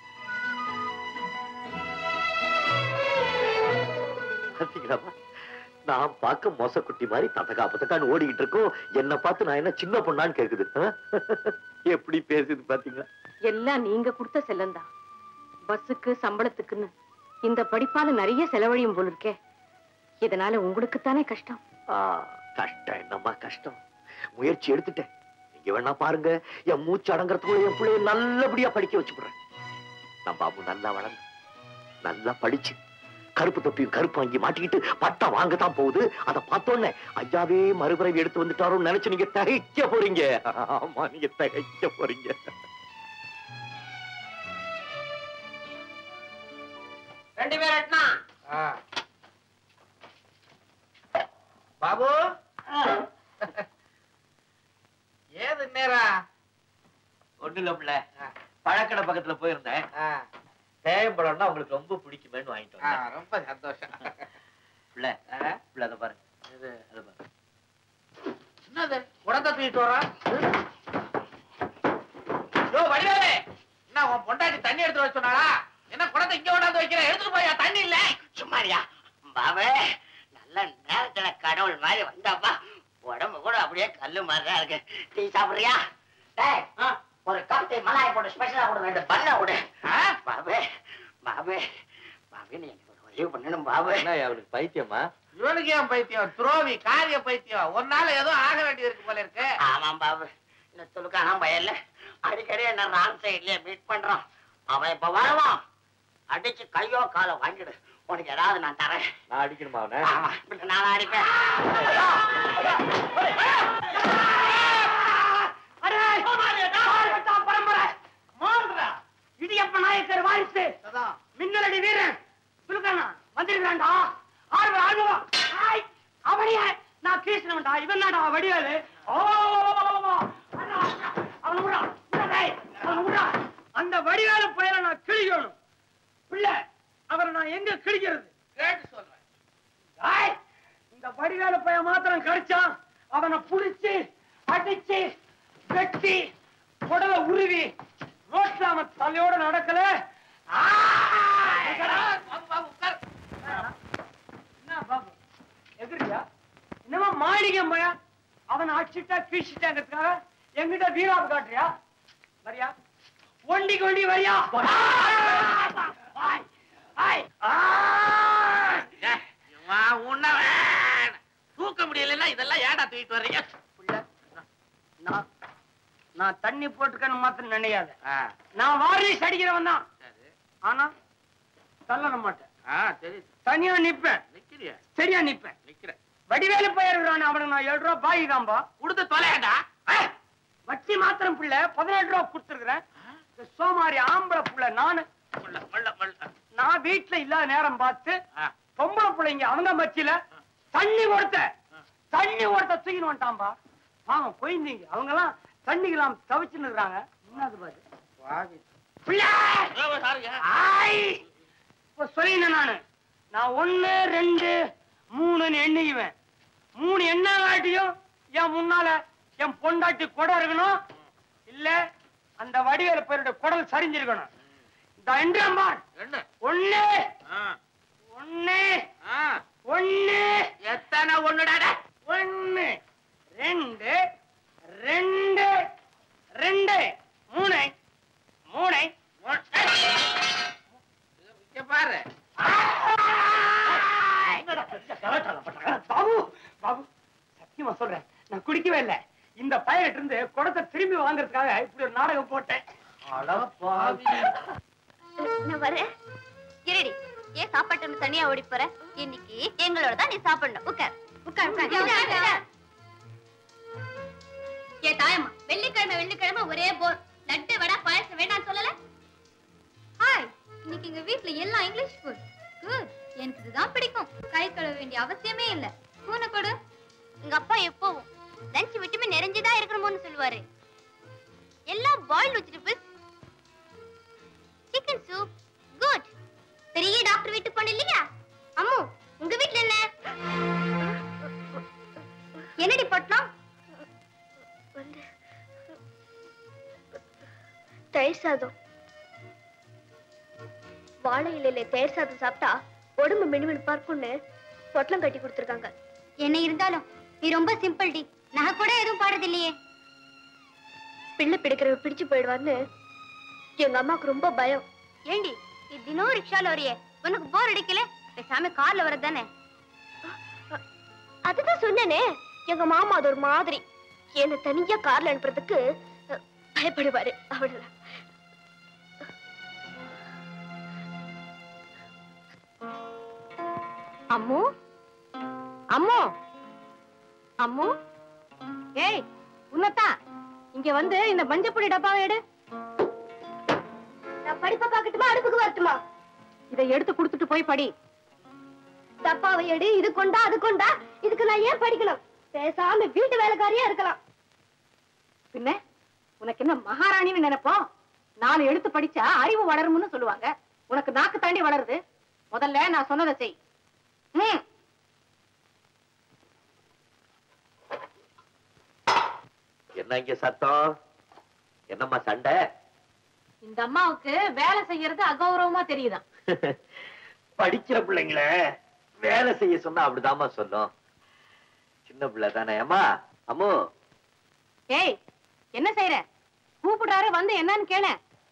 பாத்தீங்களாம்மா நான் பார்க்க மோசக்குட்டி மாதிரி தத்தக்கா பத்தக்கான்னு ஓடிக்கிட்டு இருக்கோம் என்ன பார்த்து நான் என்ன சின்ன பொண்ணான்னு கேக்குது ஆ? எப்படி பேசுது பாத்தீங்களா எல்லாம் நீங்க கொடுத்த செல்லந்தான் பஸ்ஸுக்கு சம்பளத்துக்குன்னு இந்த படிப்பால நிறைய செலவழியும் போல இருக்கே இதனால உங்களுக்குத்தானே கஷ்டம் ஆ, கஷ்டம் என்னம்மா கஷ்டம் முயற்சி எடுத்துட்டேன் நீங்க வேணா பாருங்க என் மூச்சு அடங்குறதுக்குள்ள என் பிள்ளைய நல்லபடியா படிக்க வச்சுடுறேன் நம்ம அம்மு நல்லா வளர்ந்து நல்லா படிச்சு கருப்பு தொப்பியும் கருப்பு வாங்கி மாட்டிக்கிட்டு பட்டம் வாங்கத்தான் போகுது அதை பார்த்தோன்னே ஐயாவே மறுபிறவி எடுத்து வந்துட்டாரோன்னு நினைச்சு நீங்க தகைக்க போறீங்க ஆமா நீங்க தகைக்க போறீங்க ரெண்டு பேர் எட்டனா பாபு நேரா ஒண்ணு இல்ல பிள்ளை பழக்கடை பக்கத்துல போயிருந்தேன் தேவைப்படம்னா உங்களுக்கு ரொம்ப பிடிக்குமேன்னு வாங்கிட்டு ஆ, வந்தேன் ரொம்ப சந்தோஷம் பிள்ளை பிள்ளை அதை பாருங்க இது அதை பாருங்க என்னது குடத்தை தூக்கிட்டு வரான் யோ வடிவேலு என்ன உன் பொண்டாட்டி தண்ணி எடுத்து வர சொன்னாளா என்ன குடத்தை இங்க கொண்டாந்து வைக்கிற எடுத்துட்டு போயா தண்ணி இல்ல சும்மாரியா பாபே நல்ல நேரத்துல கடவுள் மாதிரி வந்தாப்பா உடம்பு கூட அப்படியே கல்லு மாதிரி தான் இருக்கு டீ சாப்பிடுறியா டேய், ஒரு கப் டீ மலாய் போட்டு ஸ்பெஷலா கொடு ரெண்டு பண்ண விடு பாபே பாபே பாபே நீ எனக்கு ஒரு உதவி பண்ணணும் பாபே என்ன அவனுக்கு பைத்தியமா இவனுக்கு ஏன் பைத்தியம் துரோவி காரிய பைத்தியம் ஒரு நாள் ஏதோ ஆக வேண்டியது இருக்கு போல இருக்கு ஆமாம் பாபு இந்த துலுக்கான பயல்ல அடிக்கடி என்ன ராங் சைட்லயே மீட் பண்றான் அவன் இப்ப வருவான் அடிச்சு கையோ காலோ வாங்கிடு உனக்கு ஏதாவது நான் தரேன் நான் அடிக்கணுமா அவனை ஆமா பின்ன நான் அடிப்பேன் அடே, பாருங்கட்டா பரம்பரை. மாறுதுடா. இடியப்ப நாயக்கர் வாரிசு. மின்னலடி வீரன். சுலுக்கானா, வந்திருக்கிறான்டா. ஆர்வம், ஆர்வம். ஆய், அவனையே நான் கீசினவன்டா. இவன் தான்டா வடிவேலு. ஓ, அண்ணா, அவனை விட்றா. விட்றா, டேய். அவனை விட்றா. அந்த வடிவேலு பையனை நான் கிழிக்கணும் பிள்ளை அவரை நான் எங்க கிழிக்கிறது கேட்டு சொல்றேன் ஏய், இந்த வடிவேலு பையன் மாத்திரம் கிடைச்சான் அவனை புடிச்சு அடிச்சு வெட்டி உடலை உருவி ரோட்ல அவன் தலையோட நடக்கல ஆ! என்ன பாபு எதிரியா என்னமா மாளிகை பையா அவனை அடிச்சுட்டா கீழ்ச்சிட்டாங்கிறதுக்காக எங்கிட்ட வீராப்பு காட்டுறியா வரியா ஒண்டிக்கு ஒண்டி வரியா ஆய், ஆய், ஆய். இவன் உன்னை வேணாம். தூக்க முடியலன்னா இதெல்லாம் ஏடா தூக்கிட்டு வர்றீங்க நான் நான் தண்ணி போட்டுக்கன்னு மாத்திரம் நினையாத நான் வாரிஸ் அடிக்கிறவன் தான் ஆனா தள்ளன மாட்டேன் ஆ சரி தனியா நிப்பேன் நிக்கிறியா சரியா நிப்பேன் நிக்கிறேன் வடிவேலு பயிர் அவனுக்கு நான் ஏழு ரூபாய் பாகி காம்பா கொடுத்து தொலையாண்டா வட்டி மாத்திரம் பிள்ளை பதினெட்டு ரூபா கொடுத்துருக்கிறேன் இந்த சோமாரி ஆம்பளை புள்ள நானு முள்ள முள்ள முள்ள நான் வீட்டுல இல்லாத நேரம் பார்த்து பொம்பளை பிள்ளைங்க அவங்க மச்சியில தண்ணி ஓடுத்த தண்ணி ஓடுத்த தூக்கின்னு வந்துட்டான்பா பாவம் கொய்ந்தீங்க அவங்க எல்லாம் தண்ணிக்கெல்லாம் தவிச்சுன்னு இருக்கிறாங்க என்னது பாரு பிள்ளை! ஆய்! இப்ப சொல்லினேன் நானு நான் ஒண்ணு ரெண்டு மூணுன்னு எண்ணிக்குவேன் மூணு எண்ண காட்டியும் என் முன்னால என் பொண்டாட்டி குடம் இருக்கணும் இல்ல அந்த வடிவேல பேருடைய குடல் சரிஞ்சிருக்கணும் இந்த எண்டாம்பார் என்ன ஒண்ணு ஒண்ணு ஒண்ணு எத்தனை ஒண்ணுடாடா ஒண்ணு ரெண்டு ரெண்டு ரெண்டு மூணு மூணு இங்க பாரு என்னடா பெரிய கலாட்டால பண்றாங்க? பாபு பாபு சத்தியமா சொல்றேன் நான் குடிக்கவே இல்ல இந்த பையன்கிட்ட இருந்து குடத்தை திரும்பி வாங்குறதுக்காக இப்படி ஒரு நாடகம் போட்டேன் நான் வரேன் இருடி ஏன் சாப்பாட்டு தனியா ஓடி போற இன்னைக்கு எங்களோட தான் நீ சாப்பிடணும் உட்கார் உட்கார் உட்கார் ஏ தாயம்மா வெள்ளிக்கிழமை வெள்ளிக்கிழமை ஒரே போர் லட்டு வடை பாயசம் வேண்டாம் சொல்லல ஹாய் இன்னைக்கு எங்க வீட்ல எல்லாம் இங்கிலீஷ் ஃபுட் குட் எனக்கு இதுதான் பிடிக்கும் கை கழுவ வேண்டிய அவசியமே இல்ல பூனை கொடு எங்க அப்பா எப்பவும் லஞ்ச் விட்டமின் நிறைஞ்சதா இருக்கணும்னு சொல்லுவாரு எல்லாம் boil vegetables chicken soup good பெரிய டாக்டர் வீட்டுக்கு போன இல்லையா அம்மு உங்க வீட்ல என்ன என்னடி பொட்டலம் தயிர் சாதம் வாழை இலையில தயிர் சாதம் சாப்பிட்டா உடம்பு மினுமினுப்பா இருக்கும்னு பொட்டலம் கட்டி கொடுத்துருக்காங்க என்ன இருந்தாலும் நீ ரொம்ப சிம்பிள் டி நான் கூட எதுவும் பாடுறது இல்லையே பிள்ளை பிடிக்கிறவ பிடிச்சு போயிடுவான்னு எங்க அம்மாவுக்கு ரொம்ப பயம் ஏண்டி நீ தினம் ரிக்ஷால வரியே உனக்கு போர் அடிக்கல பேசாம கார்ல வரதானே அதுதான் சொன்னேனே எங்க மாமா அது ஒரு மாதிரி என்ன தனியா கார்ல அனுப்புறதுக்கு அஹ், பயப்படுவாரு அவ்வளவுதான் அம்மு அம்மு அம்மு ஏய் உன்னத்தான் இங்க வந்து இந்த மஞ்சப்பொடி டப்பாவை எடு நான் படிப்பை பார்க்கட்டுமா அடுப்புக்கு வரட்டுமா இதை எடுத்து கொடுத்துட்டு போய் படி டப்பாவை எடு இது கொண்டா அது கொண்டா இதுக்கு நான் ஏன் படிக்கணும் பேசாம வீட்டு வேலைக்காரியா இருக்கலாம் பின்ன உனக்கு என்ன மகாராணின்னு நினைப்போம் நாலு எழுத்து படிச்சா அறிவு வளரும்னு சொல்லுவாங்க உனக்கு நாக்கு தாண்டி வளருது முதல்ல நான் சொன்னதை செய் ம் என்ன இங்க சத்தம் என்னம்மா சண்டை இந்த அம்மாவுக்கு வேலை செய்யறது அகௌரவமா தெரியுதான் படிக்கிற பிள்ளைங்கள வேலை செய்ய சொன்னா அப்படிதாம்மா சொல்லும் சின்ன பிள்ளை தானே அம்மா அம்மு ஏய் என்ன செய்யற கூப்பிடுறாரு வந்து என்னன்னு கேள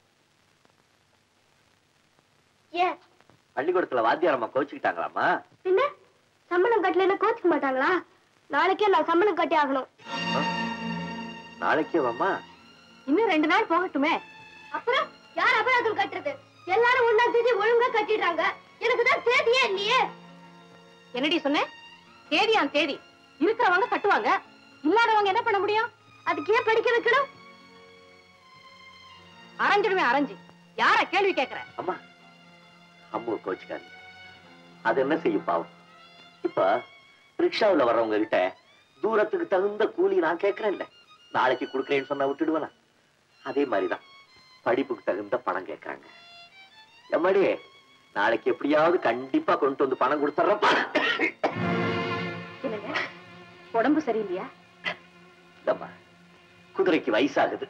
ஏன் பள்ளிக்கூடத்துல வாத்தியார் அம்மா கோச்சுக்கிட்டாங்களாம்மா பின்ன சம்பளம் கட்டலைன்னு கோச்சுக்க மாட்டாங்களா நாளைக்கே நான் சம்பளம் கட்டி ஆகணும் நாளைக்கே வாம்மா இன்னும் ரெண்டு நாள் போகட்டுமே அப்புறம் யார் அபராதம் கட்டுறது எல்லாரும் ஒன்னா தேதி ஒழுங்கா கட்டிடுறாங்க எனக்கு தான் தேதியே இல்லையே என்னடி சொன்ன தேதியான் தேதி இருக்கிறவங்க கட்டுவாங்க இல்லாதவங்க என்ன பண்ண முடியும் அதுக்கு ஏன் படிக்க வைக்கணும் அரைஞ்சிடுவேன் அரைஞ்சு யார கேள்வி கேக்குற அம்மா அம்மு கோச்சுக்காங்க அது என்ன செய்யும் பாவம் இப்ப ரிக்ஷாவுல வர்றவங்க கிட்ட தூரத்துக்கு தகுந்த கூலி நான் கேட்கறேன்ல நாளைக்கு கொடுக்குறேன்னு சொன்னா விட்டுடுவேனா அதே மாதிரிதான் படிப்புக்கு தகுந்த பணம் கேட்கறாங்க எம்மாடி நாளைக்கு எப்படியாவது கண்டிப்பா கொண்டு வந்து பணம் கொடுத்துட்றப்பா என்னங்க உடம்பு சரியில்லையா இல்லம்மா குதிரைக்கு வயசாகுது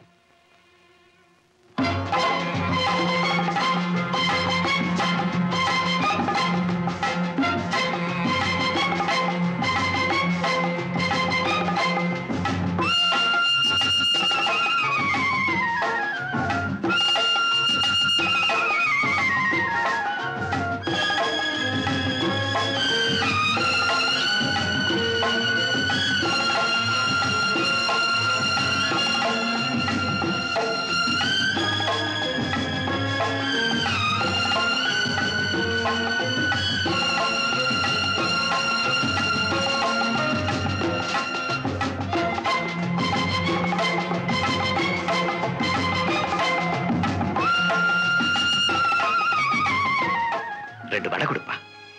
ரெண்டு வடை கொடுப்பா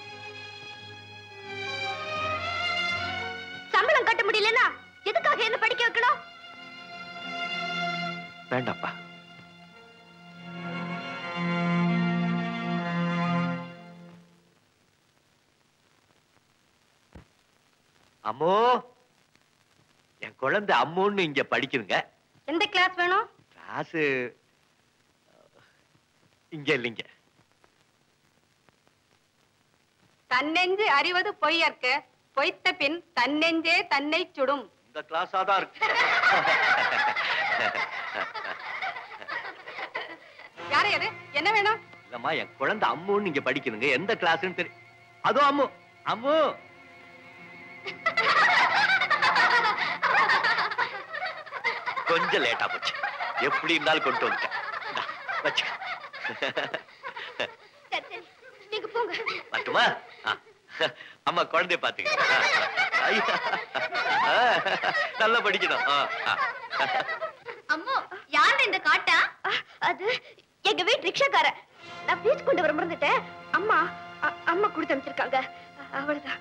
சம்பளம் கட்ட முடியலன்னா எதுக்காக என்ன படிக்க வைக்கணும் வேண்டாப்பா அம்மோ என் குழந்தை அம்முன்னு இங்க படிக்குதுங்க எந்த கிளாஸ் வேணும் கிளாஸ் இங்க இல்லைங்க தன்னெஞ்சு அறிவது பொய்யற்க பொய்த்த பின் தன்னெஞ்சே தன்னை சுடும் இந்த கிளாஸா தான் இருக்கு யாரு அது என்ன வேணும் இல்லம்மா என் குழந்தை அம்முன்னு இங்க படிக்குதுங்க எந்த கிளாஸ்னு தெரியும் அதுவும் அம்மு அம்மு கொஞ்சம் லேட்டா போச்சு எப்படி இருந்தாலும் கொண்டு வந்துட்டேன் இந்தா, வச்சுக்க சரி சரி நீங்க போங்க மட்டுமா ஆ. அம்மா குழந்தைய பாத்துக்க ஆ, ஆ. ஐயா. ஆ, நல்லா படிக்கணும் ஆ, ஆ. அம்மா யார் இந்த காட்டா அது எங்க வீட்டு ரிக்ஷாக்கார நான் பீச் கொண்டு வர மறந்துட்டேன் அம்மா அ- அம்மா கொடுத்து அனுப்பிச்சிருக்காங்க அவ்வளவுதான்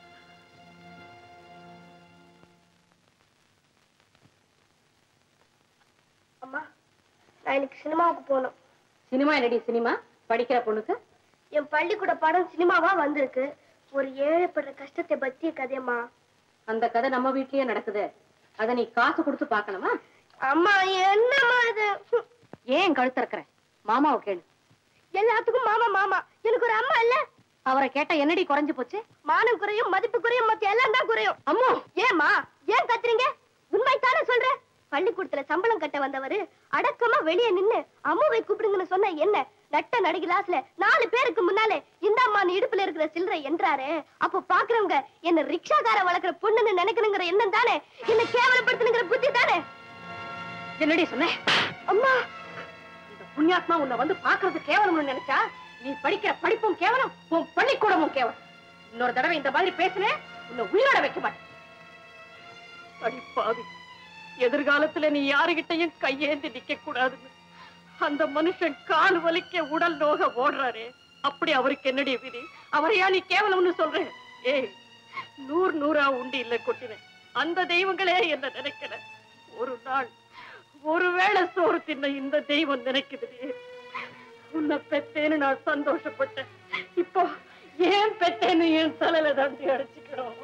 அம்மா நான் இன்னைக்கு சினிமாவுக்கு போகணும் சினிமா என்னடி சினிமா படிக்கிற பொண்ணுக்கு என் பள்ளிக்கூட படம் சினிமாவா வந்திருக்கு ஒரு ஏழைப்படுற கஷ்டத்தை பத்திய கதையம்மா அந்த கதை நம்ம வீட்லயே நடக்குது அத நீ காசு கொடுத்து பார்க்கணுமா அம்மா என்னம்மா இது ஹம். ஏன் கழுத்து இருக்கிற மாமாவை கேளு எல்லாத்துக்கும் மாமா மாமா எனக்கு ஒரு அம்மா இல்ல அவரை கேட்டா என்னடி குறைஞ்சு போச்சு மானம் குறையும் மதிப்பு குறையும் மத்த எல்லாம் தான் குறையும் அம்மோ ஏமா ஏன் கத்துறீங்க உண்மைத்தானே சொல்றேன் பள்ளிக்கூடத்துல சம்பளம் கட்ட வந்தவரு அடக்கமா வெளியே நின்னு அம்மாவை கூப்பிடுங்கன்னு சொன்ன என்ன நட்ட நடு கிளாஸ்ல நாலு பேருக்கு முன்னாலே இந்த அம்மா இடுப்புல இருக்கிற சில்லறை என்றாரு அப்ப பாக்குறவங்க என்ன ரிக்ஷாக்கார வளர்க்குற பொண்ணுன்னு நினைக்கணுங்கிற எண்ணம் தானே என்ன கேவலப்படுத்தணுங்கிற புத்தி தானே என்னடி சொன்ன அம்மா இந்த புண்ணியாத்மா உன்னை வந்து பாக்குறது கேவலம்னு நினைச்சா நீ படிக்கிற படிப்பும் கேவலம் உன் பள்ளிக்கூடமும் கேவலம் இன்னொரு தடவை இந்த மாதிரி பேசுனேன் உன்னை உயிரோட வைக்க மாட்டேன் அடிப்பாவி எதிர்காலத்துல நீ யாருகிட்டயும் கையேந்தி நிக்க கூடாதுன்னு அந்த மனுஷன் கால் வலிக்க உடல் நோக ஓடுறாரே அப்படி அவருக்கு என்னடி விதி அவரையா நீ கேவலம்னு சொல்றேன் ஏய் நூறு நூறா உண்டி இல்ல கொட்டினேன் அந்த தெய்வங்களே என்ன நினைக்கல ஒரு நாள் ஒருவேளை வேளை சோறு தின்ன இந்த தெய்வம் நினைக்குதுடி உன்னை பெத்தேன்னு நான் சந்தோஷப்பட்டேன் இப்போ ஏன் பெத்தேன்னு என் தலையில தாண்டி அடிச்சுக்கிறோம்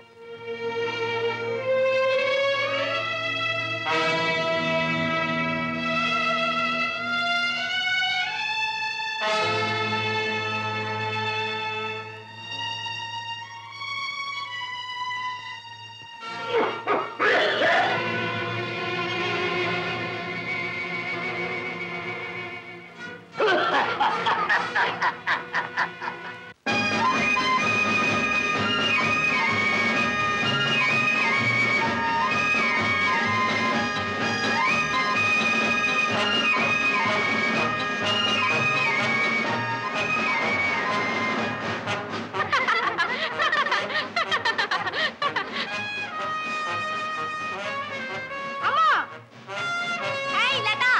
அம்மா ஏய் லதா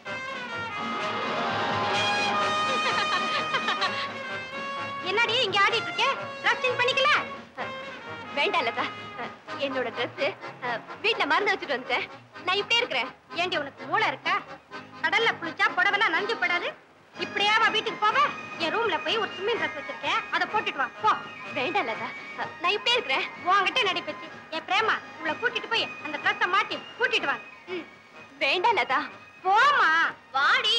என்னடி இங்க ஆடிட்டு இருக்க ட்ரெஸ் சேஞ்ச் பண்ணிக்கல வேண்டாம் லதா என்னோட ட்ரெஸ் வீட்ல மறந்து வச்சுட்டு வந்துட்டேன் நான் இப்படியே இருக்கிறேன் ஏண்டி உனக்கு மூளை இருக்கா கடல்ல குளிச்சா புடவெல்லாம் நஞ்சு படாது இப்படியாவா வீட்டுக்கு போவ என் ரூம்ல போய் ஒரு ஸ்விம்மிங் ட்ரெஸ் வச்சிருக்கேன் அதை போட்டுட்டு வா போ வேண்டாம் லதா நான் இப்படியே இருக்கிறேன் உன்கிட்ட நடிப்பச்சு என் பிரேமா உங்களை கூட்டிட்டு போய் அந்த ட்ரெஸ்ஸை மாட்டி கூட்டிட்டு வா ம். வேண்டாம் லதா போமா வாடி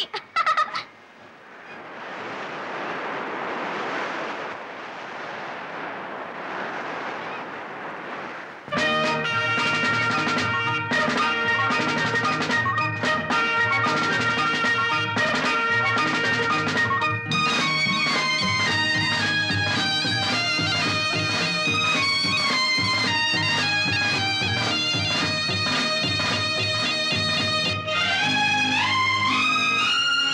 ஆ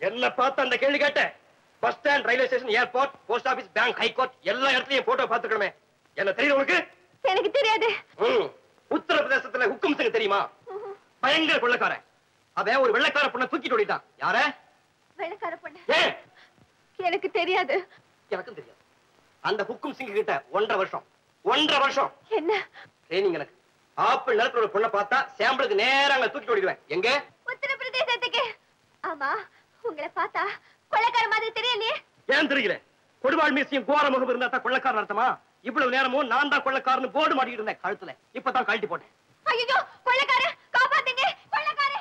என்ன பார்த்து அந்த கேள்வி கேட்ட bus stand railway station airport post office bank high court எல்லா இடத்துலயும் போட்டோ பார்த்துக்கணுமே என்ன தெரியும் உனக்கு எனக்கு தெரியாது ம். உத்தரப்பிரதேசத்துல ஹுக்கும் சிங் தெரியுமா பயங்கர கொள்ளக்காரன் அவன் ஒரு வெள்ளைக்கார பொண்ணை தூக்கிட்டு ஓடிட்டான் யார வெள்ளக்கார பொண்ணு ஏன் எனக்கு தெரியாது எனக்கும் தெரியாது அந்த ஹுக்கும் சிங் கிட்ட ஒன்றரை வருஷம் ஒன்றரை வருஷம் என்ன ட்ரைனிங் எனக்கு ஆப்பிள் நிலத்துல ஒரு பொண்ணை பார்த்தா சாம்பிளுக்கு நேரா அங்க தூக்கிட்டு ஓடிடுவேன் எங்க உத்தரப்பிரதேசத்துக்கு ஆமா உங்களை பார்த்தா கொலைக்கார மாதிரி தெரியலையே ஏன் தெரியல கொடுவாள் மீசியும் கோர முகம் இருந்தா தான் கொள்ளக்காரன் அர்த்தமா இவ்வளவு நேரமும் நான் தான் கொள்ளக்காரன்னு போர்டு மாட்டிட்டு இருந்தேன் கழுத்துல இப்பதான் கழட்டி போட்டேன் ஐயோ கொலைக்கார காப்பாத்துங்க கொலைக்கார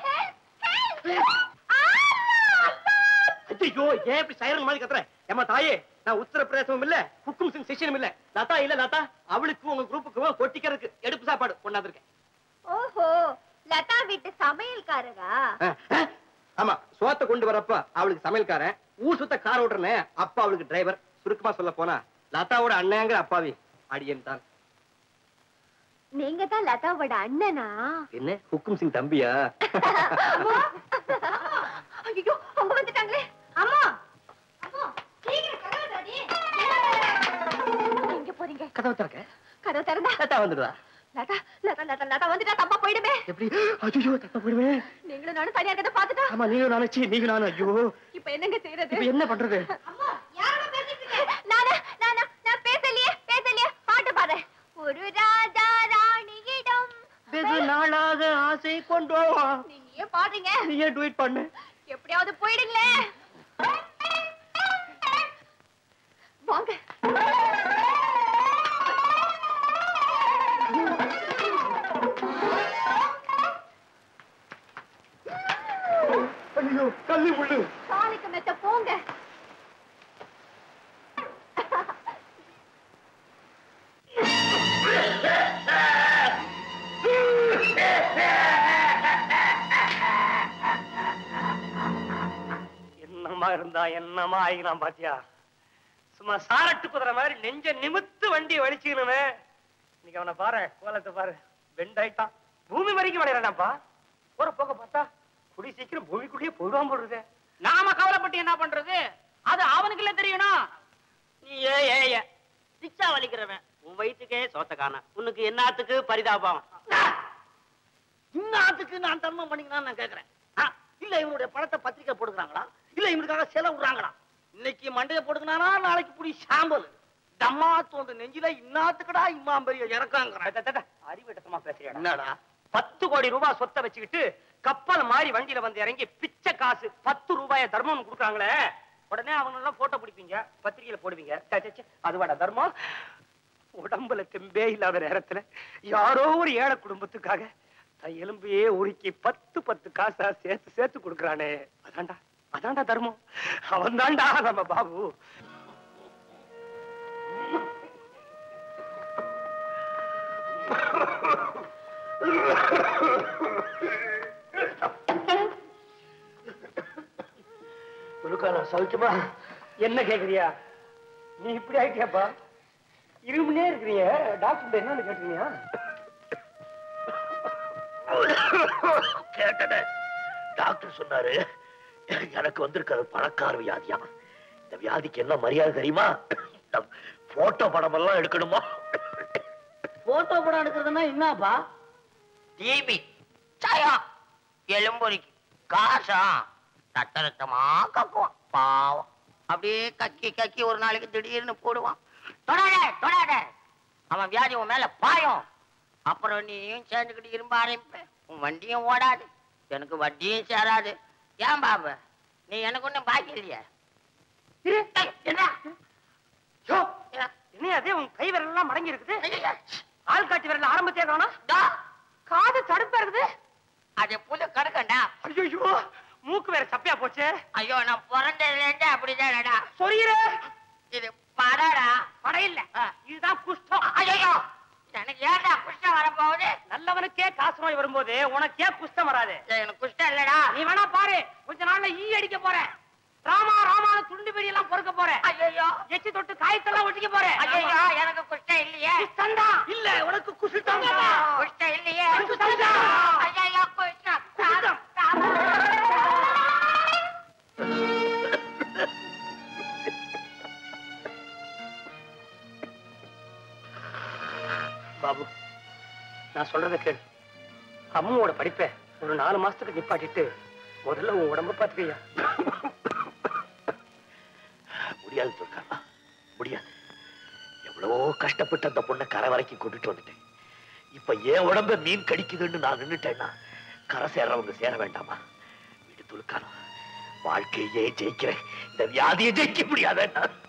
ஐயோ ஏன் இப்படி சைரன் மாதிரி கத்துற ஏமா தாயே நான் உத்தரப்பிரதேசமும் இல்ல ஹுக்கும் சிங் சிஷியனும் இல்ல லதா இல்ல லதா அவளுக்கும் உங்க குரூப்புக்கும் கொட்டிக்கிறதுக்கு எடுப்பு சாப்பாடு கொண்டாந்துருக்கேன் ஓஹோ லதா வீட்டு சமையல்காரரா ஆமா சோத்தை கொண்டு வரப்ப அவளுக்கு சமையல்காரன் ஊர் சுத்த கார் ஓட்டுறனே அப்பா அவளுக்கு டிரைவர் சுருக்கமா சொல்ல போனா லதாவோட அண்ணங்கிற அப்பாவி அடியன் தான் நீங்க தான் லதாவோட அண்ணனா என்ன ஹுக்கும் சிங் தம்பியா ஐயோ அவங்க வந்துட்டாங்களே அம்மா அம்மா சீக்கிரம் கதவை திறடி. எங்க போறீங்க கதவை திறக்க கதவை திறந்தா லதா வந்துடுவா லதா லதா லதா லதா வந்துட்டா தப்பா போயிடுமே எப்படி ஐயோ தப்பா போடுவேன் நீங்களும் நானும் தனியா இருக்கத பாத்துட்டா ஆமா நீங்க நினைச்சு நீங்க நானும் ஐயோ இப்ப என்னங்க செய்யறது இப்ப என்ன பண்றது நானா நானா நான் பேசலையே பேசலையே பாட்டு பாடுறேன் ஒரு ராஜா ராணியிடம் வெகு நாளாக ஆசை கொண்டோம் நீங்க ஏன் பாடுறீங்க நீ ஏன் ட்வீட் பண்ணு எப்படியாவது போயிடுங்களே வாங்க ஐயோ கல்லு முள்ளு சாணிக்கு மெத்த போங்க என்னமா இருந்தா என்னமா ஆகிக்கலாம் பாத்தியா சும்மா சாரட்டு குதிரை மாதிரி நெஞ்ச நிமித்து வண்டியை வலிச்சுக்கணுமே இன்னைக்கு அவனை பாரு கோலத்தை பாரு பெண்ட் ஆயிட்டான் பூமி வரைக்கும் விளையாடாப்பா போற போக பார்த்தா குடி சீக்கிரம் பூமிக்குள்ளேயே போயிடுவான் போடுறது நாம கவலைப்பட்டு என்ன பண்றது அது அவனுக்கு இல்ல தெரியணும் நீ ஏ ஏ ஏ சிச்சா வலிக்கிறவன் உன் வயிற்றுக்கே சோத்த காண உனக்கு என்னத்துக்கு பரிதாபம் இன்னாத்துக்கு நான் தர்மம் பண்ணிக்கணும்னு நான் கேக்குறேன் ஆ, இல்ல இவனுடைய பணத்தை பத்திரிக்கை போட்டுக்கிறாங்களா இல்ல இவனுக்காக செலவு விடுறாங்களா இன்னைக்கு மண்டைய போட்டுக்கினானா நாளைக்கு புடி சாம்பல் தம்மா தோண்டு நெஞ்சில இன்னாத்துக்குடா இம்மா பெரிய இறக்காங்கிறான் அறிவிடத்தமா பேசுறேன் என்னடா பத்து கோடி ரூபாய் சொத்தை வச்சுக்கிட்டு கப்பல் மாதிரி வண்டியில வந்து இறங்கி பிச்சை காசு பத்து ரூபாய தர்மம் கொடுக்குறாங்களே உடனே அவங்க எல்லாம் போட்டோ பிடிப்பீங்க பத்திரிகையில போடுவீங்க ச்சே, ச்சே, ச்சே, அதுவாடா தர்மம் உடம்புல தெம்பே இல்லாத நேரத்துல யாரோ ஒரு ஏழை குடும்பத்துக்காக தன் எலும்பையே உருக்கி பத்து பத்து காசா சேர்த்து சேர்த்து கொடுக்குறானே அதான்டா அதான்டா தர்மம் அவன் தான்டா நம்ம பாபு முருகாலா சௌக்கியமா என்ன கேக்குறியா நீ இப்படி ஆயிட்டியாப்பா இருமுனே இருக்கிறீங்க டாக்டர் என்னன்னு கேட்டீங்க கேட்டனே டாக்டர் சொன்னாரு எனக்கு வந்திருக்கிறது பணக்கார வியாதியா இந்த வியாதிக்கு என்ன மரியாதை தெரியுமா போட்டோ படம் எல்லாம் எடுக்கணுமா போட்டோ படம் எடுக்கிறதுனா என்னப்பா டிபி சாயா எலும்பொறிக்கு காசா ரத்த ரத்தமா கக்குவான் பாவம் அப்படியே கக்கி கக்கி ஒரு நாளைக்கு திடீர்னு போடுவான் தொடாத தொடாத அவன் வியாதி உன் மேல பாயும் அப்புறம் நீயும் சேர்ந்துக்கிட்டு இரும்ப ஆரம்பிப்ப உன் வண்டியும் ஓடாது எனக்கு வட்டியும் சேராது ஏன் பாபு நீ எனக்கு ஒண்ணும் பாக்கி இல்லையா ஏய், என்ன என்ன அதே உன் கை விரல் எல்லாம் மடங்கி இருக்குது ஆள் காட்டி விரல் ஆரம்பத்தே காணோம் காது தடுப்பா இருக்குது அது புது கடுக்கண்டா ஐயோ மூக்கு வேற சப்பையா போச்சு ஐயோ நான் பிறந்ததுல இருந்து அப்படிதானடா சொரியிற இது படடா படம் இல்ல இதுதான் குஷ்டம் ஐயோ எனக்கு ஏன்டா குஷ்டம் வரப்போகுது நல்லவனுக்கே காசு நோய் வரும்போது உனக்கே குஷ்டம் வராது எனக்கு குஷ்டம் இல்லடா நீ வேணா பாரு கொஞ்ச நாள்ல ஈ அடிக்க போற ராமா ராமான துண்டு பெரிய எல்லாம் பொறுக்க போற ஐயோ எச்சி தொட்டு காய்ச்செல்லாம் ஒட்டிக்க போற ஐயோ எனக்கு குஷ்டம் இல்லையே குஷ்டம்தான் இல்ல உனக்கு குசுட்டம் குஷ்டம் இல்லையே குஷ்டம்தான் ஐயோ குஷ்டம் பாபு நான் சொல்றத கேளு அம்மாவோட படிப்பை ஒரு நாலு மாசத்துக்கு நிப்பாட்டிட்டு முதல்ல உன் உடம்ப பாத்துக்கையா முடியாது துர்காமா முடியாது எவ்வளவோ கஷ்டப்பட்டு அந்த பொண்ணை கரை வரைக்கும் கொண்டுட்டு வந்துட்டேன் இப்ப என் உடம்ப மீன் கடிக்குதுன்னு நான் நின்னுட்டேன்னா கரை சேர்றவங்க சேர வேண்டாமா வீடு துலுக்கானம் வாழ்க்கையே ஜெயிக்கிறேன் இந்த வியாதியை ஜெயிக்க முடியாத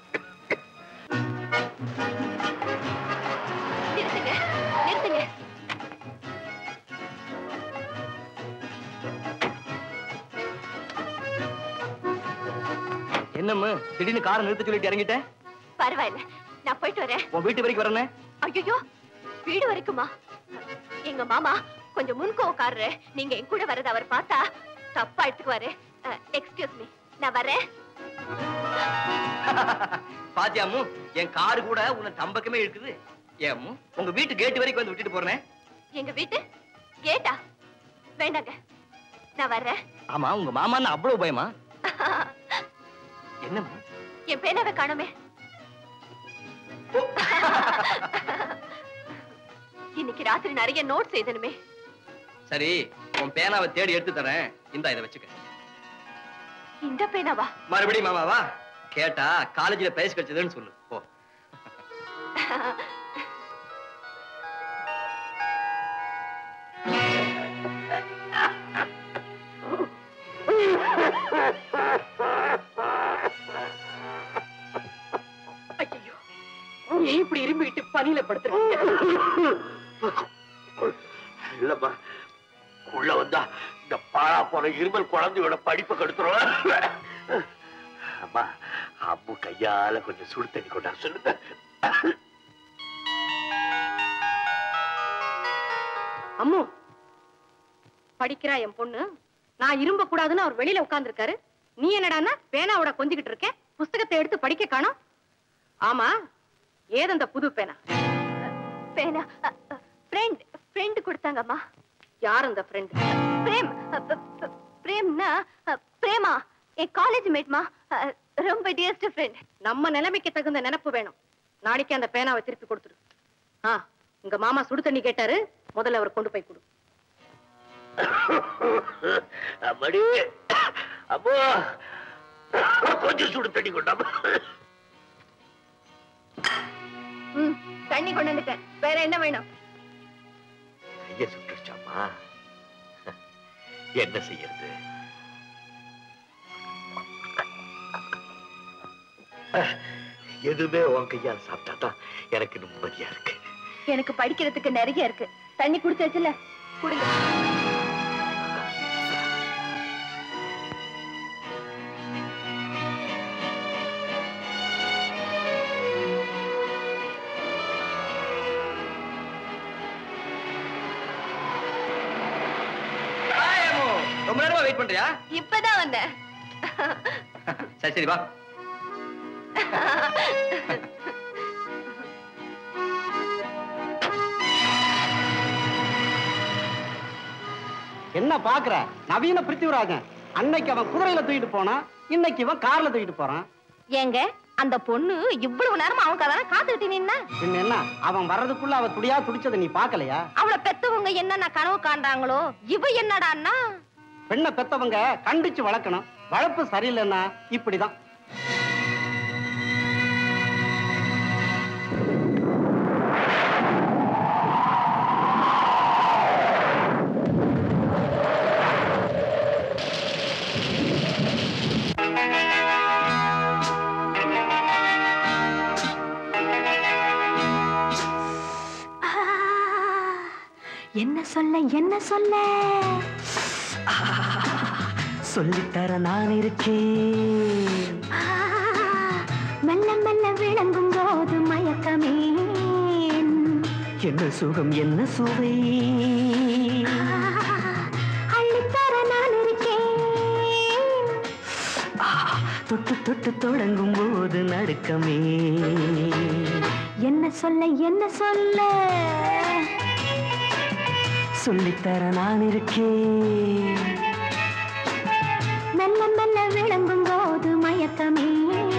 நிறுத்துங்க நிறுத்துங்க என்னம்மா திடீர்னு காரை நிறுத்த சொல்லிட்டு இறங்கிட்டேன் பரவாயில்ல நான் போயிட்டு வரேன் உன் வீட்டு வரைக்கும் வரேன் ஐயோ வீடு வரைக்குமா எங்க மாமா கொஞ்சம் முன்கோவக்காரரு நீங்க என் கூட வரத அவர் பார்த்தா தப்பா எடுத்துக்குவாரு எக்ஸ்கியூஸ் மீ நான் வரேன் பாத்தியாமு என் காரு கூட உன்னை தம்பக்கமே இருக்குது ஏம்மு உங்க வீட்டு கேட்டு வரைக்கும் வந்து விட்டுட்டு போறேன் எங்க வீட்டு கேட்டா வேண்டாங்க நான் வர்றேன் ஆமா உங்க மாமான்னு அவ்வளவு பயமா என்னம்மா என் பேனாவை காணோமே இன்னைக்கு ராத்திரி நிறைய நோட்ஸ் எழுதணுமே சரி உன் பேனாவை தேடி எடுத்து தரேன் இந்தா இதை வச்சுக்க இந்த பேனாவா மறுபடியும் மாமாவா கேட்டா காலேஜ்ல பிரைஸ் கிடைச்சதுன்னு சொல்லு போ ஐயோ ஏன் இப்படி இரும்பிட்டு பனியில படுத்துறீங்க இல்லம்மா உள்ள வந்தா இந்த பாழா போன இருமல் குழந்தையோட படிப்பை கெடுத்துருவேன் அம்மா அம்மு கையால கொஞ்சம் சுடு தண்ணி கொண்டா சொல்லுங்க அம்மு படிக்கிறா என் பொண்ணு நான் இரும்ப கூடாதுன்னு அவர் வெளியில உட்கார்ந்திருக்காரு நீ என்னடான்னா பேனாவோட கொஞ்சிக்கிட்டு இருக்க புஸ்தகத்தை எடுத்து படிக்க காணோம் ஆமா ஏது அந்த புது பேனா பேனா ஃப்ரெண்ட் ஃப்ரெண்ட் கொடுத்தாங்கம்மா யார் அந்த ஃப்ரெண்ட் பிரேம் அ, ப, ப, பிரேம்னா அ, பிரேமா என் காலேஜ் மேட்மா ரொம்ப டியர்ஸ்ட் ஃப்ரெண்ட் நம்ம நிலைமைக்கு தகுந்த நினைப்பு வேணும் நாளைக்கு அந்த பேனாவை திருப்பி கொடுத்துரு ஆ உங்க மாமா சுடு தண்ணி கேட்டாரு முதல்ல அவர் கொண்டு போய் கொடு அம்மாடி அம்மா கொஞ்சம் சுடு தண்ணி கொண்டா ம் தண்ணி கொண்டு வந்துட்டேன் வேற என்ன வேணும் கைய சுட்டுருச்சாமா என்ன செய்யறது எதுவுமே உன் கையால் சாப்பிட்டா தான் எனக்கு நிம்மதியா இருக்கு எனக்கு படிக்கிறதுக்கு நிறைய இருக்கு தண்ணி குடிச்சாச்சுல குடிங்க ரொம்ப நேரமா வெயிட் பண்றியா இப்பதான் வந்தேன் சரி சரி வா என்ன பாக்குற நவீன பிரித்திவிராஜன் அன்னைக்கு அவன் குதிரையில தூக்கிட்டு போனான் இன்னைக்கு இவன் கார்ல தூக்கிட்டு போறான் ஏங்க அந்த பொண்ணு இவ்வளவு நேரமா அவங்க அதான காத்துக்கிட்டு நின்னா பின்ன என்ன அவன் வர்றதுக்குள்ள அவ துடியா துடிச்சதை நீ பாக்கலையா அவளை பெத்தவங்க என்னென்ன கனவு காண்றாங்களோ இவ என்னடான்னா பெண்ணை பெத்தவங்க கண்டிச்சு வளர்க்கணும் வளர்ப்பு சரியில்லைன்னா இப்படிதான் என்ன சொல்ல என்ன சொல்ல சொல்லித்தர நான் இருக்கேன் மெல்ல மெல்ல விளங்கும் போது மயக்கமே என்ன சுகம் என்ன சுவை அள்ளித்தர நான் இருக்கேன் தொட்டு தொட்டு தொடங்கும் போது நடுக்கமே என்ன சொல்ல என்ன சொல்ல சொல்லித்தர நான் இருக்கேன் மெல்ல மெல்ல விளங்கும் போது மயக்கமே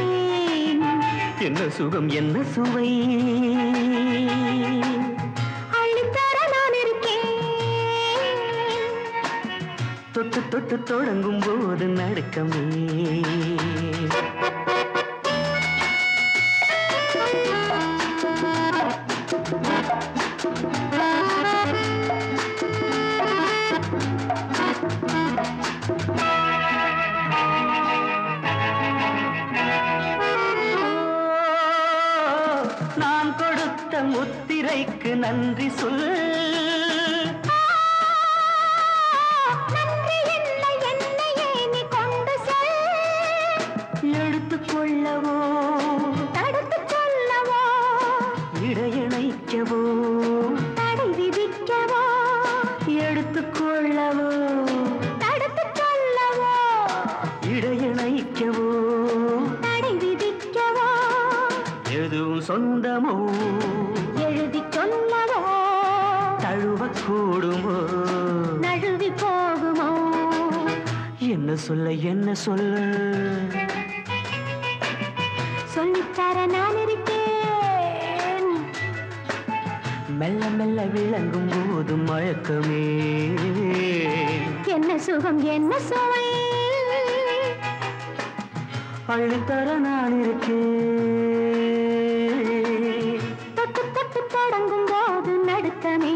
என்ன சுகம் என்ன சுவை தொட்டு தொடங்கும் போது நடுக்கமே நான் கொடுத்த முத்திரைக்கு நன்றி சொல் எடுத்துக் கொள்ளவோ தடுத்துச் சொல்லவோ இடையணைக்கவோ தடை விதிக்கவோ எடுத்துக் கொள்ளவோ தடுத்துச் சொல்லவோ இடையணைக்கவோ தடை விதிக்கவோ எதுவும் சொந்தமோ எழுதிச் சொல்லவோ தழுவக்கூடுமோ நழுவி போகுமோ என்ன சொல்ல என்ன சொல்ல சொல்லித்தர நான் இருக்கேன் மெல்ல மெல்ல விளங்கும் போது மயக்கமே என்ன சுகம் என்ன சுவை அள்ளித்தர நான் இருக்கேன் தொட்டு தொட்டு தொடங்கும் போது நடுக்கமே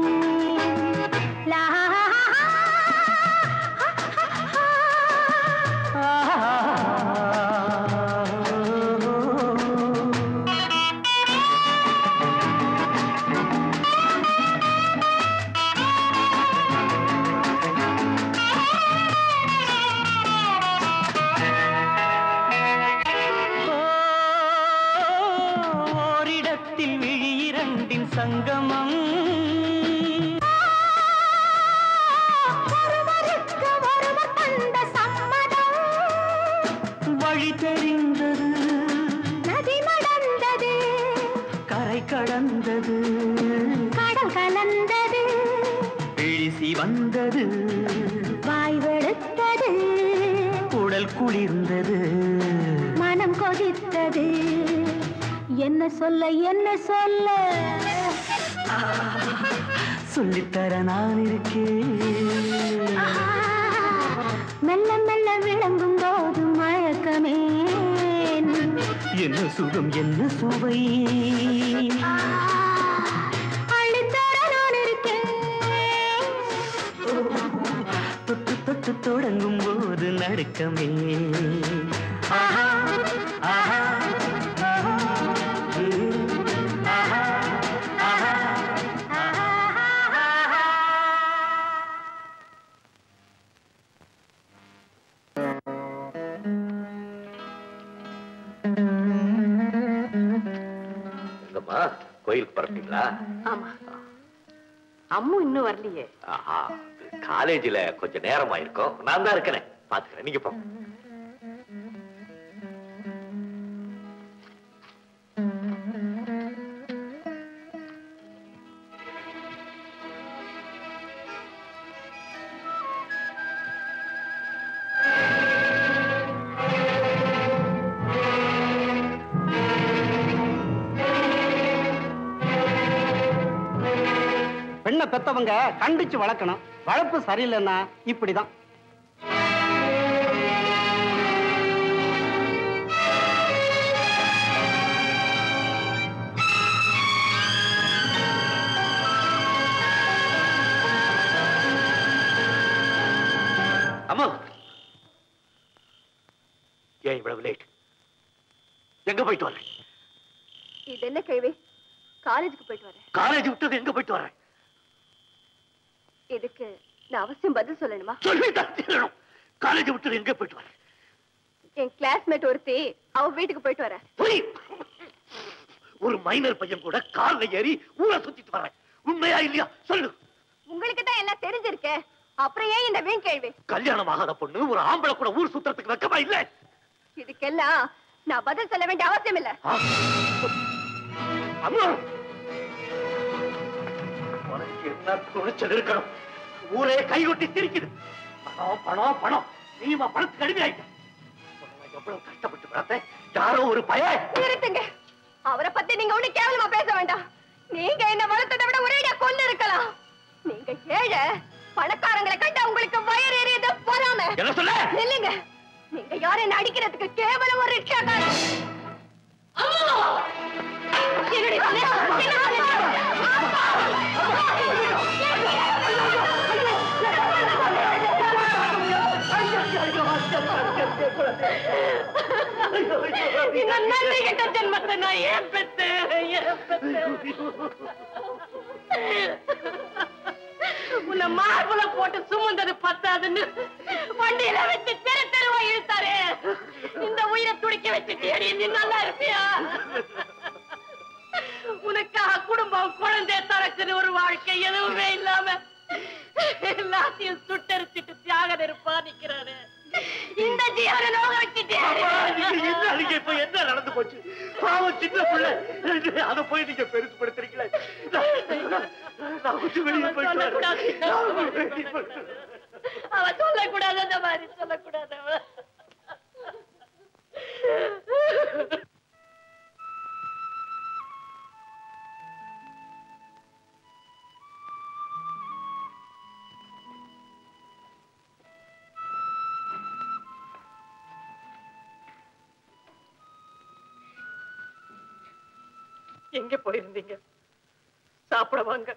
லா ஓரிடத்தில் விழி இரண்டின் சங்கமம் ஒருவருக்கு ஒருவர் தந்த சம்மதம் வழி தெரிந்தது நதி நடந்தது கரை கடந்தது கடல் கலந்தது விழிசி வந்தது வாய் வெளுத்தது உடல் குளிர்ந்தது மனம் கொதித்தது என்ன சொல்ல என்ன சொல்ல சொல்லித்தர நான் இருக்கேன் மெல்ல மெல்ல விளங்கும் போது மயக்கமே என்ன சுகம் என்ன சுவை அள்ளித்தர நான் இருக்கேன் தொட்டு தொட்டு தொடங்கும் போது நடுக்கமே ஆஹா, ஆஹா, ஆஹா, ம், ஆஹா, ஆஹா, எங்கம்மா கோயிலுக்கு பரப்பிங்களா ஆமா அம்மு இன்னும் வரலையே ஆஹா காலேஜில் கொஞ்சம் நேரமா இருக்கும் நான் தான் இருக்கிறேன் பாத்துக்கிறேன் நீங்க போங்க பெண்ணை பெத்தவங்க கண்டிச்சு வளர்க்கணும் வளர்ப்பு சரியில்லைன்னா இப்படிதான் அம்மா ஏன் இவ்வளவு லேட் எங்க போயிட்டு வரேன் இது என்ன கேள்வி காலேஜுக்கு போயிட்டு வரேன் காலேஜ் விட்டது எங்க போயிட்டு வரேன் இதுக்கு நான் அவசியம் பதில் சொல்லணுமா சொல்லிதான் தீரணும் காலேஜ் விட்டது எங்க போயிட்டு வரேன் என் கிளாஸ்மேட் ஒருத்தி அவ வீட்டுக்கு போயிட்டு வரேன் பொய். ஒரு மைனர் பையன் கூட கார்ல ஏறி ஊரை சுத்திட்டு வரேன் உண்மையா இல்லையா சொல்லு உங்களுக்கு தான் எல்லாம் தெரிஞ்சிருக்கே அப்புறம் ஏன் இந்த வீண் கேள்வி கல்யாணம் ஆகாத பொண்ணு ஒரு ஆம்பளை கூட ஊர் சுத்துறதுக்கு வெக்கமா இல்ல இதுக்கெல்லாம் நான் பதில் சொல்ல வேண்டிய அவசியம் இல்ல அம்மா உனக்கு என்ன துணிச்சல் இருக்கணும் ஊரே கைகொட்டி சிரிக்குது பணம் பணம் பணம் நீமா பணத்துக்கு அடிமையாயிட்ட உன்னை நான் எவ்வளவு கஷ்டப்பட்டு வளர்த்தேன் யாரோ ஒரு பையன் நிறுத்துங்க அவரை பத்தி நீங்க ஒண்ணு கேவலமா பேச வேண்டாம் நீங்க என்ன வளர்த்ததை விட ஒரேடியா கொண்டு இருக்கலாம் நீங்க ஏழை பணக்காரங்களை கண்டா உங்களுக்கு வயிறு எரியுது போறாம என்ன சொல்ல? இல்லைங்க நீங்க யாரை நடிக்கிறதுக்கு கேவலம் ஒரு ரிக்ஷாக்காரன் என்னுடைய சொன்ன என்ன சொன்னீங்க? இந்த நன்றி கெட்ட ஜென்மத்தை நான் ஏன் பெத்தேன் ஏன் பெத்தேன் உன்னை மார்புல போட்டு சுமந்தது பத்தாதுன்னு வண்டியில வச்சு தெரு தெருவா இழுத்தாரு இந்த உயிரை துடிக்க வச்சுட்டியடி நீ நல்லா இருப்பியா உனக்காக குடும்பம் குழந்தை தரக்குன்னு ஒரு வாழ்க்கை எதுவுமே இல்லாம எல்லாத்தையும் சுட்டரிச்சிட்டு தியாக நெருப்பா நிக்கிறாரு இந்த ஜீவனை நோக வச்சுட்டே இப்ப என்ன நடந்து போச்சு பாவம் சின்ன பிள்ளை அத போய் நீங்க பெருசுபடுத்துறீங்களே நான் நான் கொஞ்சம் வெளியே போயிட்டு வரேன். நான் வெளியே போயிட்டு வரேன். அவ சொல்லக்கூடாது அந்த மாதிரி சொல்லக்கூடாது அவ எங்க போயிருந்தீங்க சாப்பிட வாங்க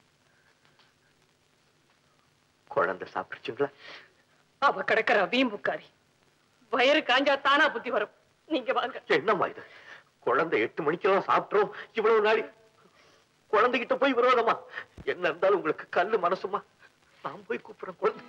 குழந்தை சாப்பிடுச்சுங்களா அவ கிடக்குற வீம்புக்காரி வயிறு காஞ்சா தானா புத்தி வரும் நீங்க வாங்க என்னம்மா இது குழந்தை எட்டு மணிக்கெல்லாம் சாப்பிட்டுரும் இவ்வளவு நாளி குழந்தைகிட்ட போய் விரோதமா என்ன இருந்தாலும் உங்களுக்கு கல்லு மனசுமா நான் போய் கூப்பிடுறேன் குழந்தை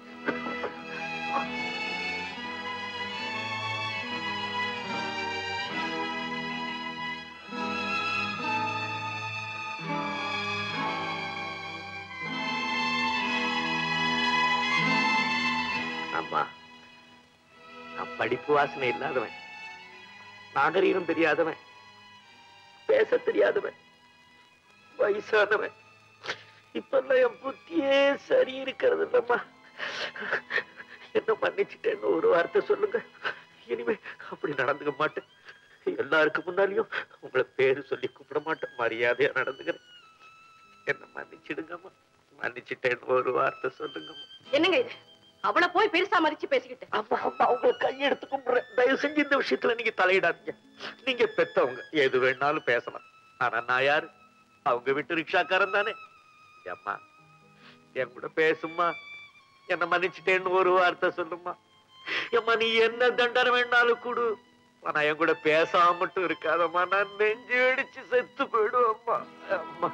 அம்மா நான் படிப்பு வாசனை இல்லாதவன் நாகரீகம் தெரியாதவன் பேச தெரியாதவன் வயசானவன் இப்பெல்லாம் என் புத்தியே சரி இருக்கிறது இல்லம்மா என்ன மன்னிச்சுட்டேன்னு ஒரு வார்த்தை சொல்லுங்க இனிமே அப்படி நடந்துக்க மாட்டேன் எல்லாருக்கும் முன்னாடியும் உங்களை பேரு சொல்லி கூப்பிட மாட்டேன் மரியாதையா நடந்துக்கிறேன் என்ன மன்னிச்சிடுங்கம்மா மன்னிச்சுட்டேன்னு ஒரு வார்த்தை சொல்லுங்கம்மா என்னங்க இது அவளை போய் பெருசா மதிச்சு பேசிக்கிட்டு அம்மா அம்மா உங்களை கையெடுத்து கும்பிடுறேன் தயவு செஞ்சு இந்த விஷயத்துல நீங்க தலையிடாதீங்க நீங்க பெத்தவங்க எது வேணாலும் பேசலாம் ஆனா நான் யாரு அவங்க வீட்டு ரிக்ஷாக்காரன் தானே அம்மா என் கூட பேசும்மா என்ன மன்னிச்சுட்டேன்னு ஒரு வார்த்தை சொல்லுமா ஏம்மா நீ என்ன தண்டனை வேணாலும் கொடு ஆனா என் கூட பேசாம மட்டும் இருக்காதம்மா நான் நெஞ்சு வெடிச்சு செத்து போயிடுவேம்மா அம்மா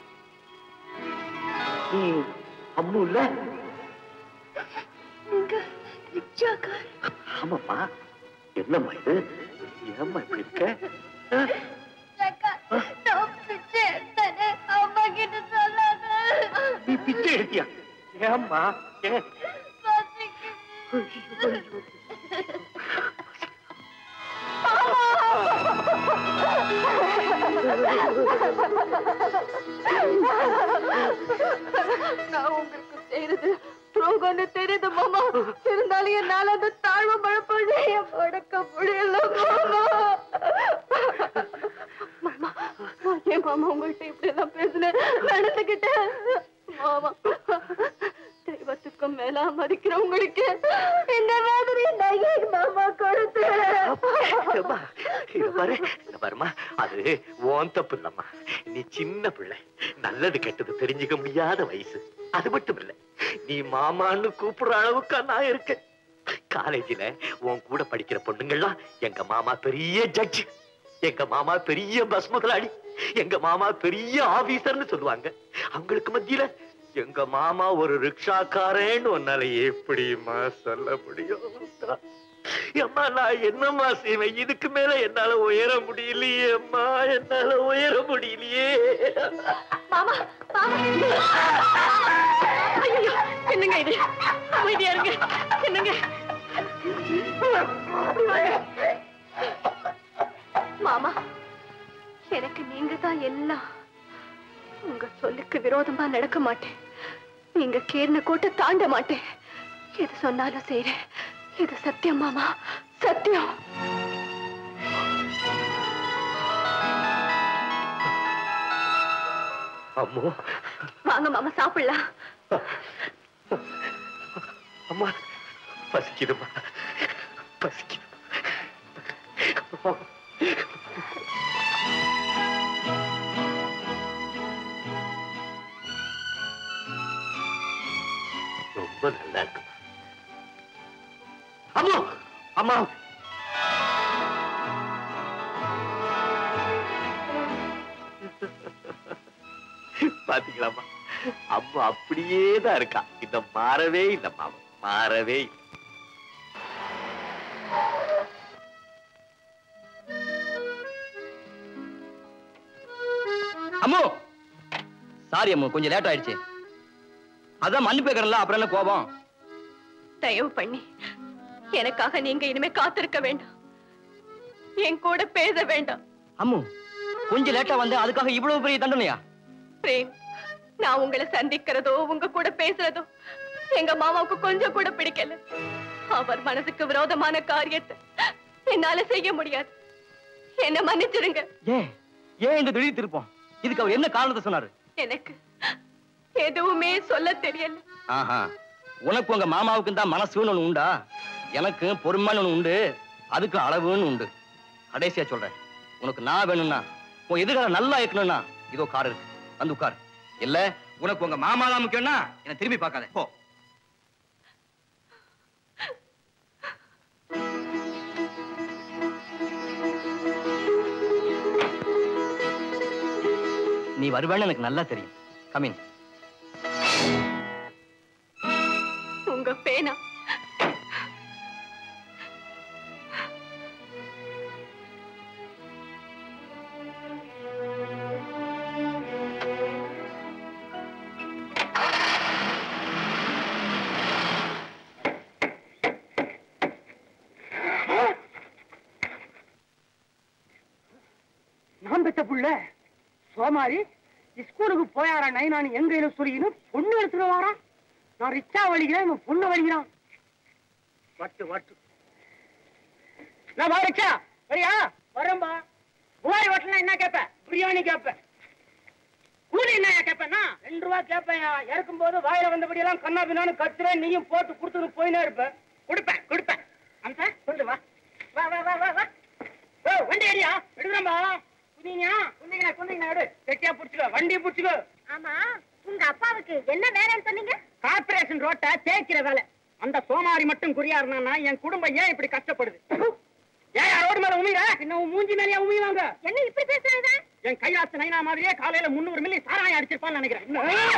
நீ அம்மு இல்ல ஆமாம்மா என்னம்மா இது ஏம்மா இப்படி இருக்க ஆ? அம்மா கிட்ட சொல்லாத நீ பிச்சை எடுத்தியா ஏம்மா ஏன் நான் உங்களுக்கு செய்யறது துரோகம்னு தெரியுது மாமா இருந்தாலும் என்னால அந்த தாழ்வு மழப்பது என் படக்க முடியல மாமா மாமா ஏன் மாமா உங்கள்கிட்ட இப்படி எல்லாம் பேசுனேன் நடந்துகிட்டேன் மாமா தெய்வத்துக்கும் மேல மதிக்கிற உங்களுக்கு இந்த மாதிரி நான் ஏன் மாமா கொடுத்தேன் ஏம்மா, இங்க பாரு இங்க பாரும்மா அது உன் தப்பு இல்லம்மா நீ சின்ன பிள்ளை நல்லது கெட்டது தெரிஞ்சுக்க முடியாத வயசு அது மட்டும் இல்ல நீ மாமான்னு கூப்பிடுற அளவுக்கு நான் இருக்கேன் காலேஜில உன் கூட படிக்கிற பொண்ணுங்கள்லாம் எங்க மாமா பெரிய ஜட்ஜ் எங்க மாமா பெரிய பஸ் முதலாளி எங்க மாமா பெரிய ஆபீசர்னு சொல்லுவாங்க அவங்களுக்கு மத்தியில எங்க மாமா ஒரு ரிக்ஷாக்காரன்னு உன்னால எப்படிம்மா சொல்ல முடியும் அம்மா நான் என்னம்மா செய்வேன் இதுக்கு மேல என்னால உயர முடியலையே அம்மா என்னால உயர முடியலையே மாமா மாமா ஐயோ என்னங்க இது அமைதியா இருங்க என்னங்க அப்படி வாங்க. மாமா எனக்கு நீங்க தான் எல்லாம் உங்க சொல்லுக்கு விரோதமா நடக்க மாட்டேன் நீங்க கேர்ன கோட்டை தாண்ட மாட்டேன் எது சொன்னாலும் செய்றேன் இது சத்தியம் மாமா சத்தியம் அம்மோ வாங்க மாமா சாப்பிடலாம் அம்மா பசிக்குதுமா பசிக்குது ரொம்ப நல்லா இருக்கு அம்மா அம்மா பாத்தீங்களாம்மா அம்மா அப்படியே தான் இருக்கா இந்த மாறவே இல்லை மாமா மாறவே இல்ல. அம்மு சாரி அம்மு கொஞ்சம் லேட் ஆயிடுச்சு அதான் மன்னிப்பு கேட்கறல அப்புறம் என்ன கோபம் தயவு பண்ணி எனக்காக நீங்க இனிமே காத்திருக்க வேண்டாம் என் கூட பேச வேண்டாம் அம்மு கொஞ்சம் லேட்டா வந்து அதுக்காக இவ்வளவு பெரிய தண்டனையா பிரேம் நான் உங்களை சந்திக்கிறதோ உங்க கூட பேசுறதோ எங்க மாமாவுக்கு கொஞ்சம் கூட பிடிக்கல அவர் மனசுக்கு விரோதமான காரியத்தை என்னால செய்ய முடியாது என்ன மன்னிச்சிருங்க ஏன் ஏன் இந்த திடீர் திருப்பம் இதுக்கு அவர் என்ன காரணத்தை சொன்னாரு எனக்கு எதுவுமே சொல்ல தெரியல ஆஹா உனக்கு உங்க மாமாவுக்கும் தான் மனசுன்னு ஒண்ணு உண்டா எனக்கு பொறுமைன்னு ஒண்ணு உண்டு அதுக்கு அளவுன்னு உண்டு கடைசியா சொல்றேன் உனக்கு நான் வேணும்னா உன் எதிர்காலம் நல்லா இருக்கணும்னா இதோ கார் இருக்கு வந்து உட்கார் இல்ல உனக்கு உங்க மாமா தான் முக்கியம்னா என்ன திரும்பி பார்க்காத போ நீ வருவேன்னு எனக்கு நல்லா தெரியும் கமின் உங்க பேனா நான் பெற்ற புள்ள சோமாரி ஸ்கூலுக்கு போயாரா நைனானு எங்க சொல்லின்னு பொண்ணு எடுத்துட்டு வாரா நான் ரிச்சா வலிக்கிறேன் இவன் பொண்ணு வலிக்கிறான் வட்டு வட்டு நான் வா ரிச்சா வரியா வரேன்பா புகாரி வட்டலாம் என்ன கேப்ப பிரியாணி கேப்ப கூலி என்ன கேப்பேன்னா ரெண்டு ரூபா கேப்பேன் இறக்கும் போது வாயில வந்தபடி எல்லாம் கண்ணா பின்னான்னு கத்துறேன் நீயும் போட்டு கொடுத்துட்டு போயினே இருப்ப கொடுப்பேன் கொடுப்பேன் அந்த சொல்லு வா வா வா வா வா வா ஓ வண்டி அடியா எடுக்கிறேன்பா குந்தீங்க குந்தீங்க குந்தீங்க எடு கெட்டியா புடிச்சுக்கோ வண்டியை புடிச்சுக்கோ ஆமா உங்க அப்பாவுக்கு என்ன வேலைன்னு சொன்னீங்க கார்பரேஷன் ரோட்டை தேய்க்கிற வேலை அந்த சோமாரி மட்டும் குறியா இருந்தானா என் குடும்பம் ஏன் இப்படி கஷ்டப்படுது ஏன் ரோடு மேல உமிர இன்னும் உன் மூஞ்சி மேலயா உமிவாங்க என்ன இப்படி பேசுறது என் கைலாச நைனா மாதிரியே காலையில முந்நூறு மில்லி சாராயம் அடிச்சிருப்பான்னு நினைக்கிறேன்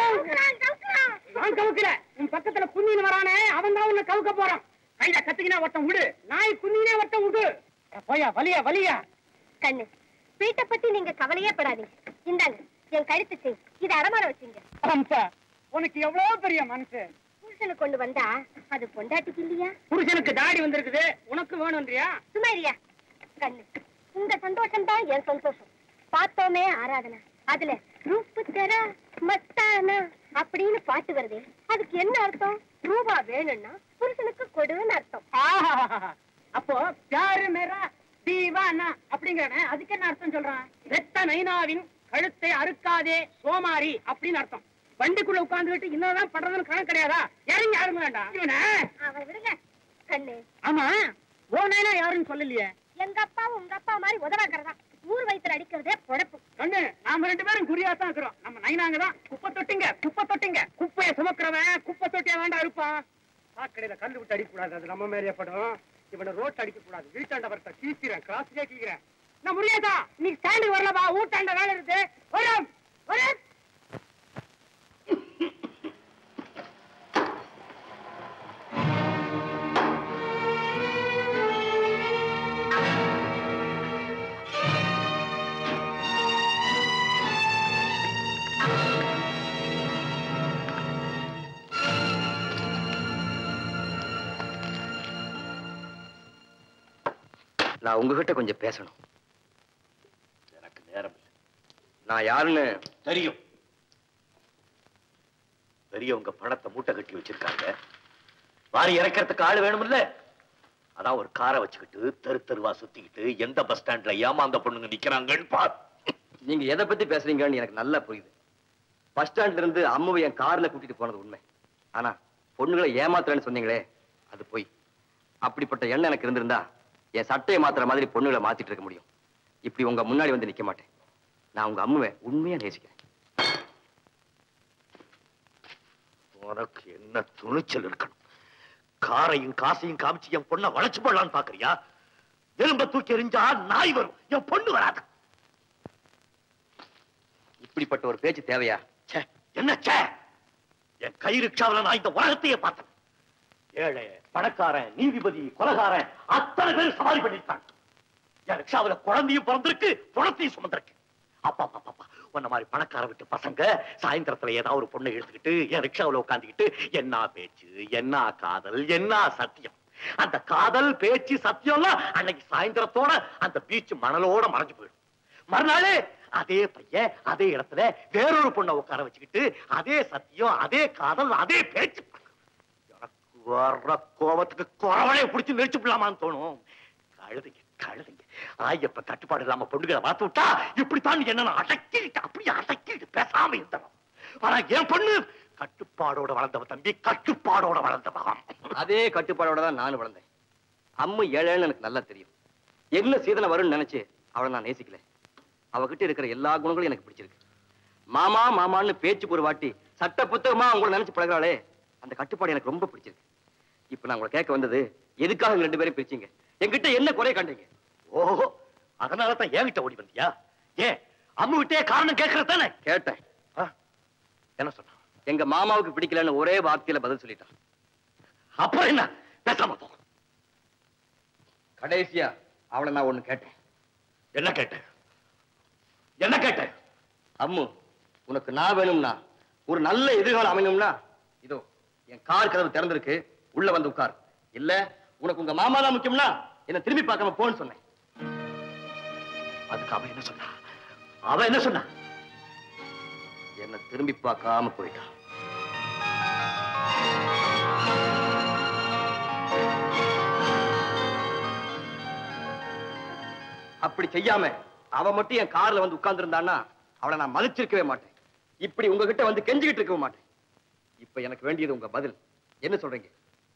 நான் கவுக்கல உன் பக்கத்துல குந்தின்னு வரானே அவன் தான் உன்னை கவுக்க போறான் கையில கத்துக்கினா வட்டம் விடு நாய் குந்தினே வட்டம் விடு போயா வலியா வலியா கண்ணு வீட்டை பத்தி நீங்க கவலையே படாதீங்க இந்தாங்க என் கழுத்து செய் இதை அடமான வச்சுங்க அம்சா உனக்கு எவ்வளவு பெரிய மனசு புருஷனை கொண்டு வந்தா அது பொண்டாட்டிக்கு இல்லையா புருஷனுக்கு தாடி வந்திருக்குது உனக்கு வேணும்ன்றியா சும்மா இருயா கண்ணு உங்க சந்தோஷம் தான் என் சந்தோஷம் பார்த்தோமே ஆராதனா அதுல ரூப்பு தர மத்தானா அப்படின்னு பாட்டு வருதே அதுக்கு என்ன அர்த்தம் ரூபா வேணும்னா புருஷனுக்கு கொடுன்னு அர்த்தம் ஆஹாஹாஹா. அப்போ பியாரு மேரா தீவானா அப்படிங்கிறன அதுக்கு என்ன அர்த்தம் சொல்றான் வெத்த நைனாவின் கழுத்தை அறுக்காதே சோமாரி அப்படின்னு அர்த்தம் வண்டிக்குள்ள உட்கார்ந்துகிட்டு என்னதான் பண்றதுன்னு கணக்கு கிடையாதா இறங்கி யாருங்க வேண்டாம் இவனை அவன் விடுங்க கண்ணு ஆமா ஓ நைனா யாருன்னு சொல்லலையே எங்க அப்பா உங்க அப்பா மாதிரி உதவாக்கிறதா ஊர் வயித்துல அடிக்கிறதே பொழப்பு கண்ணு நாம ரெண்டு பேரும் குறியா தான் இருக்கிறோம் நம்ம நைனாங்க தான் குப்பை தொட்டிங்க குப்பை தொட்டிங்க குப்பையை சுமக்கிறவன் குப்பை தொட்டியா வேண்டாம் இருப்பான் சாக்கடையில கல்லு விட்டு அடிக்க கூடாது அது நம்ம மேலேயே படும் இவனை ரோட் அடிக்க கூடாது வீட்டாண்ட வரத்த கீசிறேன் கிராஸ்லயே கீக்கிறேன் நான் முடியாதா நீ ஸ்டாண்டுக்கு வரலப்பா ஊட்டாண்ட வேலை இருக்கு வரும் வரும் நான் உங்ககிட்ட கொஞ்சம் பேசணும் எனக்கு நேரம் இல்லை நான் யாருன்னு தெரியும் பெரியவங்க பணத்தை மூட்டை கட்டி வச்சிருக்காங்க வாரி இறக்கிறதுக்கு ஆள் வேணும்ல அதான் ஒரு காரை வச்சுக்கிட்டு தெரு தெருவா சுத்திக்கிட்டு எந்த பஸ் ஸ்டாண்ட்ல ஏமாந்த பொண்ணுங்க நிக்கிறாங்கன்னு பார் நீங்க எதை பத்தி பேசுறீங்கன்னு எனக்கு நல்லா புரியுது பஸ் ஸ்டாண்ட்ல இருந்து அம்மாவை என் கார்ல கூட்டிட்டு போனது உண்மை ஆனா பொண்ணுகளை ஏமாத்துறேன்னு சொன்னீங்களே அது போய் அப்படிப்பட்ட எண்ணம் எனக்கு இருந்திருந்தா என் சட்டையை மாத்துற மாதிரி பொண்ணுகளை மாத்திட்டு இருக்க முடியும் இப்படி உங்க முன்னாடி வந்து நிக்க மாட்டேன் நான் உங்க அம்முவை உண்மையா நேசிக்கிறேன் உனக்கு என்ன துணிச்சல் இருக்கணும் காரையும் காசையும் காமிச்சு என் பொண்ணை வளைச்சு போடலான்னு பாக்குறியா எலும்ப தூக்கி எறிஞ்சா நாய் வரும் என் பொண்ணு வராது இப்படிப்பட்ட ஒரு பேச்சு தேவையா ச்சே, என்ன ச்சே என் கை ரிக்ஷாவில் நான் இந்த உலகத்தையே பார்த்தேன் ஏழை பணக்காரன் நீதிபதி கொலகாரன் அத்தனை பேர் சவாரி பண்ணிருக்காங்க என் ரிக்ஷாவில் குழந்தையும் பிறந்திருக்கு குளத்தையும் சுமந்திருக்கு அப்பா அப்பா அப்பா உன்ன மாதிரி பணக்கார விட்டு பசங்க சாயந்தரத்துல ஏதாவது ஒரு பொண்ணை எடுத்துக்கிட்டு என் ரிக்ஷாவில் உட்காந்துக்கிட்டு என்ன பேச்சு என்ன காதல் என்ன சத்தியம் அந்த காதல் பேச்சு சத்தியம்லாம் அன்னைக்கு சாயந்தரத்தோட அந்த பீச் மணலோட மறைஞ்சு போயிடும் மறுநாளே அதே பையன் அதே இடத்துல வேறொரு பொண்ணை உட்கார வச்சுக்கிட்டு அதே சத்தியம் அதே காதல் அதே பேச்சு எனக்கு வர்ற கோபத்துக்கு குறவளைய பிடிச்சு நெரிச்சு விடலாமான்னு தோணும் கழுதுங்க கழுதுங்க ஆயப்ப கட்டுப்பாடு இல்லாம பொண்ணுகளை பார்த்து விட்டா இப்படித்தான் என்ன அடக்கிட்டு அப்படியே அடக்கிட்டு பேசாம இருந்தோம் ஆனா என் பொண்ணு கட்டுப்பாடோட வளர்ந்தவ தம்பி கட்டுப்பாடோட வளர்ந்தவன் அதே கட்டுப்பாடோட தான் நானும் வளர்ந்தேன் அம்மு ஏழைன்னு எனக்கு நல்லா தெரியும் என்ன சீதனை வரும்னு நினைச்சு அவளை நான் நேசிக்கல அவகிட்ட இருக்கிற எல்லா குணங்களும் எனக்கு பிடிச்சிருக்கு மாமா மாமான்னு பேச்சுக்கு ஒரு வாட்டி சட்ட புத்தகமா உங்களை நினைச்சு பழகிறாளே அந்த கட்டுப்பாடு எனக்கு ரொம்ப பிடிச்சிருக்கு இப்ப நான் உங்களை கேட்க வந்தது எதுக்காக எங்க ரெண்டு பேரும் பிரிச்சீங்க என்கிட்ட என்ன குறை கண்டீங்க ஓஹோ அதனால தான் என்கிட்ட ஓடி வந்தியா ஏன் அம்மு விட்டே காரணம் கேட்கறது தானே கேட்டேன் என்ன சொன்ன எங்க மாமாவுக்கு பிடிக்கலன்னு ஒரே வார்த்தையில பதில் சொல்லிட்டான் அப்புறம் என்ன பேசாம போ கடைசியா அவளை நான் ஒண்ணு கேட்டேன் என்ன கேட்டேன் என்ன கேட்டேன் அம்மு உனக்கு நான் வேணும்னா ஒரு நல்ல எதிர்காலம் அமையணும்னா இதோ என் கார் கதவு திறந்திருக்கு உள்ள வந்து உட்கார் இல்ல உனக்கு உங்க மாமா தான் முக்கியம்னா என்ன திரும்பி பார்க்காம போன்னு சொன்னேன் அதுக்கு அவன் என்ன சொன்னா அவன் என்ன சொன்னா என்ன திரும்பி பார்க்காம போயிட்டான் அப்படி செய்யாம அவ மட்டும் என் கார்ல வந்து உட்கார்ந்து அவளை நான் மதிச்சிருக்கவே மாட்டேன் இப்படி உங்ககிட்ட வந்து கெஞ்சிக்கிட்டு இருக்கவே மாட்டேன் இப்ப எனக்கு வேண்டியது உங்க பதில் என்ன சொல்றீங்க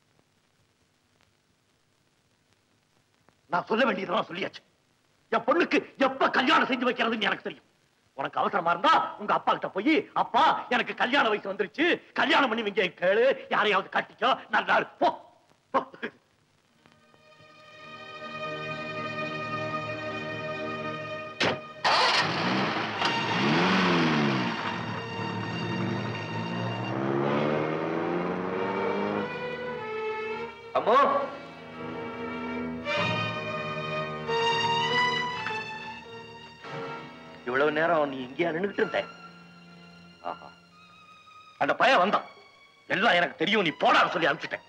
நான் சொல்ல வேண்டியதெல்லாம் சொல்லியாச்சு என் பொண்ணுக்கு எப்ப கல்யாணம் செஞ்சு வைக்கிறதுன்னு எனக்கு தெரியும் உனக்கு அவசரமா இருந்தா உங்க அப்பா கிட்ட போய் அப்பா எனக்கு கல்யாண வயசு வந்துருச்சு கல்யாணம் பண்ணி வைங்க கேளு யாரையாவது கட்டிக்கோ நல்லா இருக்கு. போ போ. அம்மோ இவ்வளவு நேரம் நீ இங்கேயா நின்னுகிட்டு இருந்த ஆஹா. அந்த பையன் வந்தான் எல்லாம் எனக்கு தெரியும் நீ போடான்னு சொல்லி அனுப்பிச்சிட்டேன்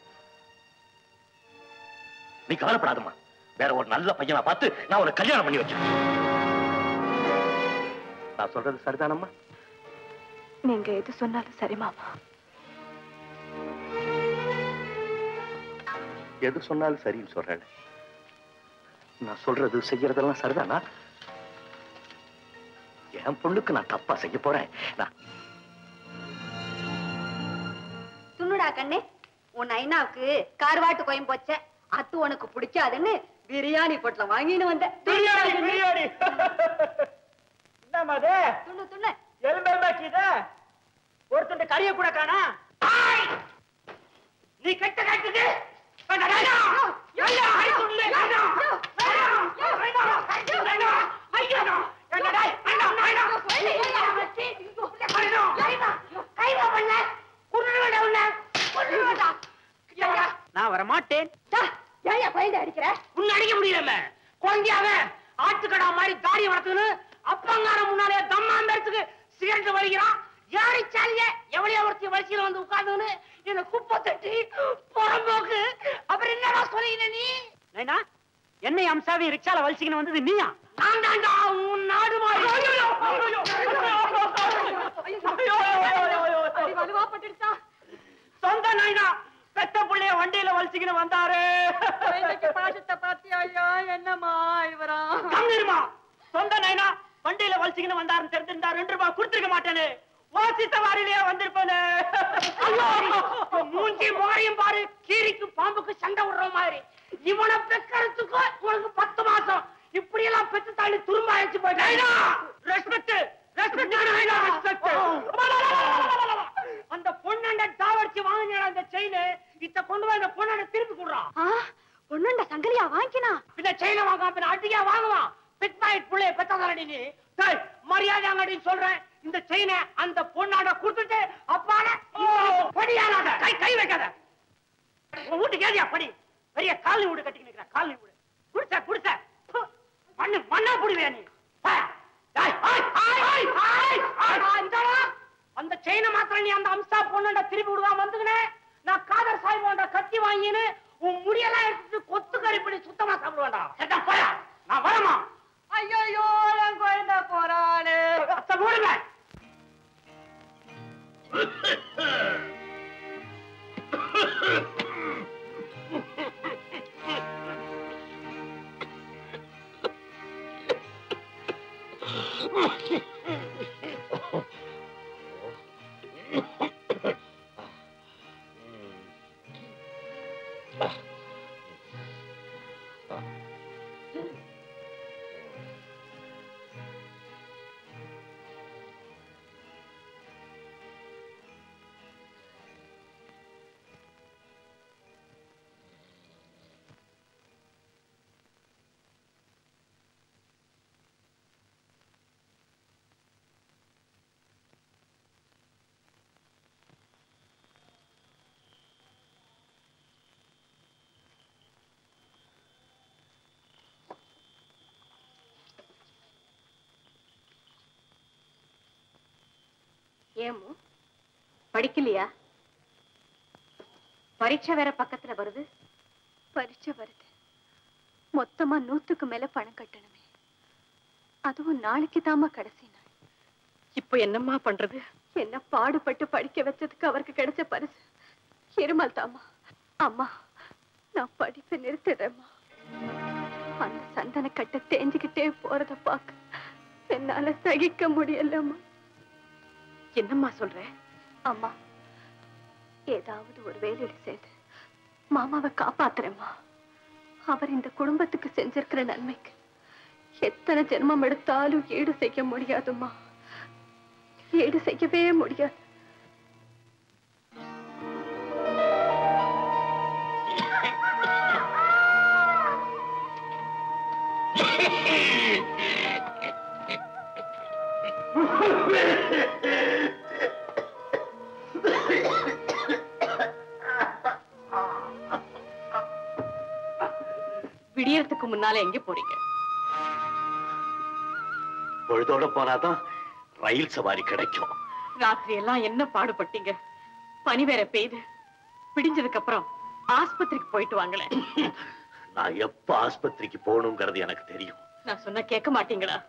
நீ கவலைப்படாதம்மா வேற ஒரு நல்ல பையனா பார்த்து நான் உனக்கு கல்யாணம் பண்ணி வச்சேன் நான் சொல்றது சரிதானம்மா நீங்க எது சொன்னாலும் சரி மாமா எது சொன்னாலும் சரின்னு சொல்றேன் நான் சொல்றது செய்யறதெல்லாம் சரிதானா என் பொண்ணுக்கு நான் தப்பா செய்ய போறேன் நான் துண்ணுடா கண்ணே உன் ஐநாவுக்கு கார்வாட்டு கோயம் போச்ச அத்து உனக்கு பிடிக்காதுன்னு பிரியாணி பொட்டலம் வாங்கின்னு வந்த பிரியாணி பிரியாணி என்னம்மா அது துண்ணு துண்ணு எலும்பெலும்பாக்கிது ஒருத்தன் கறிய கூட காணா நீ கெட்ட கட்டுது நான் வர மாட்டேன் ஏன் குழந்தை அடிக்கிற உன்னை அடிக்க முடியல குழந்தையாவ ஆட்டுக்கடா மாதிரி தாடி வளர்த்துன்னு அப்பங்கார முன்னாலே தம்மாம்பேரத்துக்கு சிகரெட் வலிக்கிறான் யாரிச்சாலிய எவ்வளவு ஒருத்தி வரிசையில வந்து உட்கார்ந்துன்னு என்ன குப்பை தட்டி புறம்போக்கு அப்புறம் என்னடா சொல்லிக்கிற நீ நைனா என்னை அம்சாவி ரிக்ஷால வலிச்சிக்கின்னு வந்தது நீயா நான் தாண்டா உன் நாடு மாறி வலுவா பட்டுடுச்சா சொந்த நாய்னா பெத்த புள்ளைய வண்டியில வலிச்சிக்கின்னு வந்தாரு பாசத்தை பாத்தியா என்னம்மா இவரா கம்மிருமா சொந்த நைனா வண்டியில வலிச்சிக்கின்னு வந்தாருன்னு தெரிஞ்சிருந்தா ரெண்டு ரூபாய் கொடுத்துருக்க மாட்டேனே ஓசி சவாரிலேயே வந்திருப்பேனே மூஞ்சி முகரையும் பாரு கீரிக்கு பாம்புக்கு சண்டை விடுற மாதிரி இவனை பெக்கறதுக்கு உனக்கு பத்து மாசம் இப்படி எல்லாம் பெத்து தாண்டி துரும்ப அழைச்சு போயிட்டேன் ரெஸ்பெக்ட் அந்த பொண்ணண்ட தாவடிச்சு வாங்கின அந்த செயின் இத்த கொண்டு போய் அந்த பொண்ணண்ட திருப்பி கொடுறான் பொண்ணுண்ட சங்கலியா வாங்கினா பின்ன செயினை வாங்காம பின்ன அட்டியா வாங்குவான் பிக் பாயிண்ட் புள்ளைய பெத்ததாரடி நீ டேய் மரியாதை அங்கடி சொல்றேன் இந்த செயினை அந்த பொண்ணாட கொடுத்துட்டு அப்பாட படியானாத கை கை வைக்காத உன் வீட்டுக்கு ஏதியா படி பெரிய காலனி வீடு கட்டி நிக்கிற காலனி வீடு குடிச்ச குடிச்ச ப்பு, மண்ணு மண்ணா புடிவே நீ பா. டேய், ஆய், ஆய், ஆய், ஆய், ஆய், ஆய், இந்தாடா. அந்த செயினை மாத்திரம் நீ அந்த அம்சா பொண்ணுண்ட திருப்பி விடுவான் வந்துக்கினே நான் காதர் சாய்வோண்ட கத்தி வாங்கின்னு உன் முடியெல்லாம் எடுத்துட்டு கொத்து கறி பண்ணி சுத்தமா சாப்பிடுவேன்டா சரிதான் போயா நான் வரமா ஐயோ என் குழந்தை போறானு அத்தை மூடுங்க ஏமு படிக்கலையா பரீட்சை வேற பக்கத்துல வருது பரீட்சை வருது மொத்தமா நூத்துக்கு மேல பணம் கட்டணுமே அதுவும் நாளைக்கு தாமா கடைசி நாள் இப்போ என்னம்மா பண்றது என்ன பாடுபட்டு படிக்க வச்சதுக்கு அவருக்கு கிடைச்ச பரிசு இருமல் தாமா அம்மா நான் படிப்பை நிறுத்திடுறேம்மா அந்த சந்தன கட்ட தேஞ்சுக்கிட்டே போறத பார்க்க என்னால சகிக்க முடியலம்மா என்னம்மா சொல்ற அம்மா ஏதாவது ஒரு வேலையில சேர்ந்து மாமாவை காப்பாத்துறேம்மா அவர் இந்த குடும்பத்துக்கு செஞ்சிருக்கிற நன்மைக்கு எத்தனை ஜென்மம் எடுத்தாலும் ஈடு செய்ய முடியாதும்மா ஈடு செய்யவே முடியாது விடியறதுக்கு முன்னால எங்க போறீங்க பொழுதோட போனாதான் ரயில் சவாரி கிடைக்கும் ராத்திரி எல்லாம் என்ன பாடுபட்டீங்க பனி வேற பெய்யுது விடிஞ்சதுக்கு அப்புறம் ஆஸ்பத்திரிக்கு போயிட்டு வாங்களேன் நான் எப்ப ஆஸ்பத்திரிக்கு போகணுங்கிறது எனக்கு தெரியும் நான் சொன்னா கேட்க மாட்டீங்களா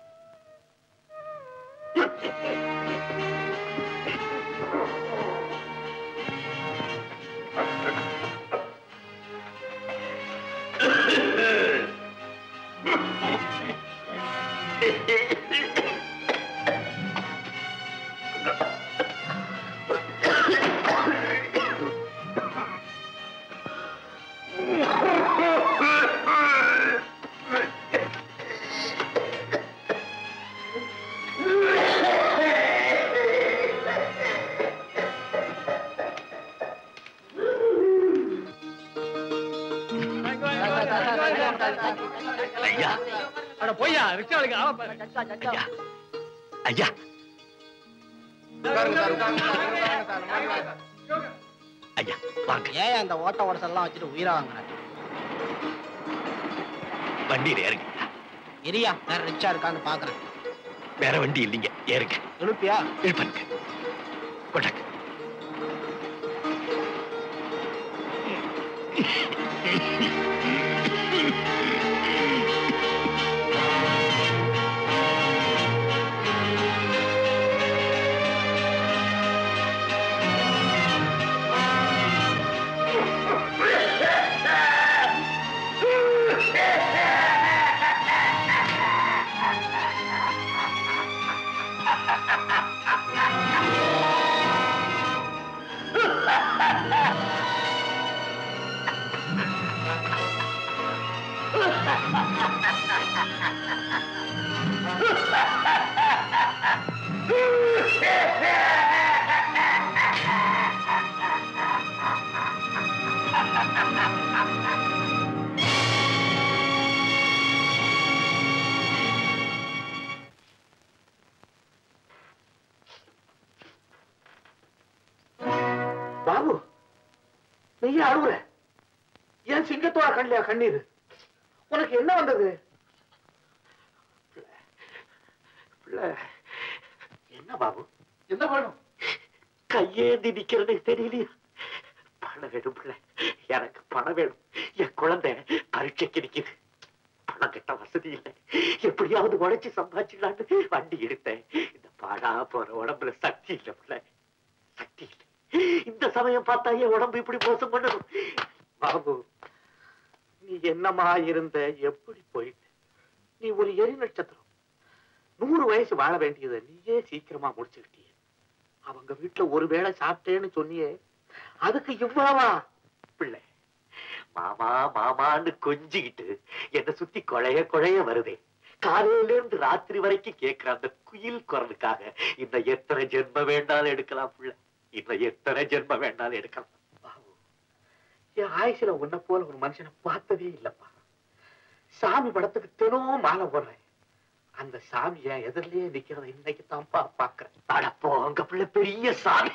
ஐயா அட போய்யா ரிக்ஷாவுக்கு ஆவ பாரு ஐயா ஐயா ஐயா வாங்க ஏன் அந்த ஓட்ட உடசெல்லாம் வச்சுட்டு உயிரா வாங்குறேன் வண்டியில ஏறுங்க இரியா வேற ரிக்ஷா இருக்கான்னு பாக்குறேன் வேற வண்டி இல்லைங்க ஏறுங்க எழுப்பியா இழுப்பனுங்க கொண்டாங்க Ha ha ha ha! Babu நீ ஏன் அழுகுற ஏன் சிங்கத்தோட கண்ணியா கண்ணீர் உனக்கு என்ன வந்தது பிள்ளை, பிள்ளை, என்ன பாபு என்ன வேணும் கையேந்தி நிக்கிறது தெரியலையா பணம் வேணும் பிள்ளை எனக்கு பணம் வேணும் என் குழந்தை பரீட்சைக்கு நிக்குது பணம் கட்ட வசதி இல்லை எப்படியாவது உழைச்சு சம்பாதிச்சுக்கலான்னு வண்டி எடுத்தேன் இந்த பாடா போற உடம்புல சக்தி இல்லை பிள்ளை சக்தி இல்லை இந்த சமயம் பார்த்தா என் உடம்பு இப்படி மோசம் பண்ணணும் பாபு நீ என்னமா இருந்த எப்படி போயிட்ட நீ ஒரு எரி நட்சத்திரம் நூறு வயசு வாழ வேண்டியதை நீயே சீக்கிரமா முடிச்சுக்கிட்டிய அவங்க வீட்டுல ஒருவேளை சாப்பிட்டேன்னு சொன்னியே அதுக்கு இவ்வளவா பிள்ளை மாமா மாமான்னு கொஞ்சிக்கிட்டு என்னை சுத்தி குழைய குழைய வருதே காலையில இருந்து ராத்திரி வரைக்கும் கேட்கிற அந்த குயில் குரலுக்காக இன்னும் எத்தனை ஜென்ம வேண்டாலும் எடுக்கலாம் பிள்ளை இன்னும் எத்தனை ஜென்ம வேண்டாலும் எடுக்கலாம் என் ஆயுசுல உன்னை போல ஒரு மனுஷனை பார்த்ததே இல்லப்பா சாமி படத்துக்கு தினமும் மாலை போடுறேன் அந்த சாமி என் எதிரிலேயே நிக்கிறத இன்னைக்கு தான்ப்பா பாக்குறேன் அட போங்க பிள்ளை பெரிய சாமி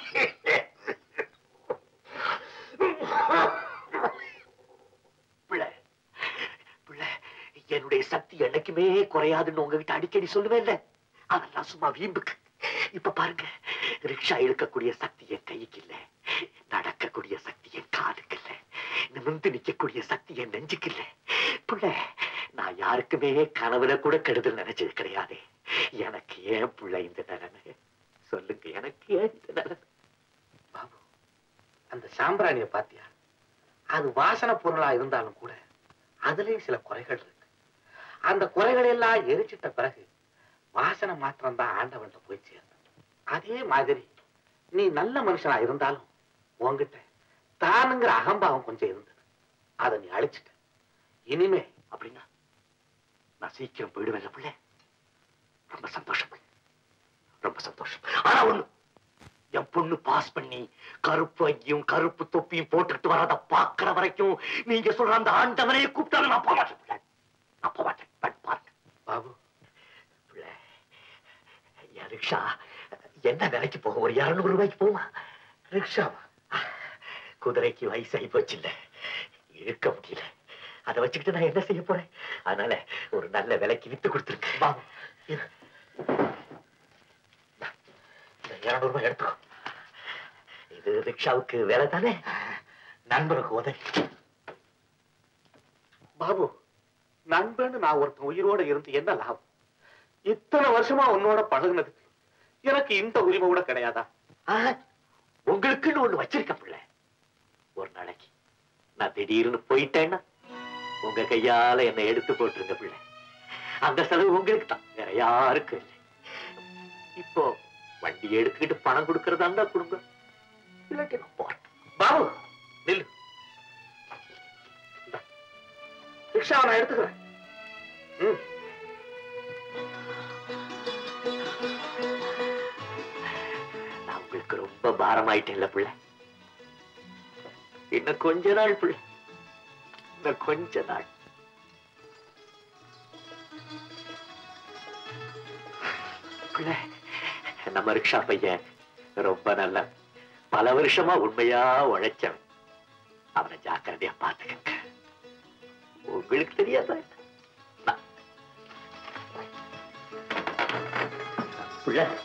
பிள்ளை பிள்ளை என்னுடைய சக்தி என்னைக்குமே குறையாதுன்னு உங்ககிட்ட அடிக்கடி சொல்லுவேன்ல அதெல்லாம் சும்மா வீம்புக்கு இப்ப பாருங்க ரிக்ஷா இழுக்கக்கூடிய சக்தி என் கைக்கு இல்ல நடக்கக்கூடிய சக்தி என் காதுக்கு இல்ல நிமிர்ந்து நிக்கக்கூடிய சக்தி என் நெஞ்சுக்கு இல்ல பிள்ளை நான் யாருக்குமே கனவுல கூட கெடுதல் நினைச்சது கிடையாது எனக்கு ஏன் பிள்ளை இந்த நிலைமை சொல்லுங்க எனக்கு ஏன் இந்த நிலைமை பாபு அந்த சாம்பிராணிய பாத்தியா அது வாசனை பொருளா இருந்தாலும் கூட அதுலயும் சில குறைகள் இருக்கு அந்த குறைகள் எல்லாம் எரிச்சிட்ட பிறகு வாசனை மாத்திரம் தான் ஆண்டவன்ட்ட போய் சேரும் அதே மாதிரி நீ நல்ல மனுஷனா இருந்தாலும் உன்கிட்ட தானுங்கிற அகம்பாவம் கொஞ்சம் இருந்தது அதை நீ அழிச்சிட்ட இனிமே அப்படின்னா நான் சீக்கிரம் போயிடுவேன் பிள்ளை ரொம்ப சந்தோஷம் பிள்ளை. ரொம்ப சந்தோஷம் ஆனா ஒண்ணு என் பொண்ணு பாஸ் பண்ணி கருப்பு ஐயும் கருப்பு தொப்பியும் போட்டுட்டு வரத பாக்குற வரைக்கும் நீங்க சொல்ற அந்த ஆண்டவனையே கூப்பிட்டாலும் நான் போக மாட்டேன் பிள்ளை. நான் போக மாட்டேன் பட் பாருங்க பாபு பிள்ளை என் ரிக்ஷா என்ன விலைக்கு போகும் ஒரு இருநூறு ரூபாய்க்கு போகுமா ரிக்ஷாவா குதிரைக்கு வயசாகி போச்சு இல்ல இழுக்க முடியல அதை வச்சுக்கிட்டு நான் என்ன செய்ய போறேன் அதனால ஒரு நல்ல விலைக்கு வித்து கொடுத்துருக்கு பாபு இரு. இந்தா, இந்த இருநூறு ரூபாய் எடுத்துக்கோ இது ரிக்ஷாவுக்கு வேலை தானே நண்பருக்கு உதவி பாபு நண்பன்னு நான் ஒருத்தன் உயிரோட இருந்து என்ன லாபம் இத்தனை வருஷமா உன்னோட பழகுனதுக்கு எனக்கு இந்த உரிமை கூட கிடையாதா ஆஹா, உங்களுக்குன்னு ஒண்ணு வச்சிருக்கேன் பிள்ளை ஒரு நாளைக்கு நான் திடீர்னு போயிட்டேன்னா உங்க கையால என்னை எடுத்து போட்டுருங்க பிள்ளை அந்த செலவு உங்களுக்கு தான் வேற யாருக்கும் இல்லை இப்போ வண்டி எடுத்துக்கிட்டு பணம் கொடுக்கறதா இருந்தா கொடுங்க இல்லாட்டி நான் போறேன் பாபு நில்லு இந்தா, ரிக்ஷாவை நான் எடுத்துக்கிறேன் ம் நான் உங்களுக்கு ரொம்ப பாரமாயிட்டேன்ல பிள்ளை இன்னும் கொஞ்ச நாள் பிள்ளை இன்னும் கொஞ்ச நாள் பிள்ளை நம்ம ரிக்ஷா பையன் ரொம்ப நல்ல பல வருஷமா உண்மையா உழைச்சவன் அவனை ஜாக்கிரதையா பாத்துக்கங்க உங்களுக்கு தெரியாதா நான்- பிள்ளை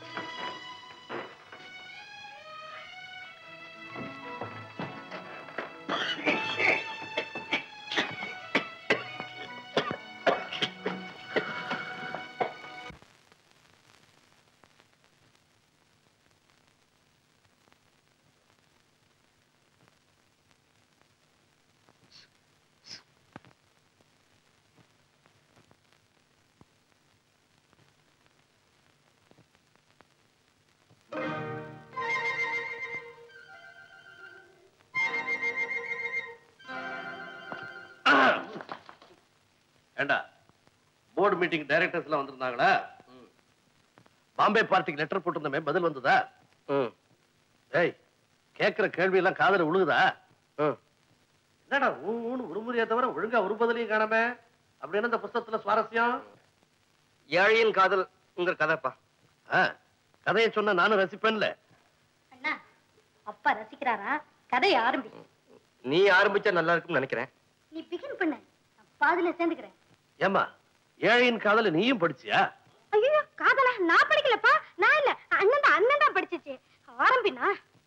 ஏண்டா போர்டு மீட்டிங் டைரக்டர்ஸ் எல்லாம் வந்திருந்தாங்களா பாம்பே பார்ட்டிக்கு லெட்டர் போட்டிருந்தமே பதில் வந்ததா ஏய் கேக்குற கேள்வி எல்லாம் காதுல விழுகுதா என்னடா ஊன்னு உருமுறையை தவிர ஒழுங்கா ஒரு பதிலையும் காணாம அப்படின்னு இந்த புஸ்தகத்துல சுவாரஸ்யம் ஏழையின் காதல்ங்கிற கதைப்பா ஆ, கதையை சொன்னா நானும் ரசிப்பேன்ல அண்ணா அப்பா ரசிக்கிறாரா கதையை ஆரம்பி நீ ஆரம்பிச்சா நல்லா இருக்கும்னு நினைக்கிறேன் நீ பிகின் பண்ணு நான் பாதியில சேர்ந்துக்கிறேன் ஏமா ஏழையின் காதல நீயும் படிச்சியா ஐயோ காதலா நான் படிக்கலப்பா நான் இல்ல அண்ணன் தான் அண்ணன் தான் படிச்சிச்சு ஆரம்பினா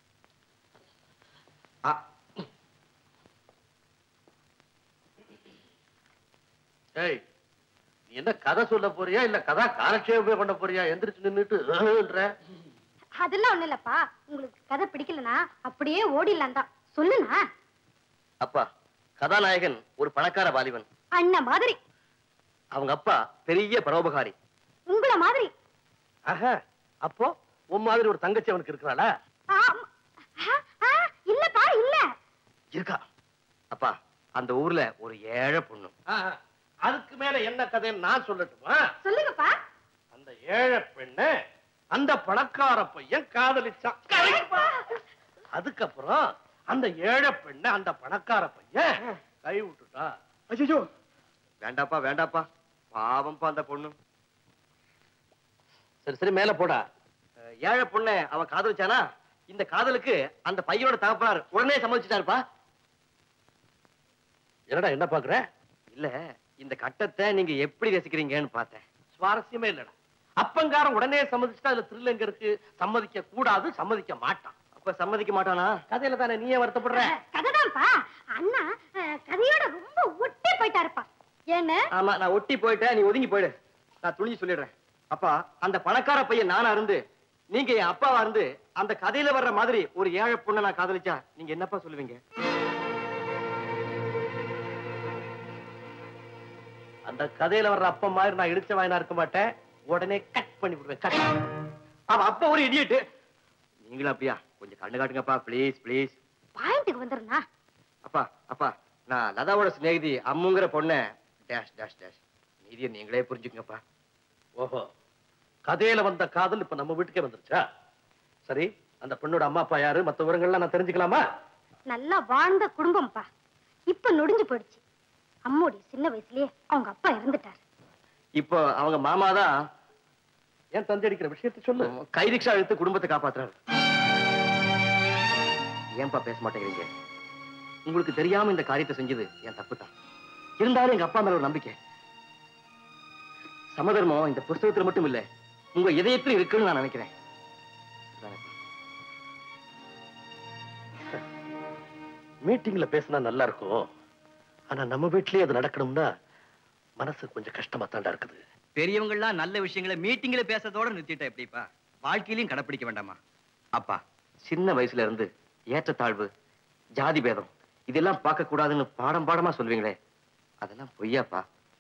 ஏய் நீ என்ன கதை சொல்ல போறியா இல்ல கதா காலட்சேபம் பண்ண போறியா எந்திரிச்சு நின்னுட்டு அதெல்லாம் ஒண்ணு இல்லப்பா உங்களுக்கு கதை பிடிக்கலனா அப்படியே ஓடிடலாம் தான் சொல்லுனா அப்பா கதாநாயகன் ஒரு பணக்கார வாலிபன் அண்ணன் மாதிரி அவங்க அப்பா பெரிய பரோபகாரி உங்கள மாதிரி ஆஹா அப்போ உன் மாதிரி ஒரு தங்கச்சி அவனுக்கு இருக்கிறாளா ஆம். ஆ, ஆ, இல்லப்பா இல்ல இருக்கா அப்பா அந்த ஊர்ல ஒரு ஏழை பொண்ணு ஆஹா. அதுக்கு மேல என்ன கதைன்னு நான் சொல்லட்டுமா சொல்லுங்கப்பா அந்த ஏழை பெண்ணு அந்த பணக்கார பையன் காதலிச்சான் அதுக்கப்புறம் அந்த ஏழை பெண்ணை அந்த பணக்கார பையன் கை விட்டுட்டா அச்சோ வேண்டாப்பா வேண்டாப்பா பாவம்ப்பா அந்த பொண்ணு சரி சரி மேல போடா அஹ், ஏழை பொண்ணை அவன் காதலிச்சானா இந்த காதலுக்கு அந்த பையனோட தகப்பனார் உடனே சம்மதிச்சிட்டாருப்பா என்னடா என்ன பாக்குற இல்ல இந்த கட்டத்தை நீங்க எப்படி ரசிக்கிறீங்கன்னு பார்த்தேன் சுவாரஸ்யமே இல்லடா அப்பங்காரன் உடனே சம்மதிச்சுட்டா அதுல thrill எங்க இருக்கு சம்மதிக்க கூடாது சம்மதிக்க மாட்டான் அப்ப சம்மதிக்க மாட்டானா கதையில தானே நீயே வருத்தப்படுற கதைதான்ப்பா அண்ணா அஹ், கதையோட ரொம்ப ஒட்டி போயிட்டாருப்பா ஏன்னு ஆமா நான் ஒட்டி போயிட்டேன் நீ ஒதுங்கி போயிடு நான் துணிஞ்சு சொல்லிடுறேன் அப்பா அந்த பணக்கார பையன் நானா இருந்து நீங்க என் அப்பாவா இருந்து அந்த கதையில வர்ற மாதிரி ஒரு ஏழை பொண்ணை நான் காதலிச்சா நீங்க என்னப்பா சொல்லுவீங்க அந்த கதையில வர்ற அப்பா மாதிரி நான் இடிச்ச வாயினா இருக்க மாட்டேன் உடனே கட் பண்ணி விடுவேன் கட் அவன் அப்பா ஒரு இடியட்டு நீங்களும் அப்படியா கொஞ்சம் கண்ணு காட்டுங்கப்பா ப்ளீஸ் ப்ளீஸ் பாயிண்ட்டுக்கு வந்துருண்ணா அப்பா அப்பா நான் லதாவோட சிநேகிதி அம்முங்கிற பொண்ணை டேஷ் டேஷ் டேஷ் மீதியை நீங்களே புரிஞ்சுக்கங்கப்பா ஓஹோ கதையில வந்த காதல் இப்ப நம்ம வீட்டுக்கே வந்துருச்சா சரி அந்த பொண்ணோட அம்மா அப்பா யாரு மத்த விவரங்கள்லாம் நான் தெரிஞ்சுக்கலாமா நல்லா வாழ்ந்த குடும்பம்ப்பா இப்ப நொடிஞ்சு போயிடுச்சு அம்மோடி சின்ன வயசுலயே அவங்க அப்பா இறந்துட்டாரு இப்போ அவங்க மாமா தான் ஏன் தந்தி அடிக்கிற விஷயத்தை சொல்லு கை ரிக்ஷா எடுத்து குடும்பத்தை காப்பாத்துறாரு ஏன்பா பேச மாட்டேங்கிறீங்க உங்களுக்கு தெரியாம இந்த காரியத்தை செஞ்சது என் தப்பு தான் இருந்தாலும் எங்க அப்பா மேல ஒரு நம்பிக்கை சமதர்மம் இந்த புஸ்தகத்துல மட்டும் இல்ல உங்க இதயத்துல இருக்குன்னு நான் நினைக்கிறேன் மீட்டிங்ல பேசினா நல்லா இருக்கும் ஆனா நம்ம வீட்லயே அது நடக்கணும்னா மனசு கொஞ்சம் கஷ்டமா தாண்டா இருக்குது பெரியவங்கள்லாம் நல்ல விஷயங்களை மீட்டிங்ல பேசுறதோட நிறுத்திட்டா எப்படிப்பா வாழ்க்கையிலையும் கடைப்பிடிக்க வேண்டாமா அப்பா சின்ன வயசுல இருந்து ஏற்றத்தாழ்வு ஜாதி பேதம் இதெல்லாம் பார்க்க கூடாதுன்னு பாடம் பாடமா சொல்லுவீங்களே அதெல்லாம் பொய்யாப்பா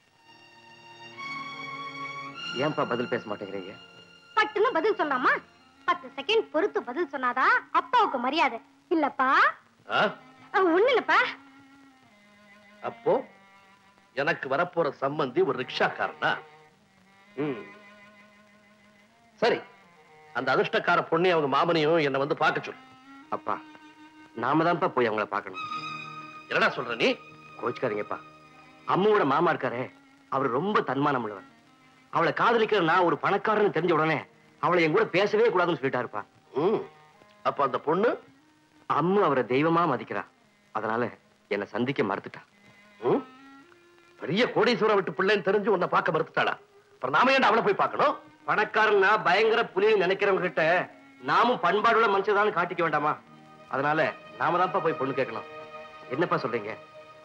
ஏன்பா பதில் பேச மாட்டேங்கிறீங்க பட்டுன்னு பதில் சொல்லலாமா பத்து செகண்ட் பொறுத்து பதில் சொன்னாதான் அப்பாவுக்கு மரியாதை இல்லப்பா ஆ? அஹ், ஒண்ணு இல்லப்பா அப்போ எனக்கு வரப்போற சம்பந்தி ஒரு ரிக்ஷாக்காரனா ம். சரி அந்த அதிர்ஷ்டக்கார பொண்ணை அவங்க மாமனையும் என்னை வந்து பார்க்க சொல்லு அப்பா நாம தான்ப்பா போய் அவங்கள பார்க்கணும் என்னடா சொல்ற நீ கோச்சுக்காதீங்கப்பா அம்மாவோட மாமா இருக்காரே அவர் ரொம்ப தன்மானம் உள்ளவர் அவளை காதலிக்கிற நான் ஒரு பணக்காரன்னு தெரிஞ்ச உடனே அவளை என் கூட பேசவே கூடாதுன்னு சொல்லிட்டாருப்பா அப்ப அந்த பொண்ணு அம்மு அவரை தெய்வமா மதிக்கிறா அதனால என்னை சந்திக்க மறுத்துட்டா ம்? பெரிய கோடீஸ்வரம் விட்டு பிள்ளைன்னு தெரிஞ்சு உன்னை பார்க்க மறுத்துட்டாளா அப்புறம் நாம ஏன்டா அவளை போய் பார்க்கணும் பணக்காரன்னா பயங்கர புலின்னு நினைக்கிறவங்க கிட்ட நாமும் பண்பாடுள்ள மனுஷதான்னு காட்டிக்க வேண்டாமா அதனால நாம தான்ப்பா போய் பொண்ணு கேட்கணும் என்னப்பா சொல்றீங்க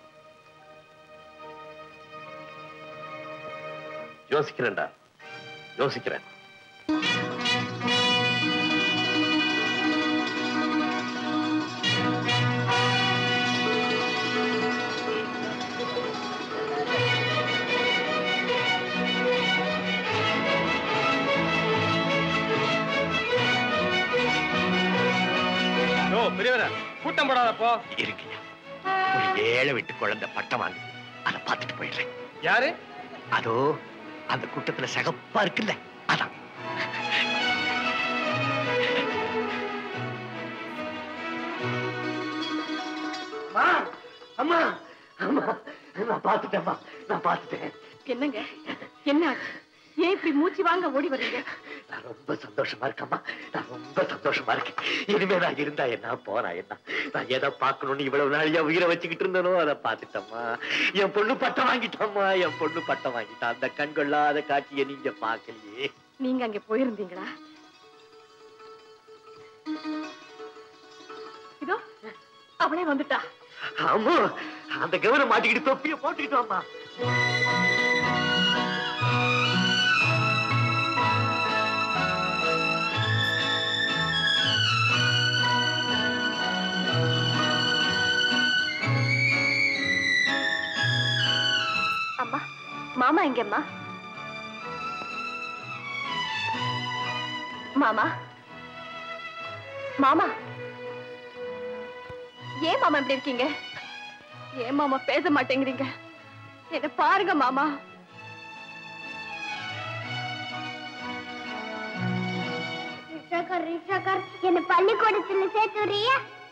யோசிக்கிறேன்டா யோசிக்கிறேன் யோ பெரியவர கூட்டம் போடாதப்போ இருக்குங்க ஒரு ஏழை விட்டு குழந்தை பட்டம் வாங்கு அதை பார்த்துட்டு போயிடுறேன் யாரு அதோ அந்த கூட்டத்துல சகப்பா இருக்குல்ல அதான் அம்மா அம்மா அம்மா நான் பார்த்துட்டேம்மா நான் பார்த்துட்டேன் என்னங்க என்ன ஆச்சு? ஏன் இப்படி மூச்சு வாங்க ஓடி வர்றீங்க நான் ரொம்ப சந்தோஷமா இருக்கம்மா நான் ரொம்ப சந்தோஷமா இருக்கேன் இனிமே நான் இருந்தா என்ன போனா என்ன நான் எதை பார்க்கணும்னு இவ்வளவு நாள் என் உயிரை வச்சுக்கிட்டு இருந்தனோ அதை பார்த்துட்டம்மா என் பொண்ணு பட்டம் வாங்கிட்டம்மா என் பொண்ணு பட்டம் வாங்கிட்டா அந்த கண்கொள்ளாத காட்சியை நீங்க பார்க்கலையே நீங்க அங்க போயிருந்தீங்களா இதோ அவளே வந்துட்டா ஆமா அந்த கவனம் மாட்டிக்கிட்டு தொப்பிய போட்டுக்கிட்டோம்மா அம்மா மாமா எங்கம்மா மாமா மாமா ஏன் மாமா இப்படி இருக்கீங்க ஏன் மாமா பேச மாட்டேங்கிறீங்க என்ன பாருங்க மாமா ரிஷாக்கர் ரிஷாக்கர் என்ன பள்ளிக்கூடத்துல சேர்த்து விடுறியா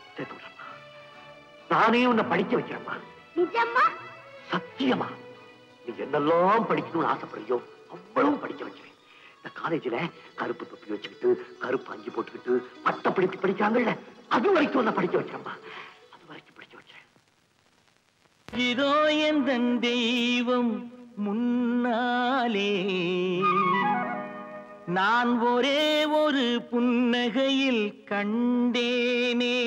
நானே உன்னை படிக்க வைக்கிறேம்மா நிஜம்மா சத்தியமா நீ என்னெல்லாம் படிக்கணும்னு ஆசைப்படுறியோ அவ்வளவு படிக்க வச்சுவேன் இந்த காலேஜ்ல கருப்பு தொப்பி வச்சுக்கிட்டு கருப்பு அங்கி போட்டுக்கிட்டு பட்ட படிப்பு படிக்கிறாங்கல்ல அது வரைக்கும் உன்னை படிக்க வைக்கிறேம்மா இதோ எந்த தெய்வம் முன்னாலே நான் ஒரே ஒரு புன்னகையில் கண்டேனே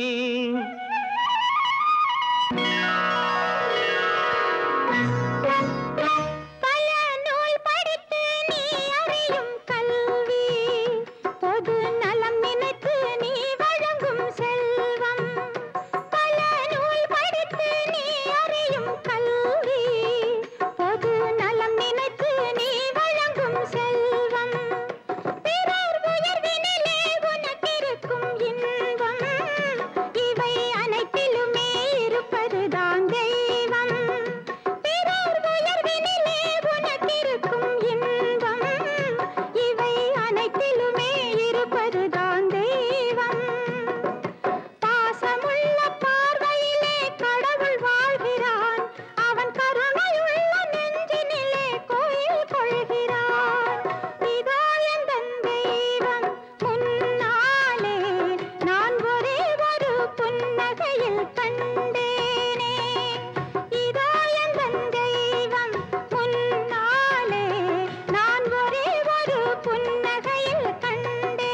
பல நூல் படித்து நீ அறியும் கல்வி பொது நலம் நினைத்து நீ வழங்கும் செல்வம் பல நூல் படித்து நீ அறியும் கல்வி பொது நலம் நினைத்து நீ வழங்கும் செல்வம் பிறர் உயர்வினிலே உனக்கிருக்கும் இன்பம் இவை அனைத்திலுமே இருப்பதுதான் தெய்வம் பிறர் உயர்வினிலே உனக்கிருக்கும் இன்பம் இவை அனைத்திலுமே இருப்பதுதான் தெய்வம் பாசமுள்ள பார்வையிலே கடவுள் வாழ்கிறான் அவன் கருணையுள்ள நெஞ்சினிலே கோயில் கொள்கிறான் இதோ எந்தன் தெய்வம் முன்னாலே நான் ஒரே ஒரு புன்னகையில் கண்டேனே இதோ எந்தன் தெய்வம் முன்னாலே நான் ஒரே ஒரு புன்னகையில் கண்டேனே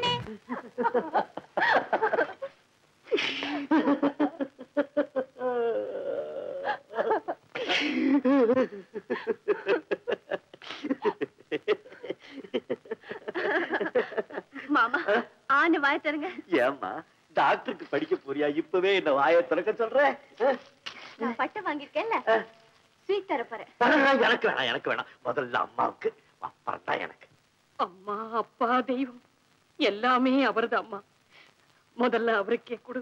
மாமா ஆண்டு வாய தருங்க ஏம்மா டாக்டருக்கு படிக்க போறியா இப்பவே என்ன வாயை திறக்க சொல்ற நான் பட்டம் வாங்கியிருக்கேன்ல ஸ்வீட் தரப்போறேன் எனக்கு வேணாம் எனக்கு வேணாம் முதல்ல அம்மாவுக்கு அப்புறம் தான் எனக்கு அம்மா அப்பா தெய்வம் எல்லாமே அவரது அம்மா முதல்ல அவருக்கே கொடு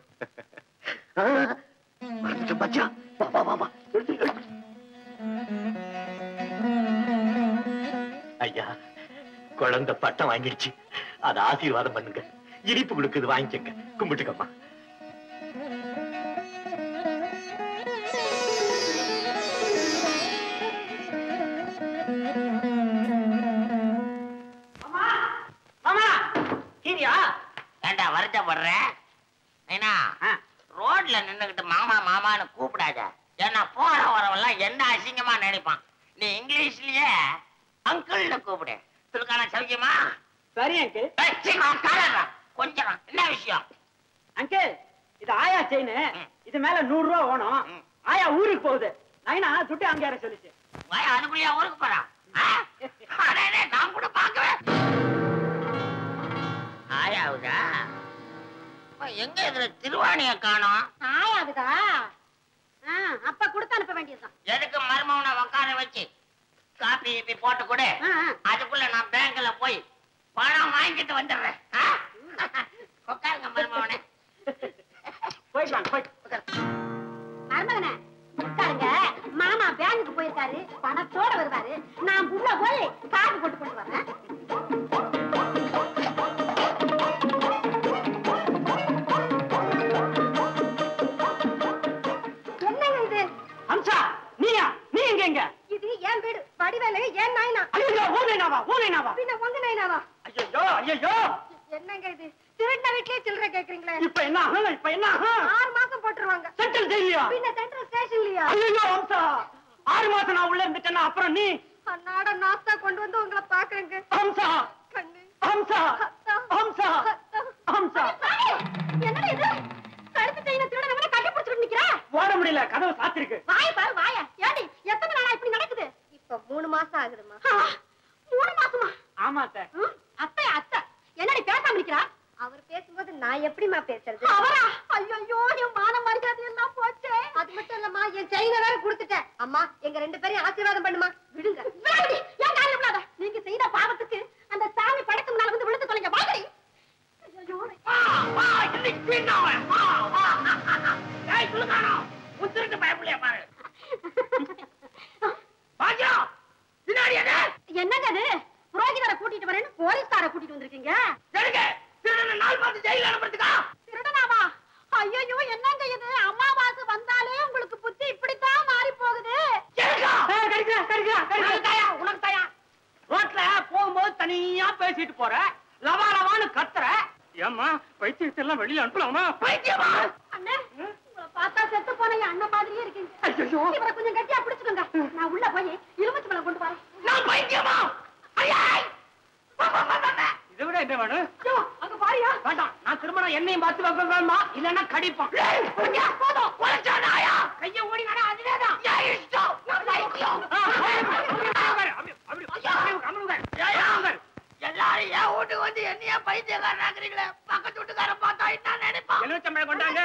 மறந்துட்டு மச்சா வா வா வா வா எடுத்து, எடுத்து. ஐயா குழந்தை பட்டம் வாங்கிடுச்சு அதை ஆசீர்வாதம் பண்ணுங்க இனிப்பு கொடுக்குது வாங்கிக்கங்க கும்பிட்டுக்கம்மா மாமா கீரியா ஏண்டா வருத்தப்படுற ஏன்னா ரோட்ல நின்னுகிட்டு மாமா மாமான்னு கூப்பிடாத ஏன்னா போற வரவெல்லாம் என்ன அசிங்கமா நினைப்பான் நீ இங்கிலீஷ்லயே அங்கிள்னு கூப்பிடு துலுக்கான சௌக்கியமா சரி அங்கிள் ஏய், சீக்கிரம் காலர்றா. கொஞ்சம் என்ன விஷயம் அங்கிள் இது ஆயா செயின் இது மேல நூறு ரூபா ஓணும் ஆயா ஊருக்கு போகுது நைனா துட்டு அங்க யார சொல்லிச்சு வாயா அதுக்குள்ளயா ஊருக்கு போறான் ஆ? அடே, அடே, நான் கூட பார்க்கவே ஆயாவுதா அப்ப எங்க இதுல திருவாணிய காணோம் ஆயாவுதா ஆ, அப்ப கொடுத்து அனுப்ப வேண்டியதுதான் எதுக்கு மருமவனை உட்கார வச்சு காப்பி கீப்பி போட்டு கொடு அதுக்குள்ள நான் பேங்க்ல போய் பணம் வாங்கிட்டு வந்துடுறேன் ஆ? உட்காருங்க மருமவனே போயிடலாம் போய் மருமகனே உட்காருங்க மாமா பேங்குக்கு போயிருக்காரு பணத்தோட வருவாரு நான் உள்ள போய் காசு போட்டு கொண்டு வரேன் என்னங்க இது அம்சா நீயா நீ எங்க எங்க இது என் வீடு வடிவேலு ஏன் நாயனா ஐயோ ஊ நைனாவா ஊ நைனாவா பின்ன உங்க நாயனாவா ஐயோ என்னங்க இது திருண்ட வீட்லயே சில்லறை கேக்குறீங்களே இப்ப என்ன ஆகும்? இப்ப என்ன ஆகும்? ஆறு மாசம் போட்டுருவாங்க சென்ட்ரல் ஜெயிலியா? பின்ன சென்ட்ரல் ஸ்டேஷன்லயா ஐயோ வம்சா ஆறு மாசம் நான் உள்ள இருந்துட்டேன்னா அப்புறம் நீ அன்னாட நாஸ்தா கொண்டு வந்து உங்களை பாக்குறேங்க ஹம்சா கண்ணு ஹம்சா ஹம்சா ஹம்சா என்னடா இது கழுத்து செயின திருடனவன கட்டி பிடிச்சிட்டு நிக்கிற ஓட முடியல கதவு சாத்திருக்கு வாய பாரு வாய ஏடி எத்தனை நாளா இப்படி நடக்குது இப்ப மூணு மாசம் ஆகுதுமா மூணு மாசமா ஆமா சார் ம், அத்தை அத்தை என்னடி பேசாம நிக்கிறா அவர் பேசும்போது நான் எப்படிமா பேசுறது அவரா ஐயோ என் மான மரியாதை எல்லாம் போச்சே அது மட்டும் இல்லம்மா என் செயினை வேற கொடுத்துட்டேன் அம்மா எங்க ரெண்டு பேரையும் ஆசீர்வாதம் பண்ணுமா விடுங்க விடாதடி, ஏன் காரியம் இல்லாத நீங்க செய்த பாவத்துக்கு அந்த சாமி படத்து முன்னால வந்து விழுந்து தொலைங்க வாங்கடி ஐயோ என்னங்க அது புரோகிதரை கூட்டிட்டு வரேன்னு போலீஸ்கார கூட்டிட்டு வந்திருக்கீங்க திருடனாமா ஐயோ என்னங்க இது அமாவாசை வந்தாலே உங்களுக்கு புத்தி இப்படித்தான் மாறி போகுது உனக்கு தயா ரோட்ல போகும்போது தனியா பேசிட்டு போற லவா லவான்னு கத்துற ஏம்மா பைத்தியத்தை எல்லாம் வெளியில அனுப்பலாமா பைத்தியமா அண்ணே உங்களை பார்த்தா செத்து போன என் அண்ணன் மாதிரியே இருக்கீங்க இவரை கொஞ்சம் கட்டியா பிடிச்சுக்கோங்க நான் உள்ள போய் எலுமிச்சு பழம் கொண்டு வரேன் நான் பைத்தியமா இதை விட என்ன வேணும் அங்க பாரியா வேண்டாம் நான் திருமணம் என்னையும் பார்த்து வைக்கணுமா இல்லன்னா கடிப்பான் போதும் உழைச்சா நாயா கைய ஓடி நட அதுவேதான் என் இஷ்டம் நான் பைத்தியம் எல்லாரும் என் வீட்டுக்கு வந்து என்னைய பைத்தியக்காரனாக்குறீங்களே பக்கத்து வீட்டுக்காரன் பார்த்தா என்ன நினைப்பான் எலுமிச்சம்பழம் கொண்டாங்க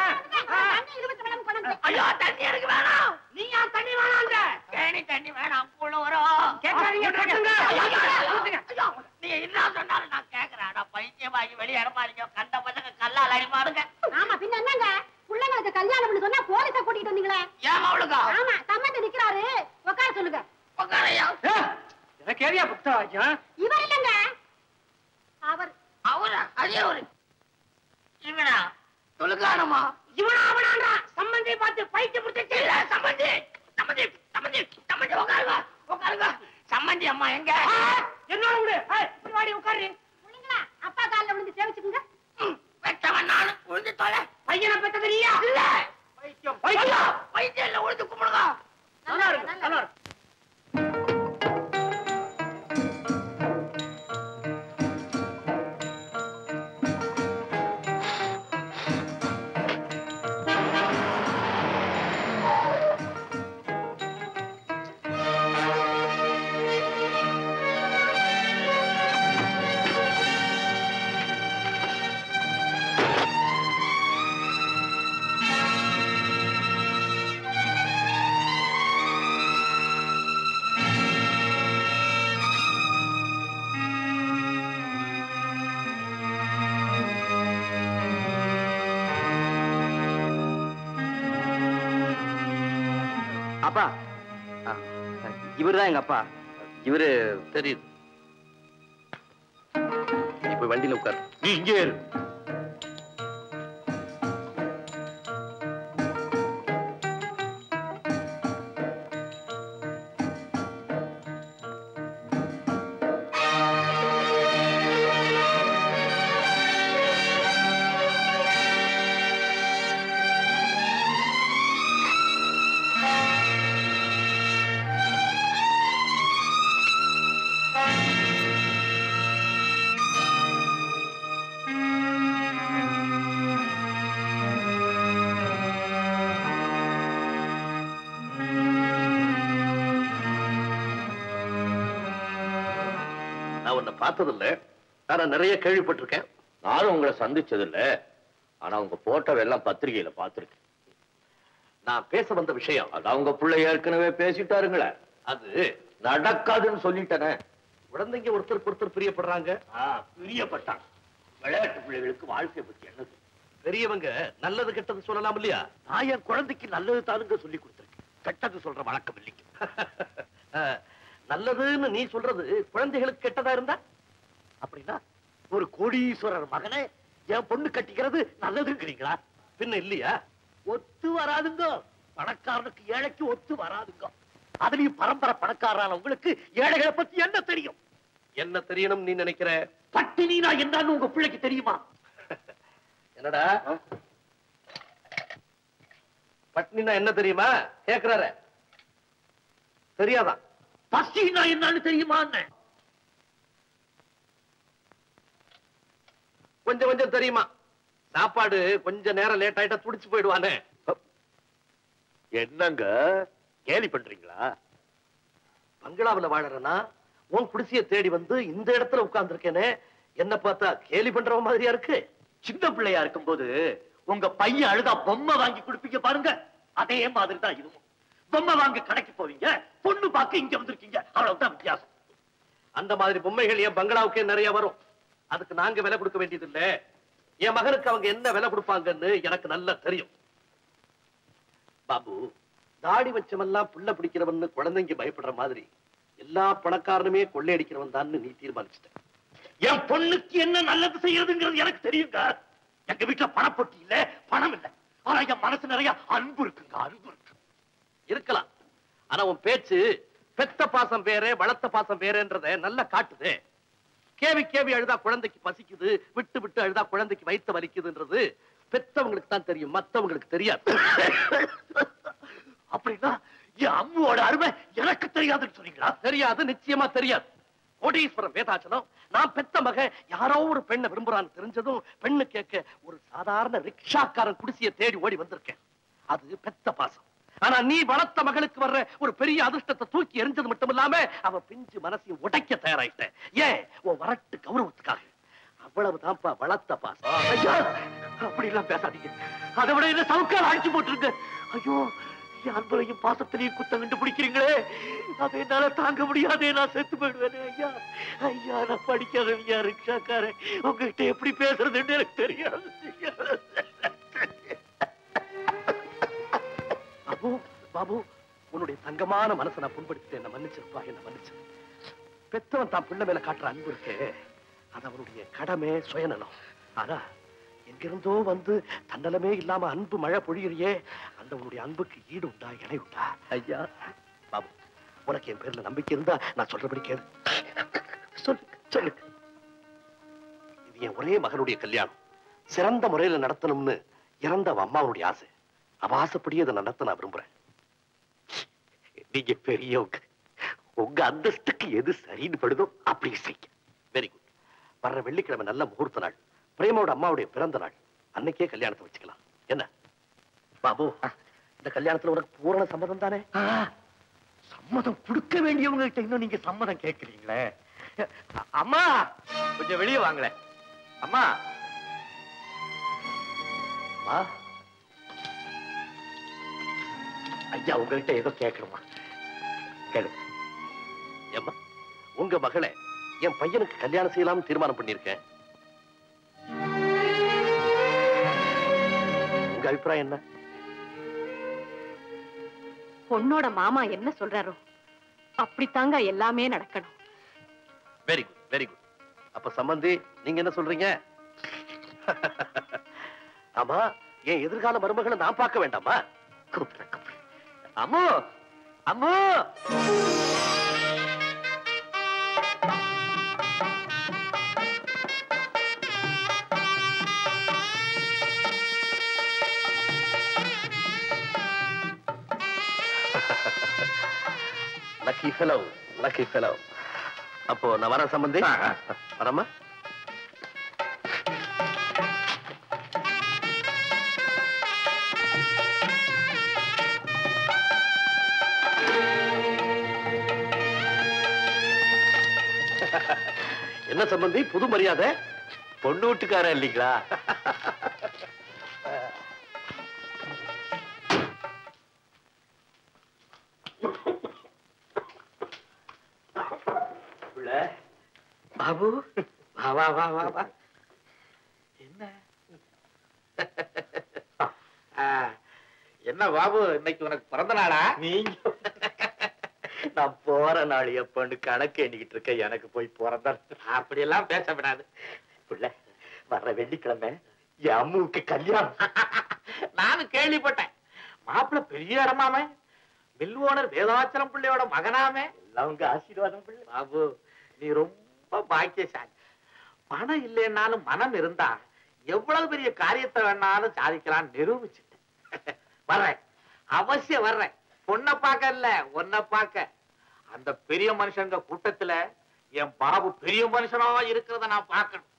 ஐயோ தண்ணி எனக்கு வேணாம் நீ ஏன் தண்ணி வேணான்ற கேணி தண்ணி வேணாம் புழு வரும் கேட்காதீங்க, கட்டுங்க. ஐயோ, ஐயோ, ஐயோ, நீ என்ன சொன்னாலும் நான் கேக்குறேன் நான் பைத்தியமாகி வெளியே இடமாறீங்க கண்ட பசங்க கல்லால் அடிமாடுங்க ஆமா பின்ன என்னங்க பிள்ளைங்களுக்கு கல்யாணம்னு சொன்னா போலீஸ கூட்டிட்டு வந்தீங்களே ஏன் அவளுக்கா ஆமா சம்மந்தி நிக்கிறாரு உட்கார சொல்லுங்க உட்காரையா எனக்கு ஏரியா புத்தகம் இவர் இல்லங்க அவர் அவரா அதே ஒரு இவனா தொழுகானமா இவனா அவனான்றா சம்பந்தி பார்த்து பைத்தியம் முடிச்சு இல்ல சம்பந்தி சம்பந்தி சம்பந்தி சம்பந்தி உட்காருங்க உட்காருங்க சம்பந்தி அம்மா எங்க என்னோட விடு ஏய், இப்படி வாடி உட்காரு பிள்ளைங்களா அப்பா கால்ல விழுந்து சேவிச்சுக்குங்க பெற்றவன் நானு உழுந்து தொலை பையனை பெற்றது நீயா இல்ல பைத்தியம் ஐயோ, பைத்தியம் பைத்தியம் இல்ல உழுந்து கும்பிடுங்க நல்லா இருக்கு நல்லா இருக்கு அப்பா இவர்தான் எங்க அப்பா இவரு தெரியுது நீ போய் வண்டியில உட்கார் நீ இங்கே இரு நான் உன்னை பார்த்ததில்ல ஆனா நிறைய கேள்விப்பட்டிருக்கேன் நானும் உங்களை சந்திச்சதில்ல ஆனா உங்க போட்டோ எல்லாம் பத்திரிகையில பார்த்திருக்கேன் நான் பேச வந்த விஷயம் அதான் உங்க பிள்ளை ஏற்கனவே பேசிட்டாருங்களே அது நடக்காதுன்னு சொல்லிட்டேனே குழந்தைங்க ஒருத்தருக்கு ஒருத்தர் பிரியப்படுறாங்க ஆ, பிரியப்பட்டாங்க விளையாட்டு பிள்ளைகளுக்கு வாழ்க்கை பத்தி என்னது பெரியவங்க நல்லது கெட்டது சொல்லலாம் இல்லையா நான் என் குழந்தைக்கு நல்லது தானுங்க சொல்லி கொடுத்துருக்கேன் கெட்டது சொல்ற வழக்கம் இல்லைங்க அஹ், நல்லதுன்னு நீ சொல்றது குழந்தைகளுக்கு கெட்டதா இருந்தா அப்படின்னா ஒரு கோடீஸ்வரர் மகனை என் பொண்ணு கட்டிக்கிறது நல்லதுங்கிறீங்களா பின்ன இல்லையா ஒத்து வராதுங்க பணக்காரனுக்கு ஏழைக்கு ஒத்து வராதுங்க அதுலயும் பரம்பரை பணக்காரரான உங்களுக்கு ஏழைகளை பத்தி என்ன தெரியும் என்ன தெரியணும் நீ நினைக்கிற பட்டினினா என்னன்னு உங்க பிள்ளைக்கு தெரியுமா என்னடா பட்னினா என்ன தெரியுமா கேக்குறாரு தெரியாதா பசினா என்னன்னு தெரியுமா கொஞ்சம் கொஞ்சம் தெரியுமா சாப்பாடு கொஞ்ச நேரம் லேட் ஆயிட்டா துடிச்சு போயிடுவானே என்னங்க கேலி பண்றீங்களா பங்களாவுல வாழறனா உன் குடிசைய தேடி வந்து இந்த இடத்துல உட்கார்ந்துருக்கேனே என்ன பார்த்தா கேலி பண்றவ மாதிரியா இருக்கு சின்ன பிள்ளையா இருக்கும்போது உங்க பையன் அழுதா பொம்மை வாங்கி கொடுப்பீங்க பாருங்க அதே மாதிரி தான் இதுவும் பொம்மை வாங்க கடைக்கு போவீங்க பொண்ணு பார்க்க இங்க வந்திருக்கீங்க அவ்வளவுதான் வித்தியாசம் அந்த மாதிரி பொம்மைகள் என் பங்களாவுக்கே நிறைய வரும் அதுக்கு நாங்க விலை கொடுக்க வேண்டியது இல்ல என் மகனுக்கு அவங்க என்ன விலை கொடுப்பாங்கன்னு எனக்கு நல்லா தெரியும் பாபு தாடி வச்சவெல்லாம் புள்ள பிடிக்கிறவன்னு குழந்தைங்க பயப்படுற மாதிரி எல்லா பணக்காரனுமே கொள்ளையடிக்கிறவன் தான் நீ தீர்மானிச்சிட்ட என் பொண்ணுக்கு என்ன நல்லது செய்யறதுங்கிறது எனக்கு தெரியுங்க எங்க வீட்டுல பணப்பொட்டி இல்ல பணம் இல்ல ஆனா என் மனசு நிறைய அன்பு இருக்குங்க அன்பு இருக்கு இருக்கலாம் ஆனா உன் பேச்சு பெத்த பாசம் வேற வளர்த்த பாசம் வேறன்றத நல்லா காட்டுதே கேவி கேவி அழுதா குழந்தைக்கு பசிக்குது விட்டு விட்டு அழுதா குழந்தைக்கு வயித்த வலிக்குதுன்றது பெத்தவங்களுக்கு தான் தெரியும் மத்தவங்களுக்கு தெரியாது அப்படின்னா என் அம்முவோட அருமை எனக்கு தெரியாதுன்னு சொன்னீங்களா தெரியாது நிச்சயமா தெரியாது கோடீஸ்வரம் வேதாச்சலம் நான் பெத்த மக யாரோ ஒரு பெண்ணை விரும்புறான்னு தெரிஞ்சதும் பெண்ணு கேட்க ஒரு சாதாரண ரிக்ஷாக்காரன் குடிசைய தேடி ஓடி வந்திருக்கேன் அது பெத்த பாசம் ஆனா நீ வளர்த்த மகளுக்கு வர்ற ஒரு பெரிய அதிர்ஷ்டத்தை தூக்கி எரிஞ்சது மட்டும் இல்லாம அவ பிஞ்சு மனசையும் உடைக்க தயாராயிட்ட ஏன் உன் வரட்டு கௌரவத்துக்காக அவ்வளவுதான்ப்பா வளர்த்த பாசம் ஐயா அப்படி எல்லாம் பேசாதீங்க அதை விட என்ன சவுக்கால் அடிச்சு போட்டுருங்க ஐயோ என் அன்பரையும் பாசத்திலையும் குத்தம் கண்டுபிடிக்கிறீங்களே அதை என்னால தாங்க முடியாதே நான் செத்து போயிடுவேனே ஐயா ஐயா நான் படிக்காதவங்க ரிக்ஷாக்காரன் உங்ககிட்ட எப்படி பேசுறதுன்னு எனக்கு தெரியாது பாபு பாபு உன்னுடைய தங்கமான மனசை நான் புண்படுத்திட்டு என்ன மன்னிச்சிருப்பா என்ன மன்னிச்சு பெத்தவன் தான் பிள்ளை மேல காட்டுற அன்பு இருக்கே அது அவனுடைய கடமை சுயநலம் ஆனா எங்கிருந்தோ வந்து தன்னலமே இல்லாம அன்பு மழை பொழியிறியே அந்த உன்னுடைய அன்புக்கு ஈடு உண்டா இணை உண்டா ஐயா பாபு உனக்கு என் பேர்ல நம்பிக்கை இருந்தா நான் சொல்றபடி கேளு சொல்லு சொல்லு இது என் ஒரே மகனுடைய கல்யாணம் சிறந்த முறையில நடத்தணும்னு இறந்த அவ அம்மாவுடைய ஆசை அவ ஆசைப்படியே இதை நடத்த நான் விரும்புறேன் நீங்க பெரியவங்க உங்க அந்தஸ்துக்கு எது சரின்னு படுதோ அப்படி செய்ய வெரி குட் வர்ற வெள்ளிக்கிழமை நல்ல முகூர்த்த நாள் பிரேமோட அம்மாவுடைய பிறந்த நாள் அன்னைக்கே கல்யாணத்தை வச்சுக்கலாம் என்ன பாபு இந்த கல்யாணத்துல உனக்கு பூரண சம்மதம் தானே சம்மதம் கொடுக்க வேண்டியவங்க கிட்ட இன்னும் நீங்க சம்மதம் கேட்கறீங்களே அ- அம்மா கொஞ்சம் வெளியே வாங்களேன் அம்மா அம்மா ஐயா உங்ககிட்ட ஏதோ கேட்கணுமா கேளு ஏம்மா உங்க மகளை என் பையனுக்கு கல்யாணம் செய்யலாம்னு தீர்மானம் பண்ணிருக்கேன் உங்க அபிப்பிராயம் என்ன பொண்ணோட மாமா என்ன சொல்றாரோ அப்படித்தாங்க எல்லாமே நடக்கணும் வெரி குட் வெரி குட் அப்ப சம்பந்தி நீங்க என்ன சொல்றீங்க ஆமா என் எதிர்கால மருமகளை நான் பார்க்க வேண்டாமா கூப்பிடுறேன் கூப்பிடுறேன். Ammu Ammu lucky fellow lucky fellow அப்போ நான் வரேன் சம்பந்தி வரமா என்ன சம்பந்தி புது மரியாதை பொண்ணு வீட்டுக்காரன் இல்லைங்களா பாபு வா வா வா வா வா என்ன ஆ, என்ன பாபு இன்னைக்கு உனக்கு பிறந்த நாளா நீங்க நான் போற நாள் எப்பன்னு கணக்கு எண்ணிக்கிட்டு இருக்க எனக்கு போய் பிறந்த அப்படி எல்லாம் பேசப்படாது புள்ள வர்ற வெள்ளிக்கிழமை என் அம்முவுக்கு கல்யாணம் நானும் கேள்விப்பட்டேன் மாப்பிள்ள பெரிய இடமாமே மில் ஓனர் வேதாச்சலம் பிள்ளையோட மகனாமே எல்லாம் உங்க ஆசீர்வாதம் பிள்ளை பாபு நீ ரொம்ப ரொம்ப பாக்கியசாலி பணம் இல்லைன்னாலும் மனம் இருந்தா எவ்வளவு பெரிய காரியத்தை வேணாலும் சாதிக்கலாம் நிரூபிச்சுட்டேன் வர்றேன் அவசியம் வர்றேன் பொண்ணை பார்க்க இல்ல உன்னை பார்க்க அந்த பெரிய மனுஷங்க கூட்டத்துல என் பாபு பெரிய மனுஷனா இருக்கிறத நான் பார்க்கணும்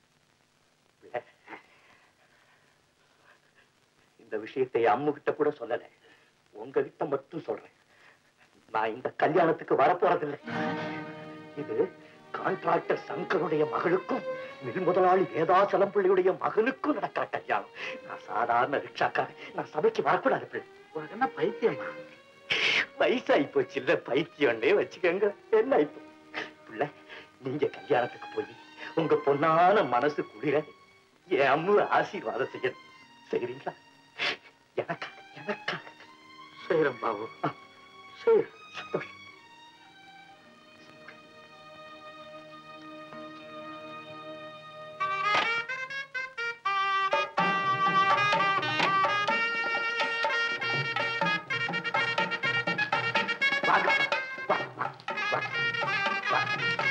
இந்த விஷயத்தை அம்மு கிட்ட கூட சொல்லல உங்ககிட்ட மட்டும் சொல்றேன் நான் இந்த கல்யாணத்துக்கு வரப்போறதில்லை இது கான்ட்ராக்டர் சங்கருடைய மகளுக்கும் மில் முதலாளி வேதாசலம் பிள்ளையுடைய மகனுக்கும் நடக்கிற கல்யாணம் நான் சாதாரண ரிக்ஷாக்காரன் நான் சபைக்கு வரக்கூடாது பிள்ளை உனக்கு என்ன பைத்தியமா வயசாகி போச்சு இல்ல பைத்தியம்னே வச்சுக்கோங்க என்ன இப்போ பிள்ளை நீங்க கல்யாணத்துக்கு போய் உங்க பொண்ணான மனசு குளிர என் அம்மு ஆசீர்வாதம் செய்யணும் செய்றீங்களா எனக்கா எனக்கா செய்யறேன் பாபு சரி சந்தோஷம் வாங்க வா வா வா வா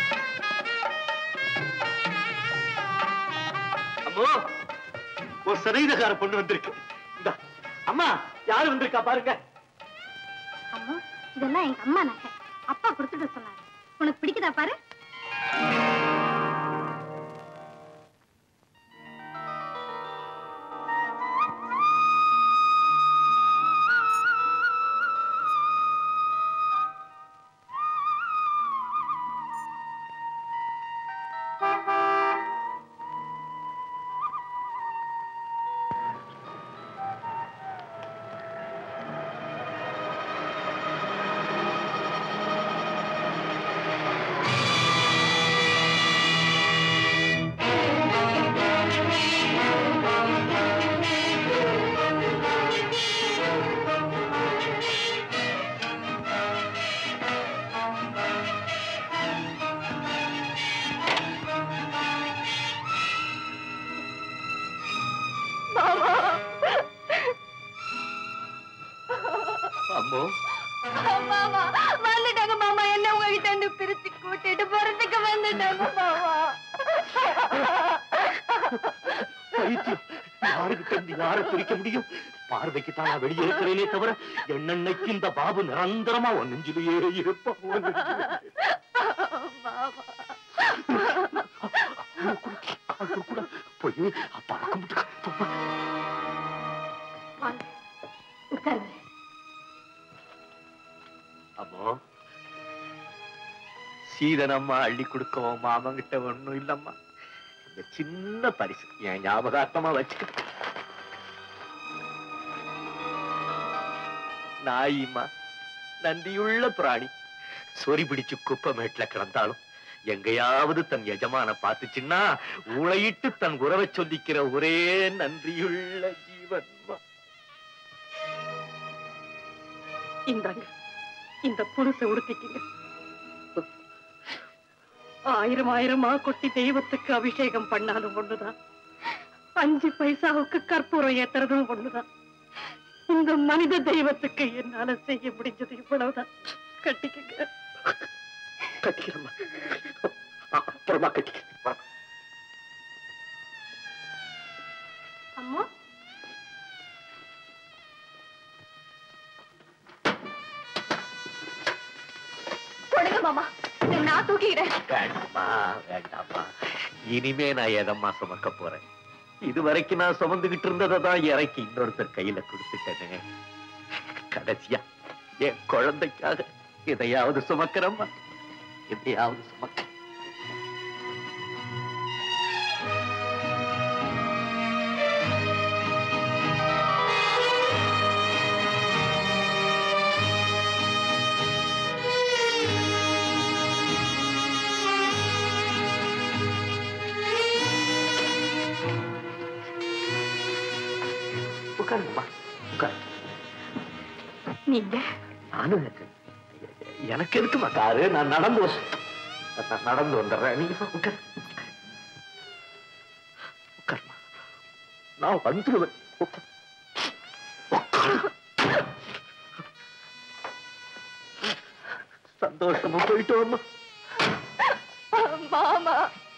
அம்மோ ஒரு சரீரகார பொண்ணு வந்திருக்கு இந்தா அம்மா யாரு வந்திருக்கா பாருங்க அம்மா இதெல்லாம் எங்க அம்மா நகை அப்பா கொடுத்துட்டு சொன்னாரு உனக்கு பிடிக்குதா பாரு அம்மோ மாமா வந்துட்டாங்க மாமா என்ன உங்ககிட்ட இருந்து பிரிச்சு கூட்டிட்டு போறதுக்கு வந்துட்டாங்க மாமா பைத்தியம் யாருகிட்ட இருந்து யாரை பிரிக்க முடியும் பார்வைக்கு தான் நான் வெளியே இருக்கிறேனே தவிர என்னன்னைக்கு இந்த பாபு நிரந்தரமா உன் நெஞ்சிலேயே இருப்பான் உன் நெஞ்சிலே. கால் கொடுக்கூட. போய் அப்பா கும்பிட்டு போப்பா. வாங்க உட்காருங்க அம்மோ சீதனம்மா அள்ளி கொடுக்கவும் மாமங்கிட்ட ஒண்ணும் இல்லம்மா இந்த சின்ன பரிசு என் ஞாபகார்த்தமா வச்சுக்க நாயிம்மா நன்றியுள்ள பிராணி சொறி பிடிச்சு குப்பமேட்ல கிடந்தாலும் எங்கேயாவது தன் எஜமான பார்த்துச்சுன்னா உளையிட்டு தன் உறவை சொல்லிக்கிற ஒரே நன்றியுள்ள ஜீவன்மா இந்தாங்க இந்த புருஷ உடுத்திக்கிங்க ஆயிரம் ஆயிரமா கொட்டி தெய்வத்துக்கு அபிஷேகம் பண்ணாலும் ஒண்ணுதான் அஞ்சு பைசாவுக்கு கற்பூரம் ஏத்துறதும் ஒண்ணுதான் இந்த மனித தெய்வத்துக்கு என்னால செய்ய முடிஞ்சது இவ்வளவுதான் கட்டிக்கங்க கட்டிக்கிறம்மா அப்புறமா கட்டிக்கிறேன் வா. அம்மா கொடுங்க மாமா இதை நான் தூக்கிக்கிறேன் வேண்டாம்மா வேண்டாம்மா இனிமே நான் எதம்மா சுமக்க போறேன் இது வரைக்கும் நான் சுமந்துகிட்டு இருந்ததை தான் இறக்கி இன்னொருத்தர் கையில கொடுத்துட்டேனே கடைசியா என் குழந்தைக்காக எதையாவது சுமக்கிறம்மா எதையாவது சுமக்க உட்காருங்கம்மா உட்காரு நீங்க நானும் இருக்கேன். எனக்கு எதுக்குமா காரு நான் நடந்து வ- நான் நடந்து வந்துடுறேன் நீங்க உட்கார் உட்காருமா நான் வந்துடுவேன் உட்கார். உட்காரு. சந்தோஷமா போயிட்டு வரணும் மாமா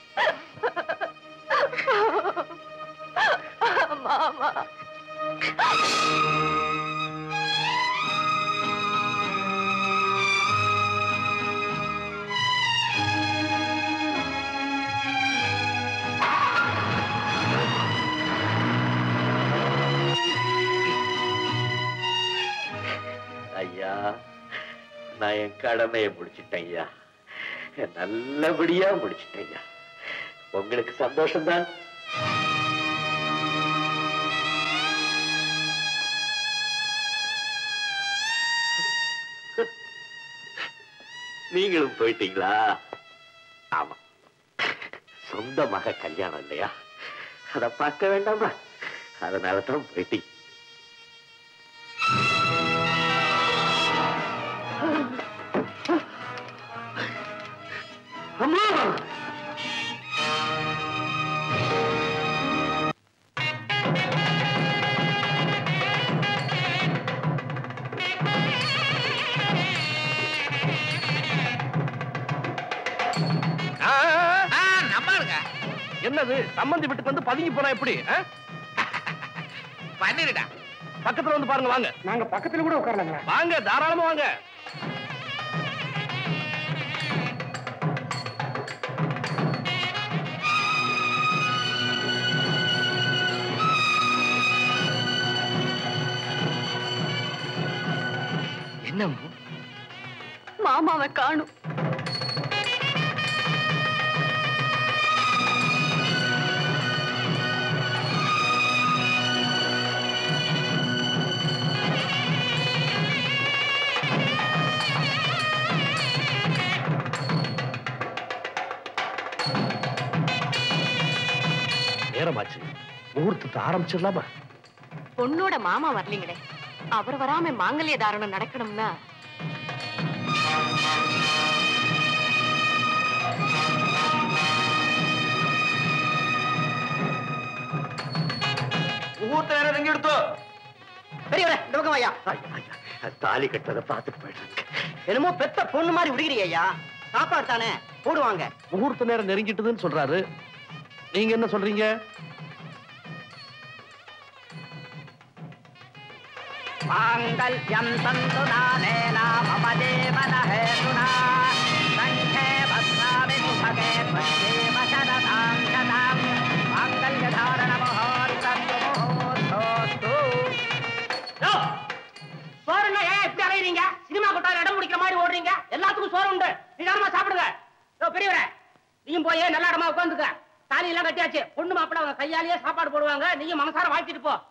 மாமா ஐயா நான் என் கடமையை முடிச்சிட்டேன் ஐயா நல்லபடியா முடிச்சிட்டேன் ஐயா உங்களுக்கு சந்தோஷம்தான் நீங்களும் போயிட்டீங்களா ஆமா சொந்த மக கல்யாணம் இல்லையா அத பார்க்க வேண்டாமா அதனால தான் போயிட்டீங்க அம்மா நம்ம இருக்க என்னது சம்பந்தி வீட்டுக்கு வந்து பதுங்கி போனா எப்படி ஆ? பண்ணிருடா பக்கத்துல வந்து பாருங்க வாங்க நாங்க பக்கத்துல கூட உட்காரலாங்களா வாங்க தாராளமா வாங்க என்ன மாமாவை காணும் நேரமாச்சு முகூர்த்தத்தை ஆரம்பிச்சிடலாமா பொண்ணோட மாமா வரலீங்களே அவர் வராம மாங்கல்ய தாரணம் நடக்கணும்னா முகூர்த்த நேரம் எங்க எடுத்தோ பெரியவரே இந்த பக்கம் ஐயா தாலி கட்டுறதை பார்த்துட்டு போயிடுறேன் என்னமோ பெத்த பொண்ணு மாதிரி விடுகிறீங்க ஐயா சாப்பாடு தானே போடுவாங்க முகூர்த்த நேரம் நெருங்கிட்டுதுன்னு சொல்றாரு நீங்க என்ன சொல்றீங்க माङ्गल्यं सन्तु नानेन मम देवन हेतुना कण्ठे भद्रामि सुभगे त्वय्येव शरदां शतां माङ्गल्यधारणमुहूर्तम् मुहूर्तोऽस्तु யோ, சோறுன்னா ஏன் இப்படி அலையறீங்க சினிமா கொட்டால இடம் முடிக்கிற மாதிரி ஓடுறீங்க எல்லாத்துக்கும் சோறு உண்டு நிதானமா சாப்பிடுங்க யோ பெரியவரே நீயும் போய் நல்ல இடமா உட்காந்துக்க தாலி எல்லாம் கட்டியாச்சு பொண்ணு மாப்பிள்ள அவங்க கையாலேயே சாப்பாடு போடுவாங்க நீயும் மனசார வாழ்த்திட்டு போ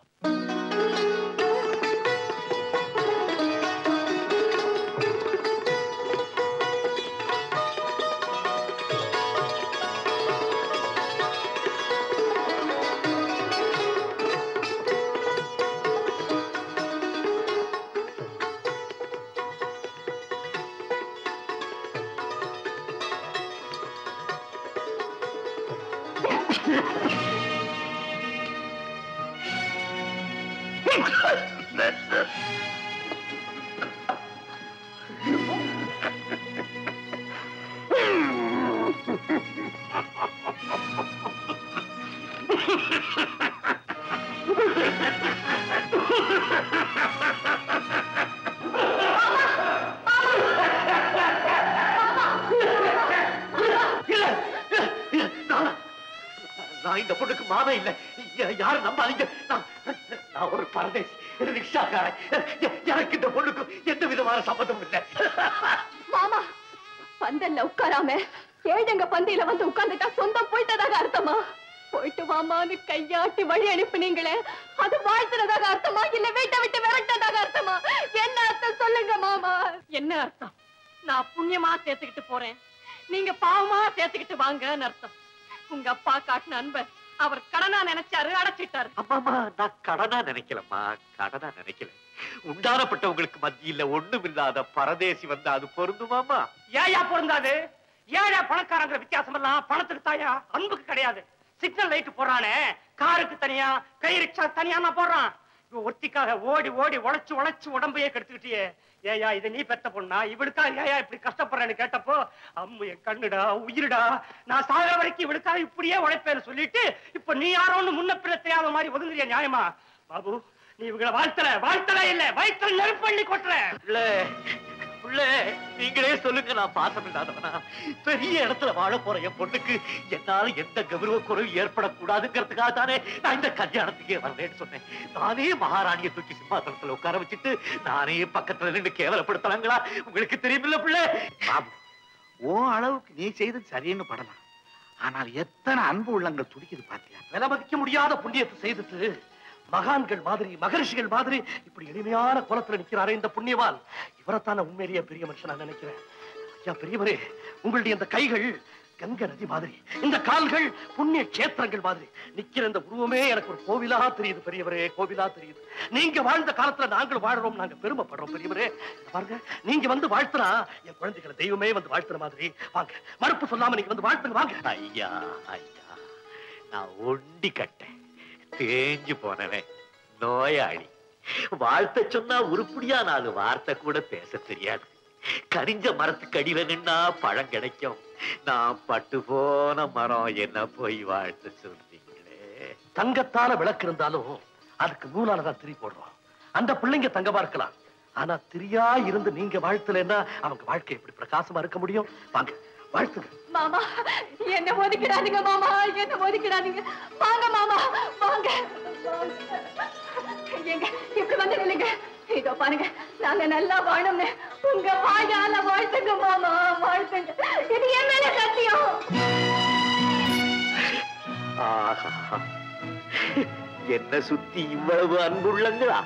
இல்ல இல்ல, நான் நான் இந்த பொண்ணுக்கு மாமே இல்ல யா- யாரும் நம்பாதீங்க நான் நான் ஒரு பரதேசி ரிக்ஷாக்காரன் எ- எனக்கு இந்த பொண்ணுக்கும் எந்த விதமான சம்மந்தமும் இல்லை மாமா பந்தல்ல உட்காராம ஏழங்க பந்தியில வந்து உட்கார்ந்துட்டா சொந்தம் போயிட்டதாக அர்த்தமா போயிட்டு வாமான்னு கையாட்டி வழி அனுப்புனீங்களே அது வாழ்த்துறதாக அர்த்தமா இல்ல வீட்டை விட்டு விரட்டதாக அர்த்தமா என்ன அர்த்தம் சொல்லுங்க மாமா என்ன அர்த்தம் நான் புண்ணியமா சேர்த்துக்கிட்டு போறேன் நீங்க பாவமா சேர்த்துக்கிட்டு வாங்கன்னு அர்த்தம் உங்க அப்பா காட்டின அன்ப அவர் கடனா நினைச்சாரு அடைச்சிட்டாரு அம்மாமா நான் கடனா நினைக்கலம்மா கடனா நினைக்கல உண்டானப்பட்டவங்களுக்கு மத்தியில ஒண்ணும் இல்லாத பரதேசி வந்தா அது பொருந்துமாமா ஏயா பொருந்தாது ஏழை பணக்காரங்கிற வித்தியாசம் எல்லாம் பணத்துக்கு தாயா அன்புக்கு கிடையாது சிக்னல் லைட் போடுறானே காருக்கு தனியா கை ரிக்ஷா தனியா நான் போடுறான் இவ ஒத்திக்காக ஓடி ஓடி உழைச்சு உழைச்சு உடம்பையே கெடுத்துக்கிட்டியே ஏயா இது நீ பெத்த பொண்ணா இவளுக்காக ஏயா இப்படி கஷ்டப்படுறேன்னு கேட்டப்போ அம்மு என் கண்ணுடா உயிருடா நான் சாகிற வரைக்கும் இவளுக்காக இப்படியே உழைப்பேன்னு சொல்லிட்டு இப்ப நீ யாரோன்னு முன்ன பின்ன தெரியாத மாதிரி ஒதுங்குறிய நியாயமா பாபு நீ இவங்களை வாழ்த்தல வாழ்த்தல இல்ல வயிற்றுல நெருப்பள்ளி கொட்டுற பிள்ளை பிள்ளை நீங்களே சொல்லுங்க நான் பாசம் இல்லாதவனா பெரிய இடத்துல வாழ போற என் பொண்ணுக்கு என்னால எந்த கௌரவ குறைவு ஏற்படக்கூடாதுங்கிறதுக்காக தானே நான் இந்த கல்யாணத்துக்கே வரலன்னு சொன்னேன் நானே மகாராணியை தூக்கி சிம்மாசனத்துல உட்கார வச்சுட்டு நானே பக்கத்துல நின்று கேவலப்படுத்தலாங்களா உங்களுக்கு தெரியுமில்ல பிள்ளை பாபு உன் அளவுக்கு நீ செய்தது சரின்னு படலாம் ஆனால் எத்தனை அன்பு உள்ளங்கள் துடிக்குது பாத்தியா விலை மதிக்க முடியாத புண்ணியத்தை செய்துட்டு மகான்கள் மாதிரி மகரிஷிகள் மாதிரி இப்படி எளிமையான குலத்துல நிக்கிறாரே இந்த புண்ணியவான் இவரைத்தான உண்மையிலேயே பெரிய மனுஷன் நான் நினைக்கிறேன் ஐயா பெரியவரே உங்களுடைய இந்த கைகள் கங்கை நதி மாதிரி இந்த கால்கள் புண்ணிய கஷேத்திரங்கள் மாதிரி நிக்கிற இந்த உருவமே எனக்கு ஒரு கோவிலா தெரியுது பெரியவரே கோவிலா தெரியுது நீங்க வாழ்ந்த காலத்துல நாங்களும் வாழறோம் நாங்க பெருமைப்படுறோம் பெரியவரே இங்க பாருங்க நீங்க வந்து வாழ்த்துனா என் குழந்தைகளை தெய்வமே வந்து வாழ்த்துற மாதிரி வாங்க மறுப்பு சொல்லாம நீங்க வந்து வாழ்த்துங்க வாங்க ஐயா ஐயா நான் ஒண்டி கட்டேன் தேஞ்சு போனவன் நோயாளி வாழ்த்த சொன்னா உருப்படியா நாலு வார்த்தை கூட பேச தெரியாது கரிஞ்ச மரத்துக்கு அடியில நின்னா பழம் கிடைக்கும் நான் பட்டு போன மரம் என்ன போய் வாழ்த்து சொல்றீங்களே தங்கத்தால விளக்கு இருந்தாலும் அதுக்கு நூலால தான் திரி போடுறோம் அந்த பிள்ளைங்க தங்கமா இருக்கலாம் ஆனா திரியா இருந்து நீங்க வாழ்த்தலைன்னா அவங்க வாழ்க்கை எப்படி பிரகாசமா இருக்க முடியும் வாங்க வாழ்த்துங்க மாமா என்ன ஒதுக்கிடாதீங்க மாமா என்ன ஒதுக்கிடாதீங்க வாங்க மாமா வாங்க எங்க இப்படி வந்து நில்லுங்க இதோ பாருங்க நாங்க நல்லா வாழணும்னு உங்க வாயால வாழ்த்துங்க மாமா வாழ்த்துங்க இது என் மேல சத்தியம் ஆஹா என்ன சுத்தி இவ்வளவு அன்புள்ளங்களா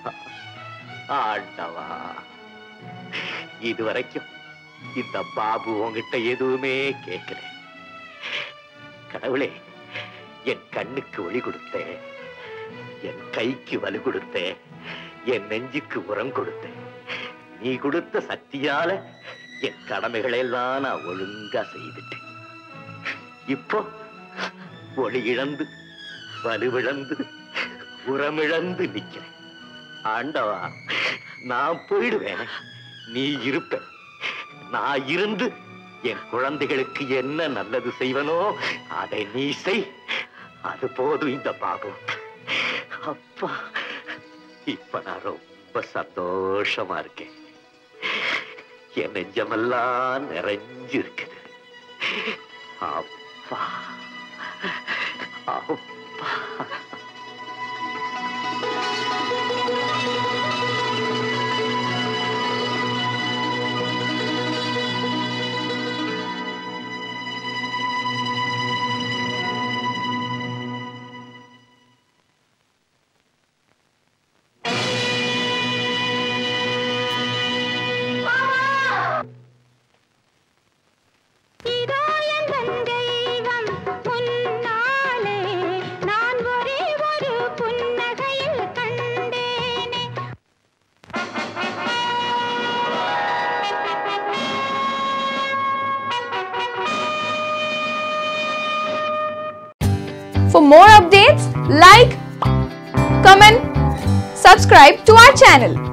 ஆண்டவா இதுவரைக்கும் இந்த பாபு உன்கிட்ட எதுவுமே கேட்கல கடவுளே என் கண்ணுக்கு ஒளி கொடுத்தேன் என் கைக்கு வலு கொடுத்தேன் என் நெஞ்சுக்கு உரம் கொடுத்தேன் நீ கொடுத்த சக்தியால என் கடமைகளை எல்லாம் நான் ஒழுங்கா செய்துட்டேன் இப்போ ஒளி இழந்து வலுவிழந்து உரமிழந்து நிக்கிறேன் ஆண்டவா நான் போயிடுவேன் நீ இருப்ப நான் இருந்து என் குழந்தைகளுக்கு என்ன நல்லது செய்வனோ அதை நீ செய் அது போதும் இந்த பாபு அப்பா இப்ப நான் ரொம்ப சந்தோஷமா இருக்கேன் என் நெஞ்சமெல்லாம் நிறைஞ்சு இருக்குது அப்பா அப்பா இதோ என் தெய்வம் முன்னாலே நான் ஒரே ஒரு புன்னகையில் கண்டேனே For more updates, like, comment, subscribe to our channel.